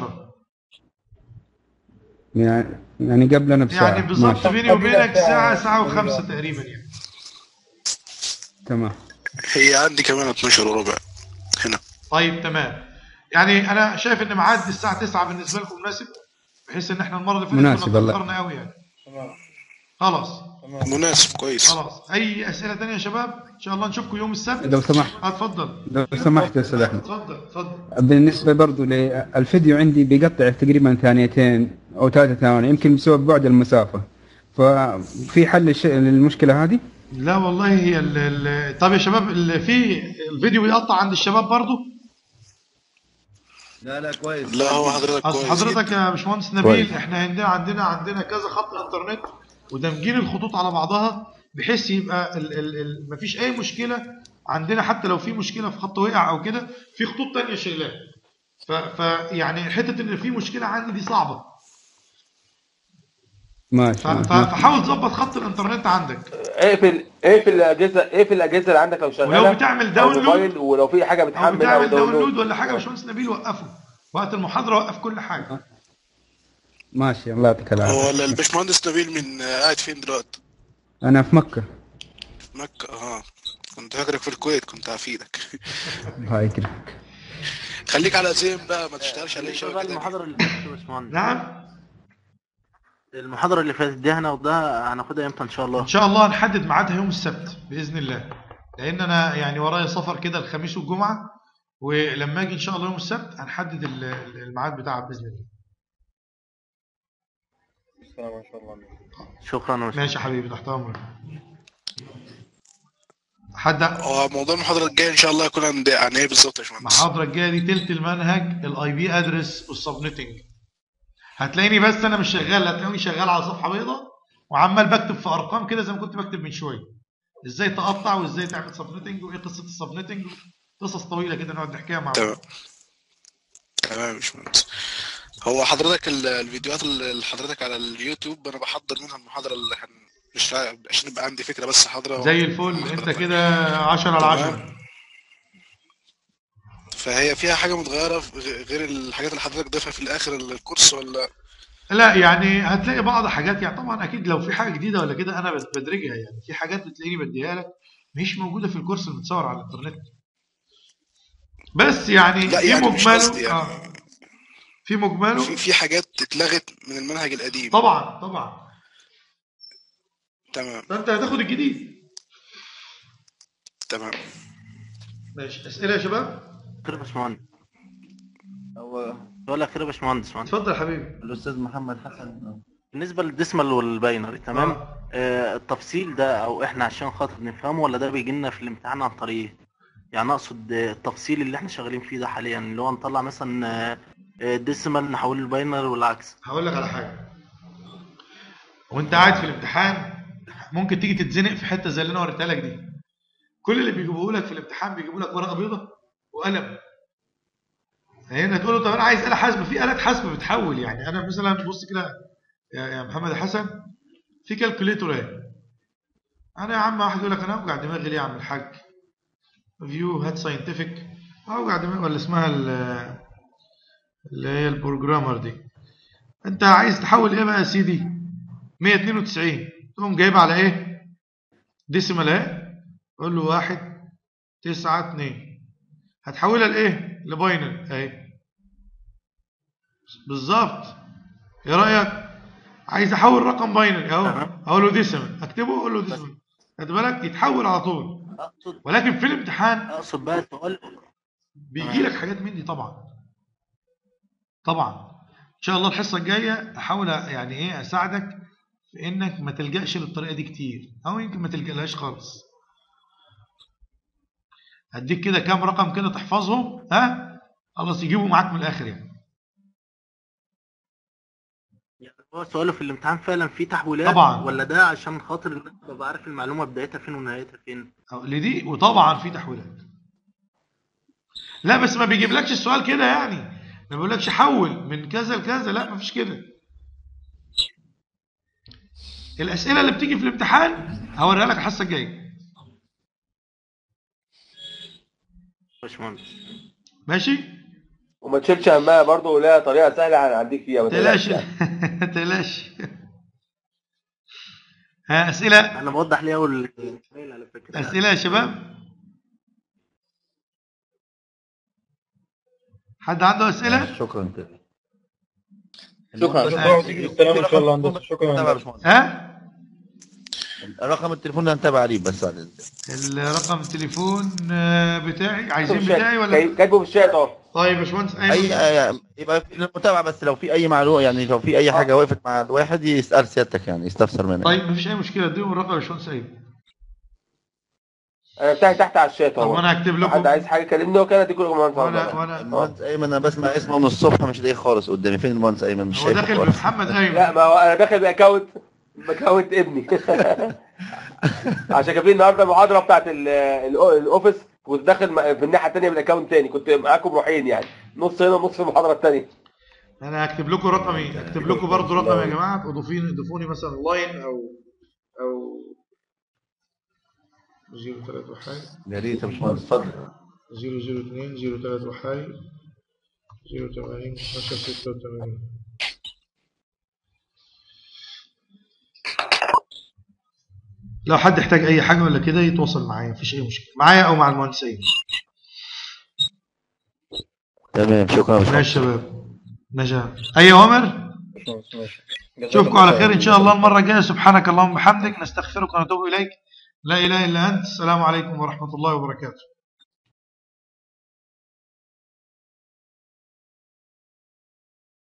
يعني يعني قبلنا بساعه يعني بالظبط ماشي. بيني وبينك ساعه ساعه وخمسه تقريبا يعني تمام هي عندي كمان 12 وربع هنا طيب تمام يعني انا شايف ان ميعاد الساعه 9 بالنسبه لكم مناسب بحيث ان احنا المره اللي فاتت مناسب كنا والله. اتاخرنا قوي يعني تمام خلاص تمام مناسب كويس خلاص اي اسئله تانية يا شباب ان شاء الله نشوفكم يوم السبت لو سمحت اتفضل لو سمحت يا استاذ احمد اتفضل اتفضل بالنسبه برضو للفيديو عندي بيقطع تقريبا ثانيتين او ثلاثة ثواني يمكن بسبب بعد المسافه ففي حل الش- للمشكله هذه لا والله هي ال ال طب يا شباب ال- في الفيديو بيقطع عند الشباب برضو لا لا كويس لا هو حضرتك اصل كويس حضرتك يا باشمهندس نبيل كويس. احنا عندنا عندنا عندنا كذا خط انترنت ودمجين الخطوط على بعضها بحيث يبقى ال ال ال مفيش اي مشكله عندنا حتى لو في مشكله في خط وقع او كده في خطوط تانية شايلاه ف فيعني حته ان في مشكله عندي دي صعبه ماشي ف- ف- فحاول تظبط خط الانترنت عندك اقفل اقفل الاجهزه اقفل الاجهزه اللي عندك لو شغاله ولو بتعمل أو داونلود موبايل ولو في حاجه او بتحمل او بتعمل داونلود داونلود ولا حاجه يا باشمهندس نبيل وقفه وقت المحاضره وقف كل حاجه ماشي الله يعطيك العافيه هو الباشمهندس نبيل من آه، قاعد فين دلوقتي؟ انا في مكه في مكة اه كنت فاكرك في الكويت كنت هفيدك الله يكرمك خليك على زين بقى ما تشتغلش عليه بالنسبة بقى شبكة تانية. المحاضرة اللي فاتت يا باشمهندس نعم المحاضرة اللي فاتت دي هناخدها هناخدها امتى ان شاء الله؟ ان شاء الله هنحدد ميعادها يوم السبت باذن الله لان انا يعني ورايا سفر كده الخميس والجمعه ولما اجي ان شاء الله يوم السبت هنحدد ال- ال- الميعاد بتاعها باذن الله السلام ما شاء الله شكرا يا ماشي يا حبيبي تحت امرك حد هو موضوع المحاضرة الجاية ان شاء الله يكون عن عن ايه بالظبط يا باشمهندس؟ المحاضره الجايه دي تلت المنهج الاي بي ادرس والسبنتنج هتلاقيني بس انا مش شغال هتلاقيني شغال على صفحه بيضاء وعمال بكتب في ارقام كده زي ما كنت بكتب من شويه ازاي تقطع وازاي تعمل سبنتنج وايه قصه السبنتنج قصص طويله كده نقعد نحكيها مع بعض تمام تمام يا باشمهندس هو حضرتك ال- الفيديوهات اللي حضرتك على اليوتيوب انا بحضر منها المحاضرة اللي هن... مش ع- عشان يبقى عندي فكرة بس حاضرة زي الفل انت كده 10 على 10 فهي فيها حاجة متغيرة في- غ- غير الحاجات اللي حضرتك ضيفها في الآخر الكورس ولا لا يعني هتلاقي بعض حاجات يعني طبعا اكيد لو في حاجه جديده ولا كده انا بد- بدرجها يعني في حاجات بتلاقيني بديها لك مش موجوده في الكورس المتصور على الانترنت بس يعني لا في يعني مش مجمله قصدي يعني. آه. في مجمله في في حاجات اتلغت من المنهج القديم طبعا طبعا تمام فانت هتاخد الجديد تمام ماشي اسئله يا شباب خير يا باشمهندس هو ولا خير يا باشمهندس معلش. اتفضل يا حبيبي الاستاذ محمد حسن بالنسبة للديسمال والباينري تمام آه. آه التفصيل ده او احنا عشان خاطر نفهمه ولا ده بيجي لنا في الامتحان عن طريق ايه؟ يعني اقصد آه، التفصيل اللي احنا شغالين فيه ده حاليا اللي هو نطلع مثلا آه، آه، ديسمال نحوله لباينري والعكس هقول لك على حاجه وانت قاعد في الامتحان ممكن تيجي تتزنق في حته زي اللي انا وريتها لك دي كل اللي بيجيبوه لك في الامتحان بيجيبوا لك ورقه بيضاء وقلم هنا تقول له طب انا عايز آلة حاسبة في آلات حاسبة بتحول يعني انا مثلا بص كده يا يا محمد حسن في كالكوليتور اهي انا يا عم واحد يقول لك انا اوجع دماغي ليه يا عم الحاج فيو هات ساينتفك اوجع دماغي ولا اسمها ال- اللي هي البروجرامر دي انت عايز تحول ايه بقى يا سيدي 192 تقوم جايب على ايه ديسيمال اهي قول له 1 9 2 هتحولها لايه لباينري اهي بالظبط ايه رايك عايز احول رقم باينري اهو تمام. اقول له ديسيمال اكتبه اقول له ديسيمال خد بالك يتحول على طول اقصد ولكن في الامتحان اقصد بقى السؤال بيجي لك حاجات من دي طبعا طبعا ان شاء الله الحصه الجايه احاول يعني ايه اساعدك في انك ما تلجاش للطريقه دي كتير او يمكن ما تلجألهاش خالص هديك كده كام رقم كده تحفظهم ها خلاص يجيبوا معاك من الاخر يعني يعني هو سؤاله في الامتحان فعلا فيه تحويلات طبعا. ولا ده عشان خاطر الناس تبقى عارف المعلومة بدايتها فين ونهايتها فين أو لدي وطبعا في تحويلات لا بس ما بيجيبلكش السؤال كده يعني ما بيقولكش حول من كذا لكذا لا ما فيش كده الاسئله اللي بتيجي في الامتحان هوريها لك الحصه الجايه باشمهندس ماشي وما تشيلش همها برضه ولها طريقه سهله هنعديك فيها ما تلاش تقلقش يعني. تلاش ها اسئله انا بوضح ليه اول سؤال على فكرة اسئله يا شباب حد عنده اسئله شكرا كده شكرا شكرا وتيجي بالسلامة إن شاء الله هندسة شكرا يا تابع يا هندسة باشمهندس ها رقم التليفون اللي هنتابع عليه بس بعد إذنك. الرقم التليفون آه، بتاعي عايزين كاتبه في بتاعي الشات. ولا كاتبه في الشات اهو طيب يا باشمهندس اي ايمن آه، يبقى في المتابعه بس لو في اي معلومه يعني لو في اي حاجه وقفت مع الواحد يسال سيادتك يعني يستفسر منك طيب مفيش اي مشكله اديهم الرقم يا باشمهندس ايمن انا بتاعي تحت على الشات طب اهو وانا هكتب حد لكم عايز حاجه كلمني وكان اديكم المهندس وانا عبد وانا المهندس ايمن انا بسمع اسمه من الصبح مش لاقيه خالص قدامي فين المهندس ايمن مش هو شايفه داخل خالص بمحمد لا ايمن ما هو انا داخل باكونت باكونت ابني عشان كان في النهارده المحاضره بتاعت ال- ال- الاوفيس كنت داخل م- في الناحيه الثانيه بالاكونت تاني كنت معاكم روحين يعني نص هنا ونص في المحاضره الثانيه انا هكتب لكم رقمي هكتب لكم برضه رقم يا جماعه اضيفوني اضيفوني مثلا لاين او او 03 وحاجه يا ريت يا باشمهندس اتفضل 002 03 وحاجه 080 12 86 لو حد احتاج اي حاجه ولا كده يتواصل معايا مفيش اي مشكله معايا او مع المهندسين تمام شكرا يا ماشي يا باشمهندس شباب نجاح اي اوامر ماشي نشوفكم على خير ان شاء الله المره الجايه سبحانك اللهم وبحمدك نستغفرك ونتوب اليك لا اله الا انت السلام عليكم ورحمه الله وبركاته